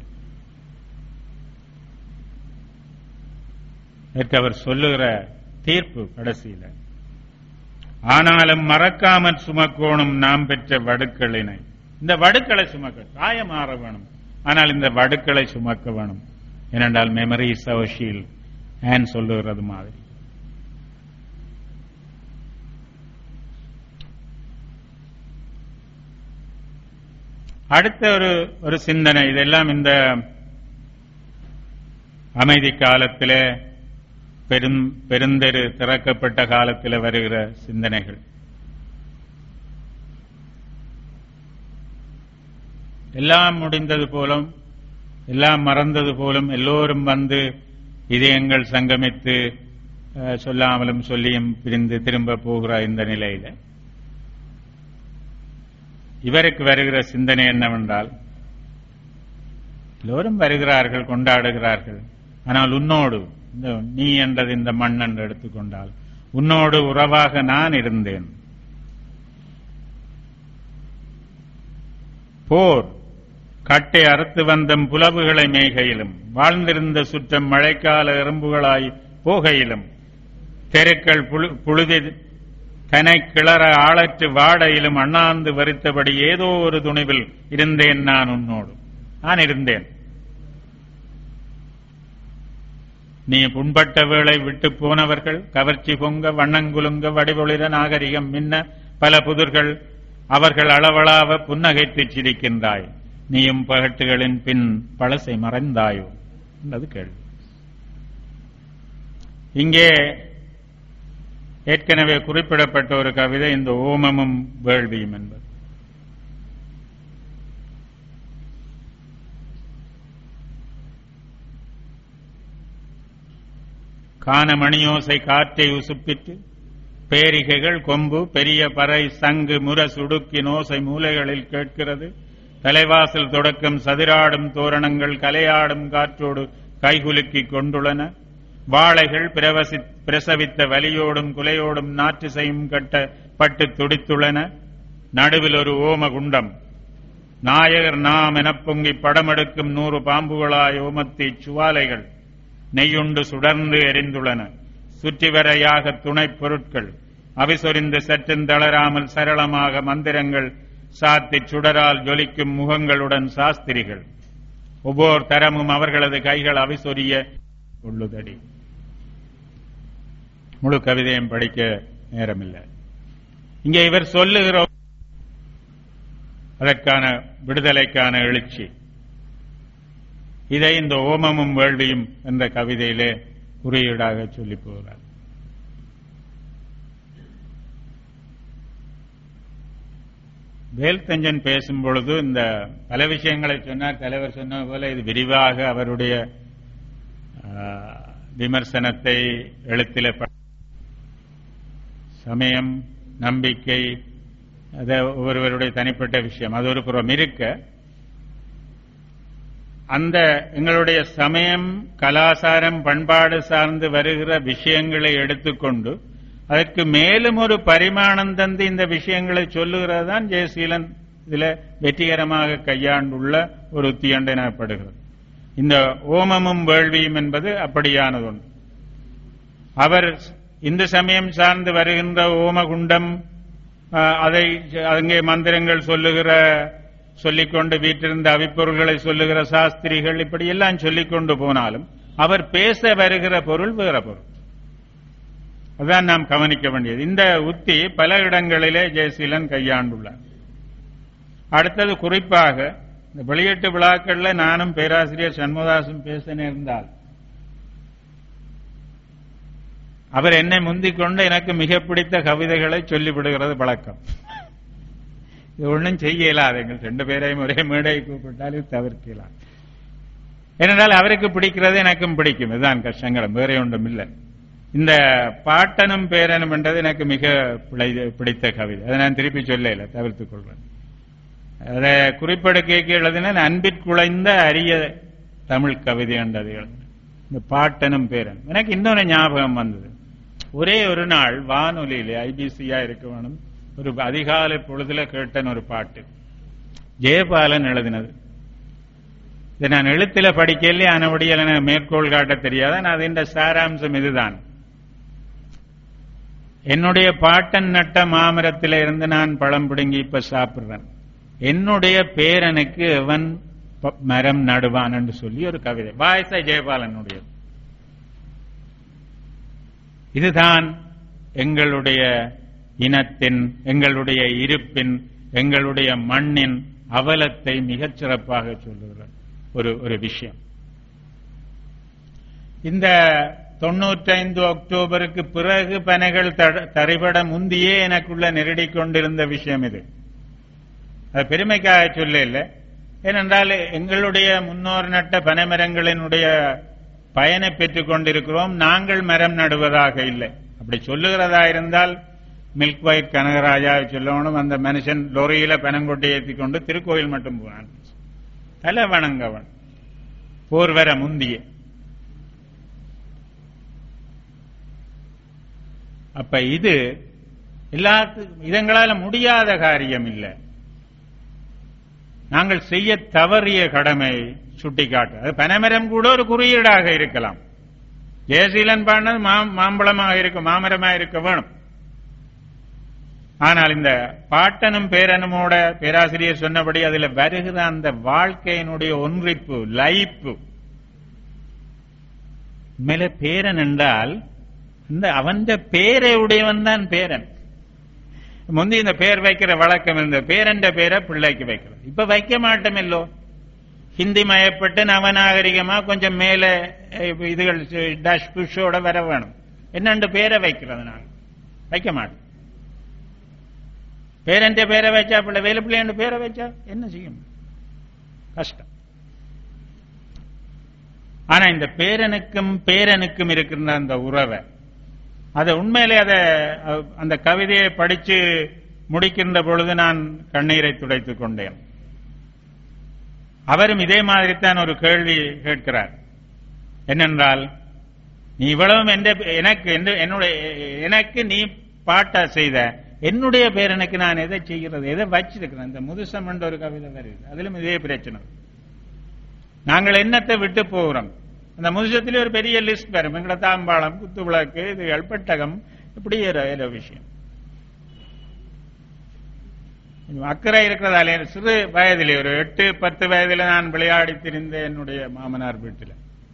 இதற்கு அவர் சொல்லுகிற தீர்ப்பு கடைசியில ஆனாலும் மறக்காமற் சுமக்கோணும் நாம் பெற்ற வடுக்களினை இந்த வடுக்களை சுமக்க காயம் மாற வேணும் ஆனால் இந்த வடுக்களை சுமக்க வேணும் ஏனென்றால் மெமரி சவஷீல் ஏன் சொல்லுகிறது மாதிரி அடுத்த ஒரு ஒரு சிந்தனை இதெல்லாம் இந்த அமைதி காலத்திலே பெரும் பெருந்தெரு திறக்கப்பட்ட காலத்தில் வருகிற சிந்தனைகள் எல்லாம் முடிந்தது போலும் எல்லாம் மறந்தது போலும் எல்லோரும் வந்து இதயங்கள் சங்கமித்து அஹ், சொல்லாமலும் சொல்லியும் பிரிந்து திரும்ப போகிற இந்த நிலையில இவருக்கு வருகிற சிந்தனை என்னவென்றால் எல்லோரும் வருகிறார்கள் கொண்டாடுகிறார்கள் ஆனால் உன்னோடு இந்த நீ என்றது இந்த மண் என்று எடுத்துக்கொண்டால் உன்னோடு உறவாக நான் இருந்தேன் போர் கட்டை அறுத்து வந்த புலவுகளை மேய்கையிலும் வாழ்ந்திருந்த சுற்றம் மழைக்கால எறும்புகளாய் போகையிலும் தெருக்கள் புழு- புழுதி தனை கிளற ஆளற்று வாடையிலும் அண்ணாந்து வரித்தபடி ஏதோ ஒரு துணிவில் இருந்தேன் நான் உன்னோடு நான் இருந்தேன் நீ புண்பட்ட வேளை விட்டு போனவர்கள் கவர்ச்சி பொங்க வண்ணங்குலுங்க வடிவொளிர நாகரிகம் மின்ன பல புதிர்கள் அவர்கள் அளவளாவ புன்னகைத்துச் சிரிக்கின்றாய் நீயும் பகட்டுகளின் பின் பழசை மறைந்தாயோ என்பது கேள்வி இங்கே ஏற்கனவே குறிப்பிடப்பட்ட ஒரு கவிதை இந்த ஓமமும் வேள்வியும் என்பது கான மணியோசை காற்றை உசுப்பிட்டு பேரிகைகள் கொம்பு பெரிய பறை சங்கு முர சுடுக்கி நோசை மூலைகளில் கேட்கிறது தலைவாசல் தொடக்கம் சதிராடும் தோரணங்கள் கலையாடும் காற்றோடு கைகுலுக்கிக் கொண்டுள்ளன வாழைகள் பிரவசி பிரசவித்த வலியோடும் குலையோடும் நாற்றிசையும் கட்ட பட்டு துடித்துள்ளன நடுவில் ஒரு ஓம குண்டம் நாயகர் நாம் எனப் பொங்கி படமெடுக்கும் நூறு பாம்புகளாய் ஓமத்தி சுவாலைகள் நெய்யுண்டு சுடர்ந்து எரிந்துள்ளன சுற்றிவரையாக துணைப் பொருட்கள் அவிசொரிந்து சற்றும் தளராமல் சரளமாக மந்திரங்கள் சாத்தி சுடரால் ஜொலிக்கும் முகங்களுடன் சாஸ்திரிகள் ஒவ்வொரு தரமும் அவர்களது கைகள் அவிசொரிய உள்ளுதடி முழு கவிதையும் படிக்க நேரமில்லை இங்கே இவர் சொல்லுகிற அதற்கான விடுதலைக்கான எழுச்சி இதை இந்த ஓமமும் வேள்வியும் என்ற கவிதையிலே குறியீடாக சொல்லி போகிறார் வேல்தஞ்சன் பேசும் பொழுது இந்த பல விஷயங்களை சொன்னார் தலைவர் சொன்ன போல இது விரிவாக அவருடைய ஆ, விமர்சனத்தை எழுத்தில ப- சமயம் நம்பிக்கை அது ஒவ்வொருவருடைய தனிப்பட்ட விஷயம் அது ஒரு புறம் இருக்க அந்த எங்களுடைய சமயம் கலாசாரம் பண்பாடு சார்ந்து வருகிற விஷயங்களை எடுத்துக்கொண்டு அதற்கு மேலும் ஒரு பரிமாணம் தந்து இந்த விஷயங்களை சொல்லுகிறது தான் ஜெயசீலன் இதுல வெற்றிகரமாக கையாண்டுள்ள ஒரு உத்தி என்று எனப்படுகிறது இந்த ஓமமும் வேள்வியும் என்பது அப்படியானது ஒன்று அவர் இந்து சமயம் சார்ந்து வருகின்ற ஓமகுண்டம் ஆஹ், அதை அங்கே மந்திரங்கள் சொல்லுகிற சொல்லிக்கொண்டு வீட்டிருந்த அவிப்பொருள்களை சொல்லுகிற சாஸ்திரிகள் இப்படி எல்லாம் சொல்லிக்கொண்டு போனாலும் அவர் பேச வருகிற பொருள் வேற பொருள் அதான் நாம் கவனிக்க வேண்டியது இந்த உத்தி பல இடங்களிலே ஜெயசீலன் கையாண்டுள்ளார் அடுத்தது குறிப்பாக இந்த வெளியீட்டு விழாக்கள்ல நானும் பேராசிரியர் சண்முகதாசும் பேச நேர்ந்தால் அவர் என்னை முந்திக் கொண்டு எனக்கு மிக பிடித்த கவிதைகளை சொல்லிவிடுகிறது பழக்கம் இது ஒன்றும் செய்ய இயலாது எங்கள் ரெண்டு பேரையும் ஒரே மேடை கூப்பிட்டால் இது தவிர்க்கலாம் ஏனென்றால் அவருக்கு பிடிக்கிறது எனக்கும் பிடிக்கும் இதுதான் கஷ்டங்களும் வேற ஒன்றும் இல்லை இந்த பாட்டனும் பேரனும் என்றது எனக்கு மிக பிழை- பிடித்த கவிதை அதை நான் திருப்பி சொல்ல இல்லை தவிர்த்துக் கொள்வேன் அதை குறிப்பெடுக்க எழுதின அன்பிற்குழைந்த அரிய தமிழ் கவிதை என்றது எழுதினேன். இந்த பாட்டனும் பேரன் எனக்கு இன்னொரு ஞாபகம் வந்தது ஒரே ஒரு நாள் வானொலியிலே ஐபிசியா இருக்க வேணும் ஒரு அதிகாலை பொழுதுல கேட்டேன் ஒரு பாட்டு ஜெயபாலன் எழுதினது இதை நான் எழுத்துல படிக்கல ஆனபடியால் எனக்கு மேற்கோள் காட்ட தெரியாத நான் அதின் சாராம்சம் இதுதான் என்னுடைய பாட்டன் நட்ட மாமரத்தில இருந்து நான் பழம் பிடுங்கி இப்ப சாப்பிடுறேன் என்னுடைய பேரனுக்கு எவன் ப- மரம் நடுவான் என்று சொல்லி ஒரு கவிதை வாய்ஸா ஜெயபாலனுடைய இதுதான் எங்களுடைய இனத்தின் எங்களுடைய இருப்பின் எங்களுடைய மண்ணின் அவலத்தை மிகச் சிறப்பாக சொல்லுகிற ஒரு ஒரு விஷயம் இந்த தொண்ணூற்றைந்து அக்டோபருக்கு பிறகு பனைகள் தட- தரைபட முந்தியே எனக்குள்ள நெருடிக் கொண்டிருந்த விஷயம் இது அது பெருமைக்காக சொல்ல இல்லை ஏனென்றால் எங்களுடைய முன்னோர் நட்ட பனைமரங்களினுடைய பயனை பெற்றுக் கொண்டிருக்கிறோம் நாங்கள் மரம் நடுவதாக இல்லை அப்படி சொல்லுகிறதா இருந்தால் மில்க் ஒயிட் கனகராஜாவை சொல்லணும் அந்த மனுஷன் லொரியில பனங்கொட்டை ஏற்றிக் கொண்டு திருக்கோயில் மட்டும் போனான் தலை வணங்கவன் போர் வர முந்திய அப்ப இது எல்லாத்துக்கும் இதங்களால முடியாத காரியம் இல்லை நாங்கள் செய்ய தவறிய கடமை சுட்டிக்காட்டு அது பனைமரம் கூட ஒரு குறியீடாக இருக்கலாம் ஜெயசீலன் பாடினது மா- மாம்பழமாக இருக்க மாமரமாக இருக்க வேணும் ஆனால் இந்த பாட்டனும் பேரனுமோட பேராசிரியர் சொன்னபடி அதுல வருகிற அந்த வாழ்க்கையினுடைய ஒன்றிப்பு லைப்பு மேல பேரன் என்றால் இந்த அவன் பேரை உடையவன் தான் பேரன் முந்தி இந்த பேர் வைக்கிற வழக்கம் இருந்த பேரண்ட பேரை பிள்ளைக்கு வைக்கிறது இப்ப வைக்க மாட்டோமில்லோ ஹிந்தி மயப்பட்டு நவநாகரிகமா கொஞ்சம் மேல அஹ், இதுகள் டஷ் புஷோட வர வேணும் என்னண்டு பேரை வைக்கிறது நாங்க வைக்க மாட்டோம் பேரண்ட பேரை வச்சா பிள்ளை வேலை பிள்ளையண்டு பேரை வச்சா என்ன செய்யும் கஷ்டம் ஆனா இந்த பேரனுக்கும் பேரனுக்கும் இருக்கின்ற அந்த உறவை அதை உண்மையிலே அதை அஹ், அந்த கவிதையை படிச்சு முடிக்கின்ற பொழுது நான் கண்ணீரை துடைத்துக் கொண்டேன் அவரும் இதே மாதிரி தான் ஒரு கேள்வி கேட்கிறார் என்னென்றால் நீ இவ்வளவும் எந்த எனக்கு எந்த- என்னுடைய எனக்கு நீ பாட்டா செய்த என்னுடைய பேரனுக்கு நான் எதை செய்கிறது எதை வச்சிருக்கிறேன் இந்த முதுசம் என்ற ஒரு கவிதை வருது அதிலும் இதே பிரச்சனை நாங்கள் என்னத்தை விட்டு போகிறோம் அந்த முதுசத்திலே ஒரு பெரிய லிஸ்ட் வரும் எங்கட தாம்பாளம் குத்து விளக்கு இதுகள் பெட்டகம் இப்படி ஒரு ஒரு விஷயம் கொஞ்சம் அக்கறை இருக்கிறதாலே சிறு வயதிலே ஒரு எட்டு பத்து வயதில நான் விளையாடி திரிந்த என்னுடைய மாமனார் வீட்டில்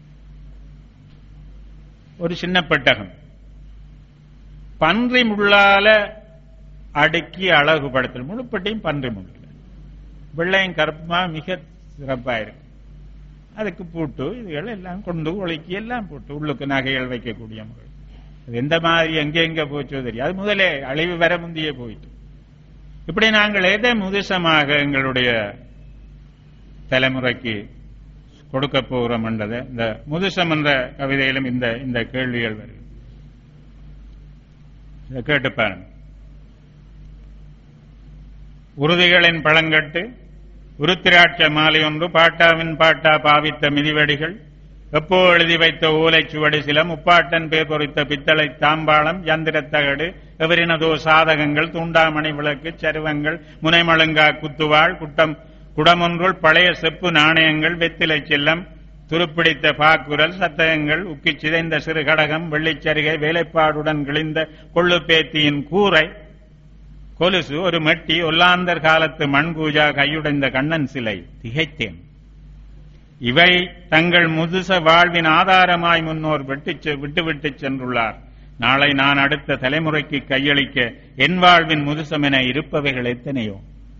ஒரு சின்ன பெட்டகம் பன்றி முள்ளால அடுக்கி அழகுபடுத்தல் முழுப்பட்டையும் பன்றி முள் வெள்ளையும் கருப்புமா மிக சிறப்பா இருக்கு அதுக்கு பூட்டு இதுகள் எல்லாம் கொண்டு ஒழுக்கி எல்லாம் போட்டு உள்ளுக்கு நகைகள் வைக்கக்கூடிய முறை அது எந்த மாதிரி எங்க எங்க போச்சோ தெரியும் அது முதலே அழிவு வர முந்தியே போயிட்டு இப்படி நாங்கள் எதை முதுசமாக எங்களுடைய தலைமுறைக்கு கொடுக்க போகிறோம் என்றதை இந்த முதுசம் என்ற கவிதையிலும் இந்த இந்த கேள்விகள் வருகிறது இதை கேட்டு பாருங்க உறுதிகளின் பழங்கட்டு உருத்திராட்ச மாலை ஒன்று பாட்டாவின் பாட்டா பாவித்த மிதிவடிகள் எப்போ எழுதி வைத்த ஓலைச்சுவடி சில முப்பாட்டன் பேர் பொறித்த பித்தளை தாம்பாளம் யந்திரத்தகடு எவரினதோ சாதகங்கள் தூண்டாமணி விளக்கு சருவங்கள் முனைமழுங்கா குத்துவாள் குட்டம் குடமொன்றுள் பழைய செப்பு நாணயங்கள் வெத்திலை செல்லம் துருப்பிடித்த பாக்குரல் சத்தகங்கள் உக்கிச் சிதைந்த சிறு கடகம் வெள்ளிச்சரிகை வேலைப்பாடுடன் கிழிந்த கொள்ளுப்பேத்தியின் கூரை கொலுசு ஒரு மெட்டி ஒல்லாந்தர் காலத்து மண்கூஜா கையுடைந்த கண்ணன் சிலை திகைத்தேன் இவை தங்கள் முதுச வாழ்வின் ஆதாரமாய் முன்னோர் வெட்டிச் விட்டுவிட்டு சென்றுள்ளார் நாளை நான் அடுத்த தலைமுறைக்கு கையளிக்க என் வாழ்வின் முதுசம் என இருப்பவைகள் எத்தனையோ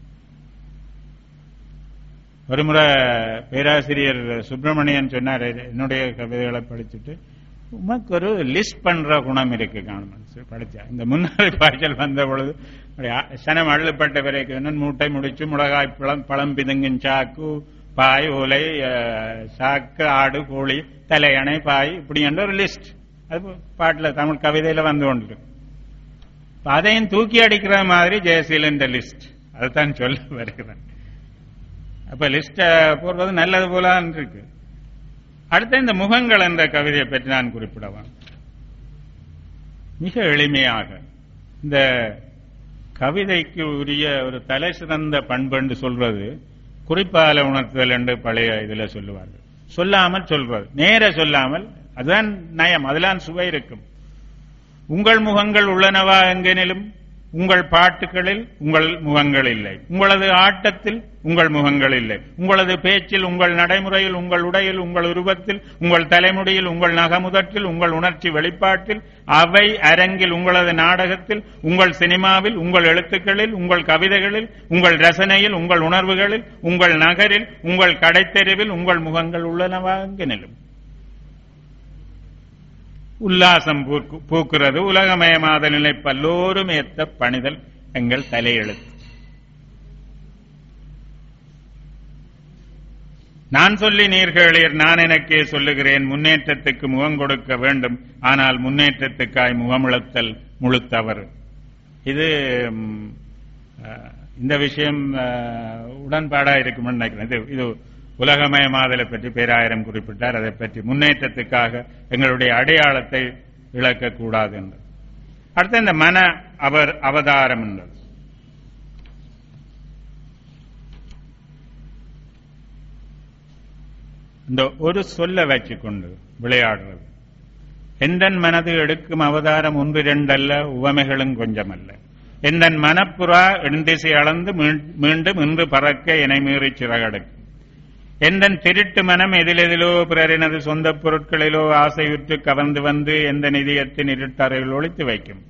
ஒருமுறை பேராசிரியர் சுப்பிரமணியன் சொன்னார் என்னுடைய கவிதைகளை படிச்சுட்டு உமக்கு ஒரு லிஸ்ட் பண்ற குணம் இருக்கு காணும் படிச்சா இந்த முன்னாடி பாய்ச்சல் வந்த பொழுது அப்படியே சனம் அள்ளுப்பட்ட பிறகு என்ன மூட்டை முடிச்சு மிளகாய் பழம் பழம் பிதுங்கின் சாக்கு பாய் ஓலை அஹ், சாக்கு ஆடு கோழி தலையணை பாய் இப்படி என்ற ஒரு லிஸ்ட் அது பாட்டுல தமிழ் கவிதையில வந்து கொண்டு அதையும் தூக்கி அடிக்கிற மாதிரி ஜெயசீலன் லிஸ்ட் அதுதான் சொல்ல வருகிறேன் அப்ப லிஸ்ட போடுறது நல்லது போலான் இருக்கு அடுத்து இந்த முகங்கள் என்ற கவிதையை பற்றி நான் குறிப்பிடவா மிக எளிமையாக இந்த கவிதைக்கு உரிய ஒரு தலை சிறந்த பண்பு என்று சொல்றது குறிப்பால உணர்த்துதல் என்று பழைய இதுல சொல்லுவார்கள் சொல்லாமல் சொல்றது நேர சொல்லாமல் அதுதான் நயம் அதெல்லாம் சுவை இருக்கும் உங்கள் முகங்கள் உள்ளனவா எங்கெனிலும் உங்கள் பாட்டுகளில் உங்கள் முகங்கள் இல்லை உங்களது ஆட்டத்தில் உங்கள் முகங்கள் இல்லை உங்களது பேச்சில் உங்கள் நடைமுறையில் உங்கள் உடையில் உங்கள் உருவத்தில் உங்கள் தலைமுடியில் உங்கள் நகமுதற்றில் உங்கள் உணர்ச்சி வெளிப்பாட்டில் அவை அரங்கில் உங்களது நாடகத்தில் உங்கள் சினிமாவில் உங்கள் எழுத்துக்களில் உங்கள் கவிதைகளில் உங்கள் ரசனையில் உங்கள் உணர்வுகளில் உங்கள் நகரில் உங்கள் கடைத்தெருவில் உங்கள் முகங்கள் உள்ளனவா எங்கெனிலும் உல்லாசம் பூக்கு- பூக்கிறது உலகமயமாத நிலை பல்லோரும் ஏத்த பணிதல் எங்கள் தலையெழுத்து நான் சொல்லி நீர்களீர் நான் எனக்கே சொல்லுகிறேன் முன்னேற்றத்துக்கு முகம் கொடுக்க வேண்டும் ஆனால் முன்னேற்றத்துக்காய் முகமுழுத்தல் முழுத்தவர் இது ம், அஹ், இந்த விஷயம் அஹ், உடன்பாடா இருக்கும்னு நினைக்கிறேன் இது இது உலகமயமாதலை பற்றி பேராயிரம் குறிப்பிட்டார் அதை பற்றி முன்னேற்றத்துக்காக எங்களுடைய அடையாளத்தை இழக்கக்கூடாது என்று அடுத்து இந்த மன அவர் அவதாரம் என்றது இந்த ஒரு சொல்ல வச்சுக்கொண்டு விளையாடுறது எந்தன் மனது எடுக்கும் அவதாரம் ஒன்று இரண்டல்ல உவமைகளும் கொஞ்சமல்ல எந்தன் மனப்புறா எண்திசை அளந்து மீண்- மீண்டும் இன்று பறக்க என மீறி சிறகடுக்கும் எந்தன் திருட்டு மனம் எதிலெதிலோ பிறரினது சொந்தப் பொருட்களிலோ ஆசையுற்று கவர்ந்து வந்து எந்த நிதியத்தின் இருட்டறையில் ஒளித்து வைக்கும்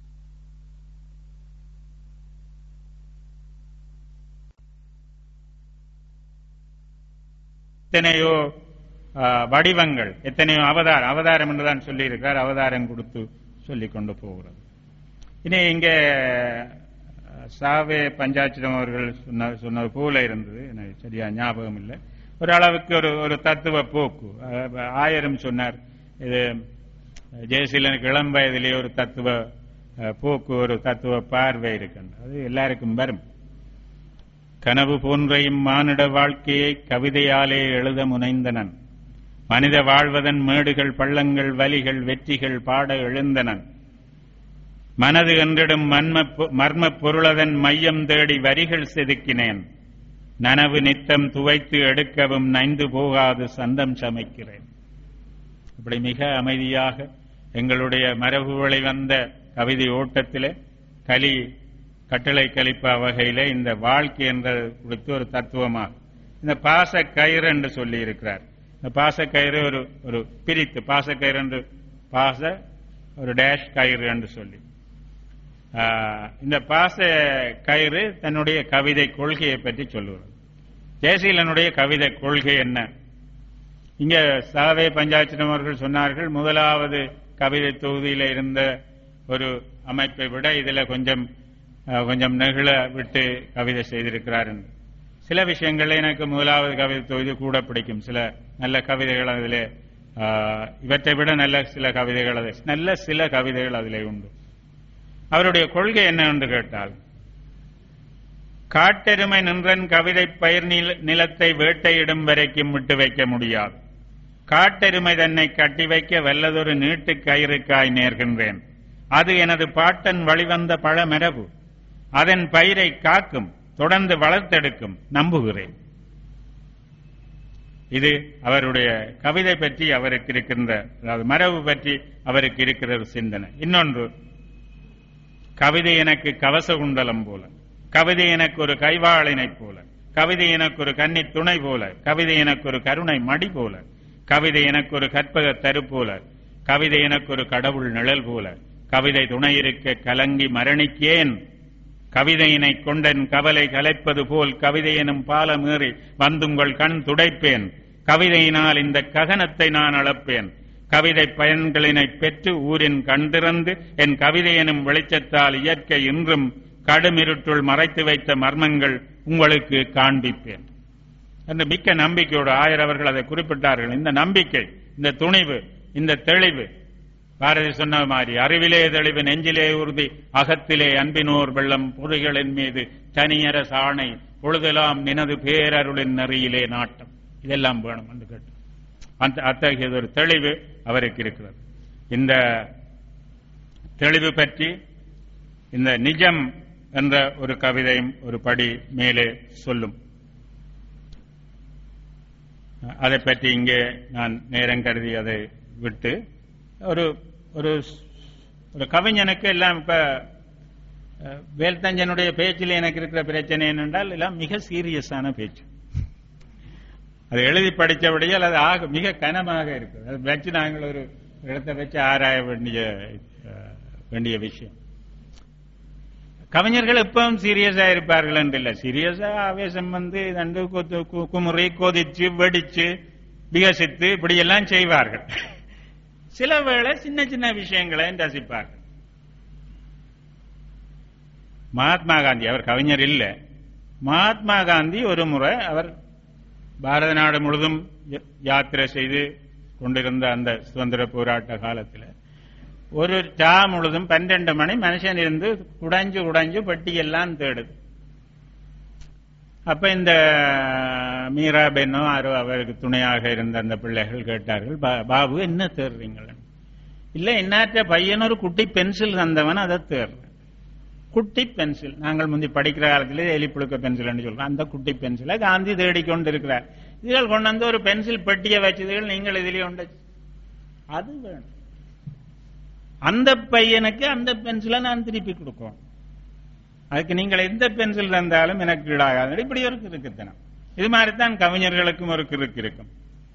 எத்தனையோ ஆ, வடிவங்கள் எத்தனையோ அவதாரம் அவதாரம் என்றுதான் சொல்லியிருக்கிறார் அவதாரம் கொடுத்து சொல்லிக் கொண்டு போகிறது இனி இங்க அஹ், சாவே பஞ்சாட்சிரம் அவர்கள் சொன்ன சொன்னது போல இருந்தது எனக்கு சரியா ஞாபகம் இல்லை ஒரு அளவுக்கு ஒரு ஒரு தத்துவ போக்கு அஹ், ஆயிரம் சொன்னார் இது ஜெயசீலனுக்கு இளம் வயதிலே ஒரு தத்துவ அஹ், போக்கு ஒரு தத்துவ பார்வை இருக்கின்றது அது எல்லாருக்கும் வரும் கனவு போன்ற இம்மானிட வாழ்க்கையை கவிதையாலே எழுத முனைந்தனன் மனித வாழ்வதன் மேடுகள் பள்ளங்கள் வலிகள் வெற்றிகள் பாட எழுந்தனன் மனது என்றிடும் மன்ம பொ- மர்மப் பொருளதன் மையம் தேடி வரிகள் செதுக்கினேன் நனவு நித்தம் துவைத்து எடுக்கவும் நைந்து போகாது சந்தம் சமைக்கிறேன் இப்படி மிக அமைதியாக எங்களுடைய மரபு வழி வந்த கவிதை ஓட்டத்திலே கலி கட்டளை கலிப்பா வகையிலே இந்த வாழ்க்கை என்ற குறித்து ஒரு தத்துவமாக இந்த பாச கயிறு என்று சொல்லி இருக்கிறார் இந்த பாச கயிறு ஒரு ஒரு பிரித்து பாச கயிறு என்று பாச ஒரு டேஷ் கயிறு என்று சொல்லி ஆஹ், இந்த பாச கயிறு தன்னுடைய கவிதை கொள்கையை பற்றி சொல்லுகிறது ஜெயசீலனுடைய கவிதை கொள்கை என்ன இங்க சாவே பஞ்சாயத்தினம் அவர்கள் சொன்னார்கள் முதலாவது கவிதை தொகுதியில இருந்த ஒரு அமைப்பை விட இதுல கொஞ்சம் அஹ், கொஞ்சம் நெகிழ விட்டு கவிதை செய்திருக்கிறார் என்று சில விஷயங்கள்ல எனக்கு முதலாவது கவிதை தொகுதி கூட பிடிக்கும் சில நல்ல கவிதைகள் அதிலே ஆஹ், இவற்றை விட நல்ல சில கவிதைகள் அதில் நல்ல சில கவிதைகள் அதிலே உண்டு அவருடைய கொள்கை என்ன என்று கேட்டால் காட்டெருமை நின்றன் கவிதை பயிர் நில- நிலத்தை வேட்டையிடும் வரைக்கும் விட்டு வைக்க முடியாது காட்டெருமை தன்னை கட்டி வைக்க வல்லதொரு நீட்டு கயிறுக்காய் நேர்கின்றேன் அது எனது பாட்டன் வழிவந்த பழமரபு அதன் பயிரை காக்கும் தொடர்ந்து வளர்த்தெடுக்கும் நம்புகிறேன் இது அவருடைய கவிதை பற்றி அவருக்கு இருக்கின்ற அதாவது மரபு பற்றி அவருக்கு இருக்கிற ஒரு சிந்தனை இன்னொன்று கவிதை எனக்கு கவச குண்டலம் போல கவிதை எனக்கு ஒரு கைவாளினை போல கவிதை எனக்கு ஒரு கன்னி துணை போல கவிதை எனக்கு ஒரு கருணை மடி போல கவிதை எனக்கு ஒரு கற்பக தரு போல கவிதை எனக்கு ஒரு கடவுள் நிழல் போல கவிதை துணை இருக்க கலங்கி மரணிக்கேன் கவிதையினை கொண்டன் கவலை கலைப்பது போல் கவிதை எனும் பாலமேறி வந்துங்கள் கண் துடைப்பேன் கவிதையினால் இந்த ககனத்தை நான் அளப்பேன் கவிதை பயன்களினை பெற்று ஊரின் கண்டிறந்து என் கவிதை எனும் வெளிச்சத்தால் இயற்கை இன்றும் கடுமிருட்டுள் மறைத்து வைத்த மர்மங்கள் உங்களுக்கு காண்பிப்பேன் என்று மிக்க நம்பிக்கையோடு ஆயர் அவர்கள் அதை குறிப்பிட்டார்கள் இந்த நம்பிக்கை இந்த துணிவு இந்த தெளிவு பாரதி சொன்ன மாதிரி அறிவிலே தெளிவு நெஞ்சிலே உறுதி அகத்திலே அன்பினோர் வெள்ளம் பொறிகளின் மீது தனியர சாணை பொழுதெல்லாம் நினது பேரருளின் நெறியிலே நாட்டம் இதெல்லாம் வேணும் என்று கேட்டு அந்த அத்தகைய ஒரு தெளிவு அவருக்கு இருக்கிறது இந்த தெளிவு பற்றி இந்த நிஜம் என்ற ஒரு கவிதையும் ஒரு படி மேலே சொல்லும் அதை பற்றி இங்கே நான் நேரம் கருதி அதை விட்டு ஒரு ஒரு ஒரு கவிஞனுக்கு எல்லாம் இப்ப அஹ், வேல்தஞ்சனுடைய பேச்சில் எனக்கு இருக்கிற பிரச்சனை என்னென்றால் எல்லாம் மிக சீரியஸான பேச்சு அது எழுதி படித்தபடியால் அது ஆக மிக கனமாக இருக்குது அது வச்சு நாங்கள் ஒரு இடத்தை வச்சு ஆராய வேண்டிய அஹ், வேண்டிய விஷயம் கவிஞர்கள் எப்பவும் சீரியஸா இருப்பார்கள் என்று இல்ல சீரியஸா ஆவேசம் வந்து தண்டு கொத்து- கு- குமுறி கொதிச்சு வெடிச்சு விகசித்து இப்படி எல்லாம் செய்வார்கள் சில வேளை சின்ன சின்ன விஷயங்களை ரசிப்பார்கள் மகாத்மா காந்தி அவர் கவிஞர் இல்ல மகாத்மா காந்தி ஒரு முறை அவர் பாரத நாடு முழுதும் ய- யாத்திரை செய்து கொண்டிருந்த அந்த சுதந்திர போராட்ட காலத்தில் ஒரு சா முழுதும் பன்னெண்டு மணி மனுஷன் இருந்து குடைஞ்சு குடைஞ்சு பெட்டியெல்லாம் தேடுது அப்ப இந்த மீரா பெண்ணோ யாரோ அவருக்கு துணையாக இருந்த அந்த பிள்ளைகள் கேட்டார்கள் "பா- பாபு என்ன தேடுறீங்களா இல்ல என்னாற்ற பையன் ஒரு குட்டி பென்சில் தந்தவன் அதை தேடுறேன் குட்டி பென்சில் நாங்கள் முந்தி படிக்கிற காலத்திலே எலிப்புழுக்க பென்சில் சொல்றோம் அந்த குட்டி பென்சிலை காந்தி தேடிக்கொண்டு இருக்கிறார் இதுகள் கொண்டு வந்து ஒரு பென்சில் பெட்டியை வச்சதுகள் நீங்கள் இதிலே உண்டு அது வேணும் அந்த பையனுக்கு அந்த பென்சிலை நான் திருப்பி கொடுக்கும் அதுக்கு நீங்கள் எந்த பென்சில் தந்தாலும் எனக்கு ஈடாகாது இப்படி ஒரு கிறுக்குத்தனம் இது மாதிரி தான் கவிஞர்களுக்கும் ஒரு கிறுக்கு இருக்கும்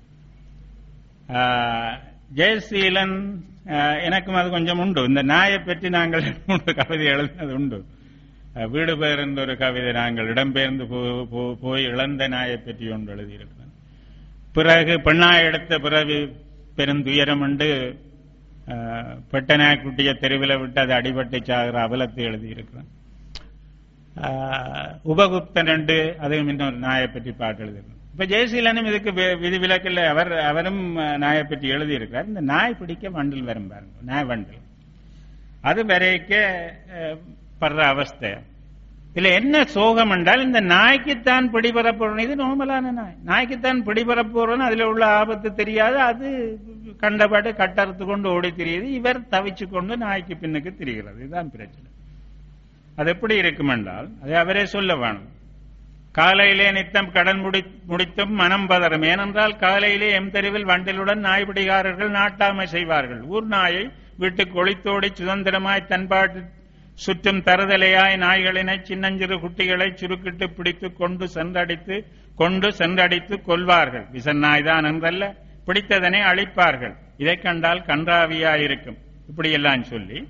ஆஹ், ஜெயசீலன் ஆஹ், எனக்கும் அது கொஞ்சம் உண்டு இந்த நாயை பற்றி நாங்கள் ஒரு கவிதை எழுதினது உண்டு ஆஹ், வீடு பெயர் என்ற ஒரு கவிதை நாங்கள் இடம்பெயர்ந்து போ- போ- போய் இழந்த நாயை பற்றி ஒன்று எழுதியிருக்கிறோம் பிறகு பெண்ணாய் எடுத்த பிறகு பெருந்துயரம் என்று ஆஹ், பெட்டநாய் குட்டியை தெருவில் விட்டு அது அடிபட்டு சாகிற அவலத்தை எழுதியிருக்கிறோம் ஆஹ், உபகுப்தன் என்று அதுவும் இன்னொரு நாயை பற்றி பாட்டு எழுதியிருக்கிறோம் இப்ப ஜெயசீலனும் இதுக்கு வி- விதிவிலக்கில்லை அவர் அவரும் அஹ், நாயை பற்றி எழுதியிருக்கிறார் இந்த நாய் பிடிக்க வண்டில் வரும் பாருங்க நாய் வண்டில் அது வரைக்க அஹ், படுற அவஸ்தை இதுல என்ன சோகம் என்றால் இந்த நாய்க்குத்தான் பிடிபெற போறோம் இது நார்மலான நாய் நாய்க்குத்தான் பிடிபெற போறோம் அதுல உள்ள ஆபத்து தெரியாது அது கண்டபாடு கட்டறுத்து கொண்டு ஓடி திரியுது இவர் தவிச்சு கொண்டு நாய்க்கு பின்னுக்கு திரிகிறது இதுதான் பிரச்சனை அது எப்படி இருக்கும் என்றால் அதை அவரே சொல்ல வேணும் காலையிலே நித்தம் கடன் முடி முடித்தும் மனம் பதறும் ஏனென்றால் காலையிலே எம் தெருவில் வண்டிலுடன் நாய்பிடிகாரர்கள் நாட்டாமை செய்வார்கள் ஊர் நாயை வீட்டுக்கு ஒளித்தோடி சுதந்திரமாய் தன்பாட்டு சுற்றும் தருதலையாய் நாய்களினை சின்னஞ்சிறு குட்டிகளை சுருக்கிட்டு பிடித்து கொண்டு சென்றடித்து கொண்டு சென்றடித்து கொல்வார்கள் விசன் நாய்தான் என்றல்ல பிடித்ததனை அழிப்பார்கள் இதை கண்டால் கன்றாவியாயிருக்கும் இப்படியெல்லாம் சொல்லி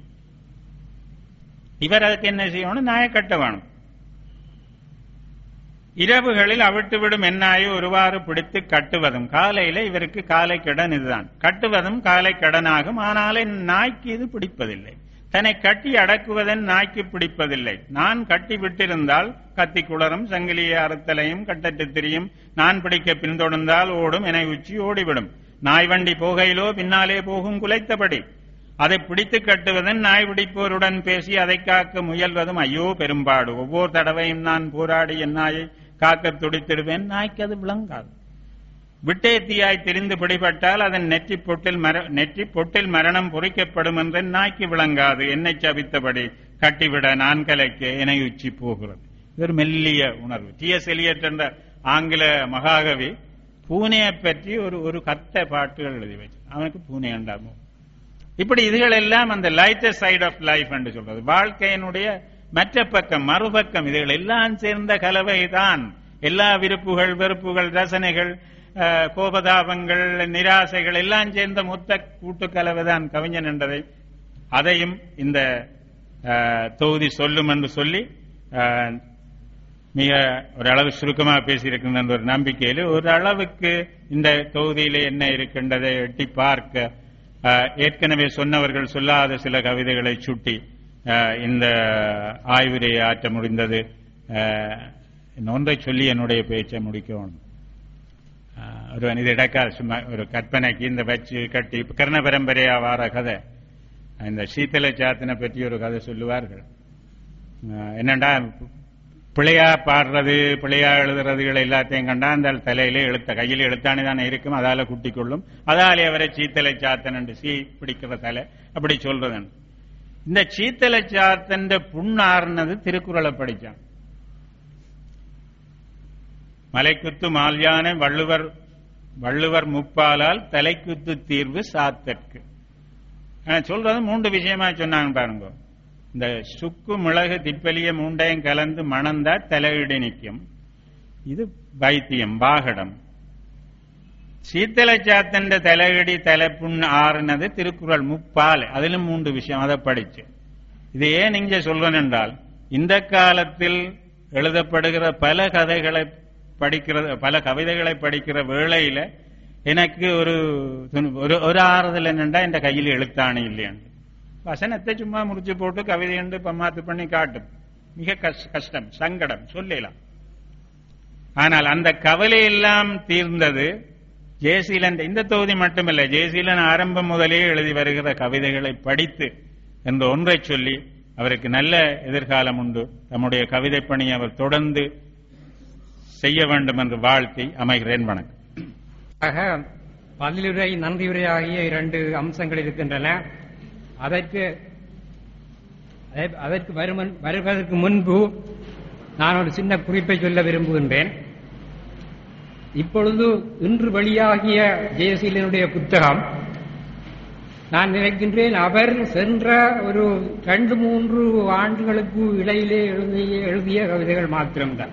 இவர் அதுக்கு என்ன செய்யணும் நாயை கட்ட வேணும் இரவுகளில் அவிட்டுவிடும் எண்ணாயை ஒருவாறு பிடித்து கட்டுவதும் காலையில இவருக்கு காலை கடன் இதுதான் கட்டுவதும் காலை கடனாகும் ஆனாலும் நாய்க்கு இது பிடிப்பதில்லை தன்னை கட்டி அடக்குவதன் நாய்க்கு பிடிப்பதில்லை நான் கட்டி விட்டிருந்தால் கத்தி குளரும் சங்கிலியை அறுத்தலையும் கட்டட்டு திரியும் நான் பிடிக்க பின்தொடர்ந்தால் ஓடும் என உச்சி ஓடிவிடும் நாய் வண்டி போகையிலோ பின்னாலே போகும் குலைத்தபடி அதை பிடித்து கட்டுவதும் நாய் பிடிப்போருடன் பேசி அதை காக்க முயல்வதும் ஐயோ பெரும்பாடு ஒவ்வொரு தடவையும் நான் போராடி என் நாயை காக்க துடித்திடுவேன் நாய்க்கு அது விளங்காது விட்டேத்தியாய் திரிந்து பிடிபட்டால் அதன் நெற்றி பொட்டில் மர நெற்றி பொட்டில் மரணம் பொறிக்கப்படும் என்று நாய்க்கு விளங்காது என்னை சபித்தபடி கட்டிவிட நான் கலைக்க என உச்சி போகிறது இது ஒரு மெல்லிய உணர்வு டி எஸ் எலியட் என்ற ஆங்கில மகாகவி பூனையை பற்றி ஒரு ஒரு கத்த பாட்டுகள் எழுதி வச்சு அவனுக்கு பூனை உண்டாமோ இப்படி இதுகள் எல்லாம் அந்த லைட்டர் சைடு ஆஃப் லைஃப் என்று சொல்றது வாழ்க்கையினுடைய மற்ற பக்கம் மறுபக்கம் இதுகள் எல்லாம் சேர்ந்த கலவை தான் எல்லா விருப்புகள் வெறுப்புகள் ரசனைகள் அஹ், கோபதாபங்கள் நிராசைகள் எல்லாம் சேர்ந்த மொத்த கூட்டு கலவை தான் கவிஞன் என்றதை அதையும் இந்த அஹ், தொகுதி சொல்லும் என்று சொல்லி அஹ், மிக ஒரு அளவு சுருக்கமாக பேசியிருக்கின்ற ஒரு நம்பிக்கையில் ஒரு அளவுக்கு இந்த தொகுதியிலே என்ன இருக்கின்றதை எட்டி பார்க்க அஹ், ஏற்கனவே சொன்னவர்கள் சொல்லாத சில கவிதைகளை சுட்டி அஹ், இந்த ஆய்வுரையை ஆற்ற முடிந்தது அஹ், இன்னும் ஒன்றை சொல்லி என்னுடைய பேச்சை முடிக்கணும் அஹ், ஒருவன் இது இடக்கால் சும்மா ஒரு கற்பனைக்கு இந்த வச்சு கட்டி கர்ண பரம்பரையா வார கதை இந்த சீத்தல சாத்தனை பற்றி ஒரு கதை சொல்லுவார்கள் அஹ், என்னண்டா பிள்ளையா பாடுறது பிள்ளையா எழுதுறதுகள் எல்லாத்தையும் கண்டா அந்த தலையில எழுத்த கையில் எழுத்தானே தானே இருக்கும் அதால குட்டி கொள்ளும் அதாலே அவரை சீத்தலை சாத்தன் என்று சீ பிடிக்கிற தலை அப்படி சொல்றதன் இந்த சீத்தலை சாத்தன் புண்ணாறுனது திருக்குறளை படிச்சான் மலைக்குத்து மால்யானை வள்ளுவர் வள்ளுவர் முப்பாலால் தலைக்குத்து தீர்வு சாத்தற்கு ஆனா சொல்றது மூன்று விஷயமா சொன்னாங்க பாருங்க இந்த சுக்கு மிளகு திப்பலிய மூண்டையும் கலந்து மணந்தா தலையிடி நிற்கும் இது வைத்தியம் வாகடம் சீத்தலை சாத்தண்ட தலையிடி தலைப்புண் ஆறுனது திருக்குறள் முப்பால் அதிலும் மூன்று விஷயம் அதை படிச்சு இது ஏன் இங்க சொல்றேன் என்றால் இந்த காலத்தில் எழுதப்படுகிற பல கதைகளை படிக்கிற பல கவிதைகளை படிக்கிற வேளையில எனக்கு ஒரு துணு- ஒரு ஒரு ஆறுதல் என்னண்டா இந்த கையில் எழுத்தாணி இல்லையாண்டு வசனத்தை சும்மா முடிச்சு போட்டு கவிதை என்று பம்மாத்து பண்ணி காட்டும் மிக கஷ்- கஷ்டம் சங்கடம் சொல்லலாம் ஆனால் அந்த கவலை எல்லாம் தீர்ந்தது ஜெயசீலன் இந்த தொகுதி மட்டுமல்ல ஜெயசீலன் ஆரம்பம் முதலே எழுதி வருகிற கவிதைகளை படித்து என்ற ஒன்றை சொல்லி அவருக்கு நல்ல எதிர்காலம் உண்டு தம்முடைய கவிதை பணியை அவர் தொடர்ந்து செய்ய வேண்டும் என்று வாழ்த்தி அமைகிறேன் வணக்கம் ஆக பதிலுரை நன்றியுரை ஆகிய இரண்டு அம்சங்கள் இருக்கின்றன அதற்கு அதே- அதற்கு வருமன் வருவதற்கு முன்பு நான் ஒரு சின்ன குறிப்பை சொல்ல விரும்புகின்றேன் இப்பொழுது இன்று வெளியாகிய ஜெயசீலனுடைய புத்தகம் நான் நினைக்கின்றேன் அவர் சென்ற ஒரு ரெண்டு மூன்று ஆண்டுகளுக்கு இடையிலே எழுதிய எழுதிய கவிதைகள் மாத்திரம்தான்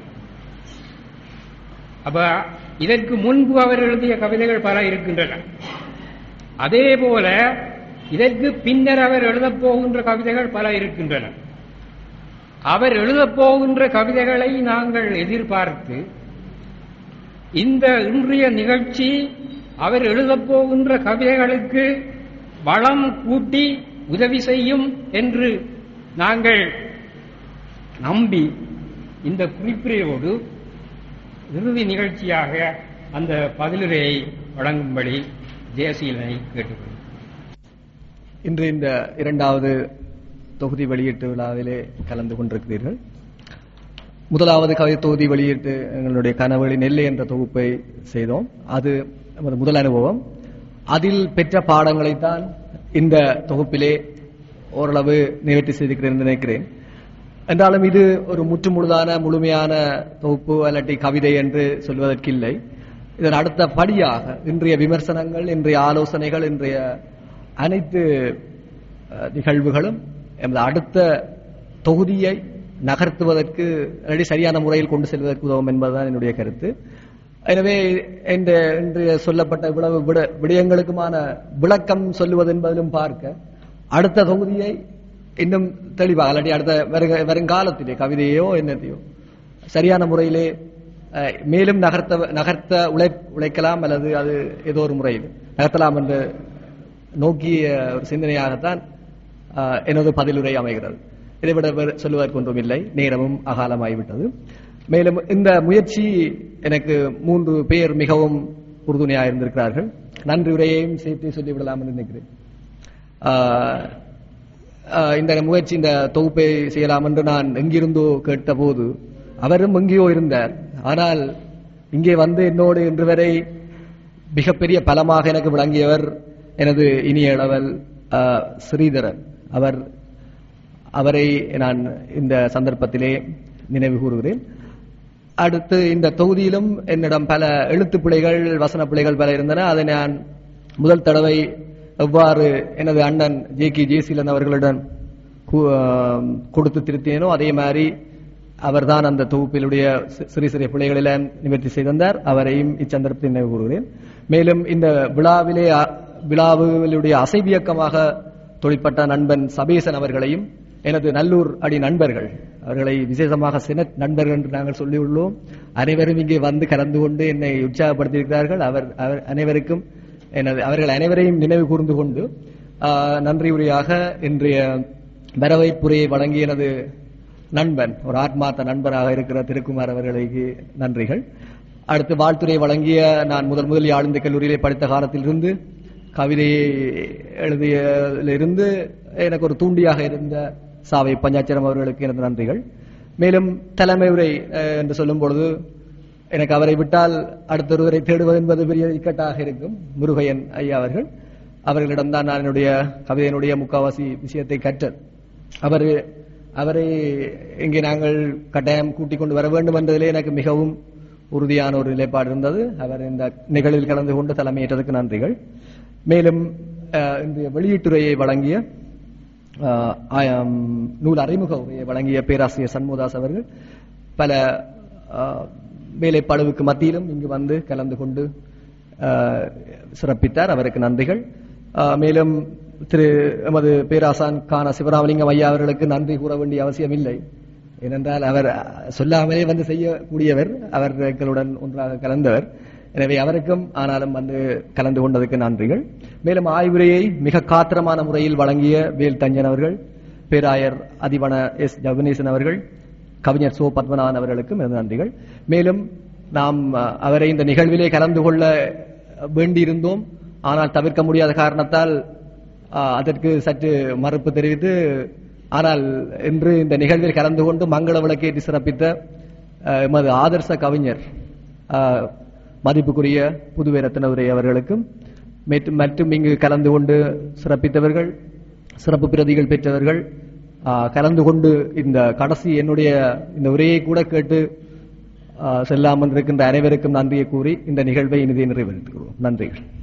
அப்ப இதற்கு முன்பு அவர் எழுதிய கவிதைகள் பல இருக்கின்றன அதே போல இதற்கு பின்னர் அவர் எழுதப் போகின்ற கவிதைகள் பல இருக்கின்றன அவர் எழுதப் போகின்ற கவிதைகளை நாங்கள் எதிர்பார்த்து இந்த இன்றைய நிகழ்ச்சி அவர் எழுதப் போகின்ற கவிதைகளுக்கு வளம் கூட்டி உதவி செய்யும் என்று நாங்கள் நம்பி இந்த குறிப்பிடையோடு இறுதி நிகழ்ச்சியாக அந்த பதிலுரையை வழங்கும்படி ஜெயசீலனை கேட்டுக்கொள்கிறேன் இன்று இந்த இரண்டாவது தொகுதி வெளியீட்டு விழாவிலே கலந்து கொண்டிருக்கிறீர்கள் முதலாவது கவிதை தொகுதி வெளியீட்டு எங்களுடைய கனவுகளின் நெல்லை என்ற தொகுப்பை செய்தோம் அது நமது முதல் அனுபவம் அதில் பெற்ற பாடங்களைத்தான் இந்த தொகுப்பிலே ஓரளவு நிவர்த்தி செய்திருக்கிறேன் என்று நினைக்கிறேன் என்றாலும் இது ஒரு முற்றுமுழுதான முழுமையான தொகுப்பு அல்லாட்டி கவிதை என்று சொல்வதற்கு இல்லை இதன் அடுத்த படியாக இன்றைய விமர்சனங்கள் இன்றைய ஆலோசனைகள் இன்றைய அனைத்து அஹ், நிகழ்வுகளும் எமது அடுத்த தொகுதியை நகர்த்துவதற்கு அல்லது சரியான முறையில் கொண்டு செல்வதற்கு உதவும் என்பதுதான் என்னுடைய கருத்து எனவே இந்த இன்றைய சொல்லப்பட்ட இவ்வளவு விட- விடயங்களுக்குமான விளக்கம் சொல்லுவது என்பதிலும் பார்க்க அடுத்த தொகுதியை இன்னும் தெளிவாக அல்லாட்டி அடுத்த வருக வருங்காலத்திலே கவிதையோ என்னத்தையோ சரியான முறையிலே அஹ், மேலும் நகர்த்த நகர்த்த உழை உழைக்கலாம் அல்லது அது ஏதோ ஒரு முறையில் நகர்த்தலாம் என்று நோக்கிய ஒரு சிந்தனையாகத்தான் அஹ், எனது பதிலுரை அமைகிறது இதைவிட வேறு சொல்லுவதற்கு ஒன்றும் இல்லை நேரமும் அகாலமாகிவிட்டது மேலும் இந்த முயற்சி எனக்கு மூன்று பேர் மிகவும் உறுதுணையாக இருந்திருக்கிறார்கள் நன்றி உரையையும் சேர்த்து சொல்லிவிடலாம் என்று நினைக்கிறேன் ஆஹ், ஆஹ், இந்த முயற்சி இந்த தொகுப்பை செய்யலாம் என்று நான் எங்கிருந்தோ கேட்டபோது அவரும் எங்கேயோ இருந்தார் ஆனால் இங்கே வந்து என்னோடு இன்று வரை மிகப்பெரிய பலமாக எனக்கு விளங்கியவர் எனது இனிய இளவல் ஆஹ், ஸ்ரீதரன் அவர் அவரை நான் இந்த சந்தர்ப்பத்திலே நினைவு கூறுகிறேன் அடுத்து இந்த தொகுதியிலும் என்னிடம் பல எழுத்து பிழைகள் வசன பிழைகள் பல இருந்தன அதை நான் முதல் தடவை எவ்வாறு எனது அண்ணன் ஜே கே ஜெயசீலன் அவர்களுடன் கு- ஆம், கொடுத்து திருத்தினோ அதே மாதிரி அவர்தான் அந்த தொகுப்பிலுடைய சி- சிறிய சிறிய பிழைகளில நிவர்த்தி செய்திருந்தார் அவரையும் இச்சந்தர்ப்பத்தில் நினைவு கூறுகிறேன் மேலும் இந்த விழாவிலே அ- விழாவிலுடைய அசைவியக்கமாக தொழிற்பட்ட நண்பன் சபேசன் அவர்களையும் எனது நல்லூர் அடி நண்பர்கள் அவர்களை விசேஷமாக செனட் நண்பர்கள் என்று நாங்கள் சொல்லியுள்ளோம் அனைவரும் இங்கே வந்து கலந்து கொண்டு என்னை உற்சாகப்படுத்தியிருக்கிறார்கள் அவர் அவர் அனைவருக்கும் எனது அவர்கள் அனைவரையும் நினைவு கூர்ந்து கொண்டு ஆஹ், நன்றி உரையாக இன்றைய வரவேற்புரையை வழங்கிய எனது நண்பன் ஒரு ஆத்மார்த்த நண்பராக இருக்கிற திருக்குமார் அவர்களுக்கு நன்றிகள் அடுத்து வாழ்த்துறை வழங்கிய நான் முதல் முதலில் ஆழ்ந்த கல்லூரியிலே படித்த காலத்திலிருந்து கவிதையை எழுதியிலிருந்து எனக்கு ஒரு தூண்டியாக இருந்த சாவை பஞ்சாச்சரம் அவர்களுக்கு எனது நன்றிகள் மேலும் தலைமை உரை அஹ், என்று சொல்லும் பொழுது எனக்கு அவரை விட்டால் அடுத்தொருவரை தேடுவது என்பது பெரிய இக்கட்டாக இருக்கும் முருகையன் ஐயா அவர்கள் அவர்களிடம்தான் நான் என்னுடைய கவிதையினுடைய முக்காவாசி விஷயத்தை கற்றேன் அவர் அவரை இங்கே நாங்கள் கட்டாயம் கூட்டிக் கொண்டு வர வேண்டும் என்பதிலே எனக்கு மிகவும் உறுதியான ஒரு நிலைப்பாடு இருந்தது அவர் இந்த நிகழ்வில் கலந்து கொண்டு தலைமையேற்றதுக்கு நன்றிகள் மேலும் அஹ், இன்றைய வெளியீட்டுரையை வழங்கிய அஹ், ஆயம், நூல் அறிமுக உரையை வழங்கிய பேராசிரியர் சண்முகதாஸ் அவர்கள் பல அஹ், வேலைப்பளுவுக்கு மத்தியிலும் இங்கு வந்து கலந்து கொண்டு அஹ், சிறப்பித்தார் அவருக்கு நன்றிகள் அஹ், மேலும் திரு எமது பேராசான் கான சிவராமலிங்கம் ஐயா அவர்களுக்கு நன்றி கூற வேண்டிய அவசியம் இல்லை ஏனென்றால் அவர் அஹ், சொல்லாமலே வந்து செய்யக்கூடியவர் அவர் எங்களுடன் ஒன்றாக கலந்தவர் எனவே அவருக்கும் ஆனாலும் வந்து கலந்து கொண்டதுக்கு நன்றிகள் மேலும் ஆய்வுரையை மிக காத்திரமான முறையில் வழங்கிய வேல் தஞ்சன் அவர்கள் பேராயர் அதிவன எஸ் ஜெகனேசன் அவர்கள் கவிஞர் சோ பத்மநாதன் அவர்களுக்கும் எனது நன்றிகள் மேலும் நாம் அஹ், அவரை இந்த நிகழ்விலே கலந்து கொள்ள வேண்டியிருந்தோம் ஆனால் தவிர்க்க முடியாத காரணத்தால் அஹ், அதற்கு சற்று மறுப்பு தெரிவித்து ஆனால் இன்று இந்த நிகழ்வில் கலந்து கொண்டு மங்கள விளக்கேற்றி சிறப்பித்த அஹ், எமது ஆதர்ச கவிஞர் அஹ், மதிப்புக்குரிய புதுவை ரத்னதுரை அவர்களுக்கும் மேற்று- மற்றும் இங்கு கலந்து கொண்டு சிறப்பித்தவர்கள் சிறப்பு பிரதிகள் பெற்றவர்கள் ஆஹ், கலந்து கொண்டு இந்த கடைசி என்னுடைய இந்த உரையை கூட கேட்டு ஆஹ், செல்லாமல் இருக்கின்ற அனைவருக்கும் நன்றியை கூறி இந்த நிகழ்வை இனிதே நிறைவேற்றுகிறோம் நன்றிகள்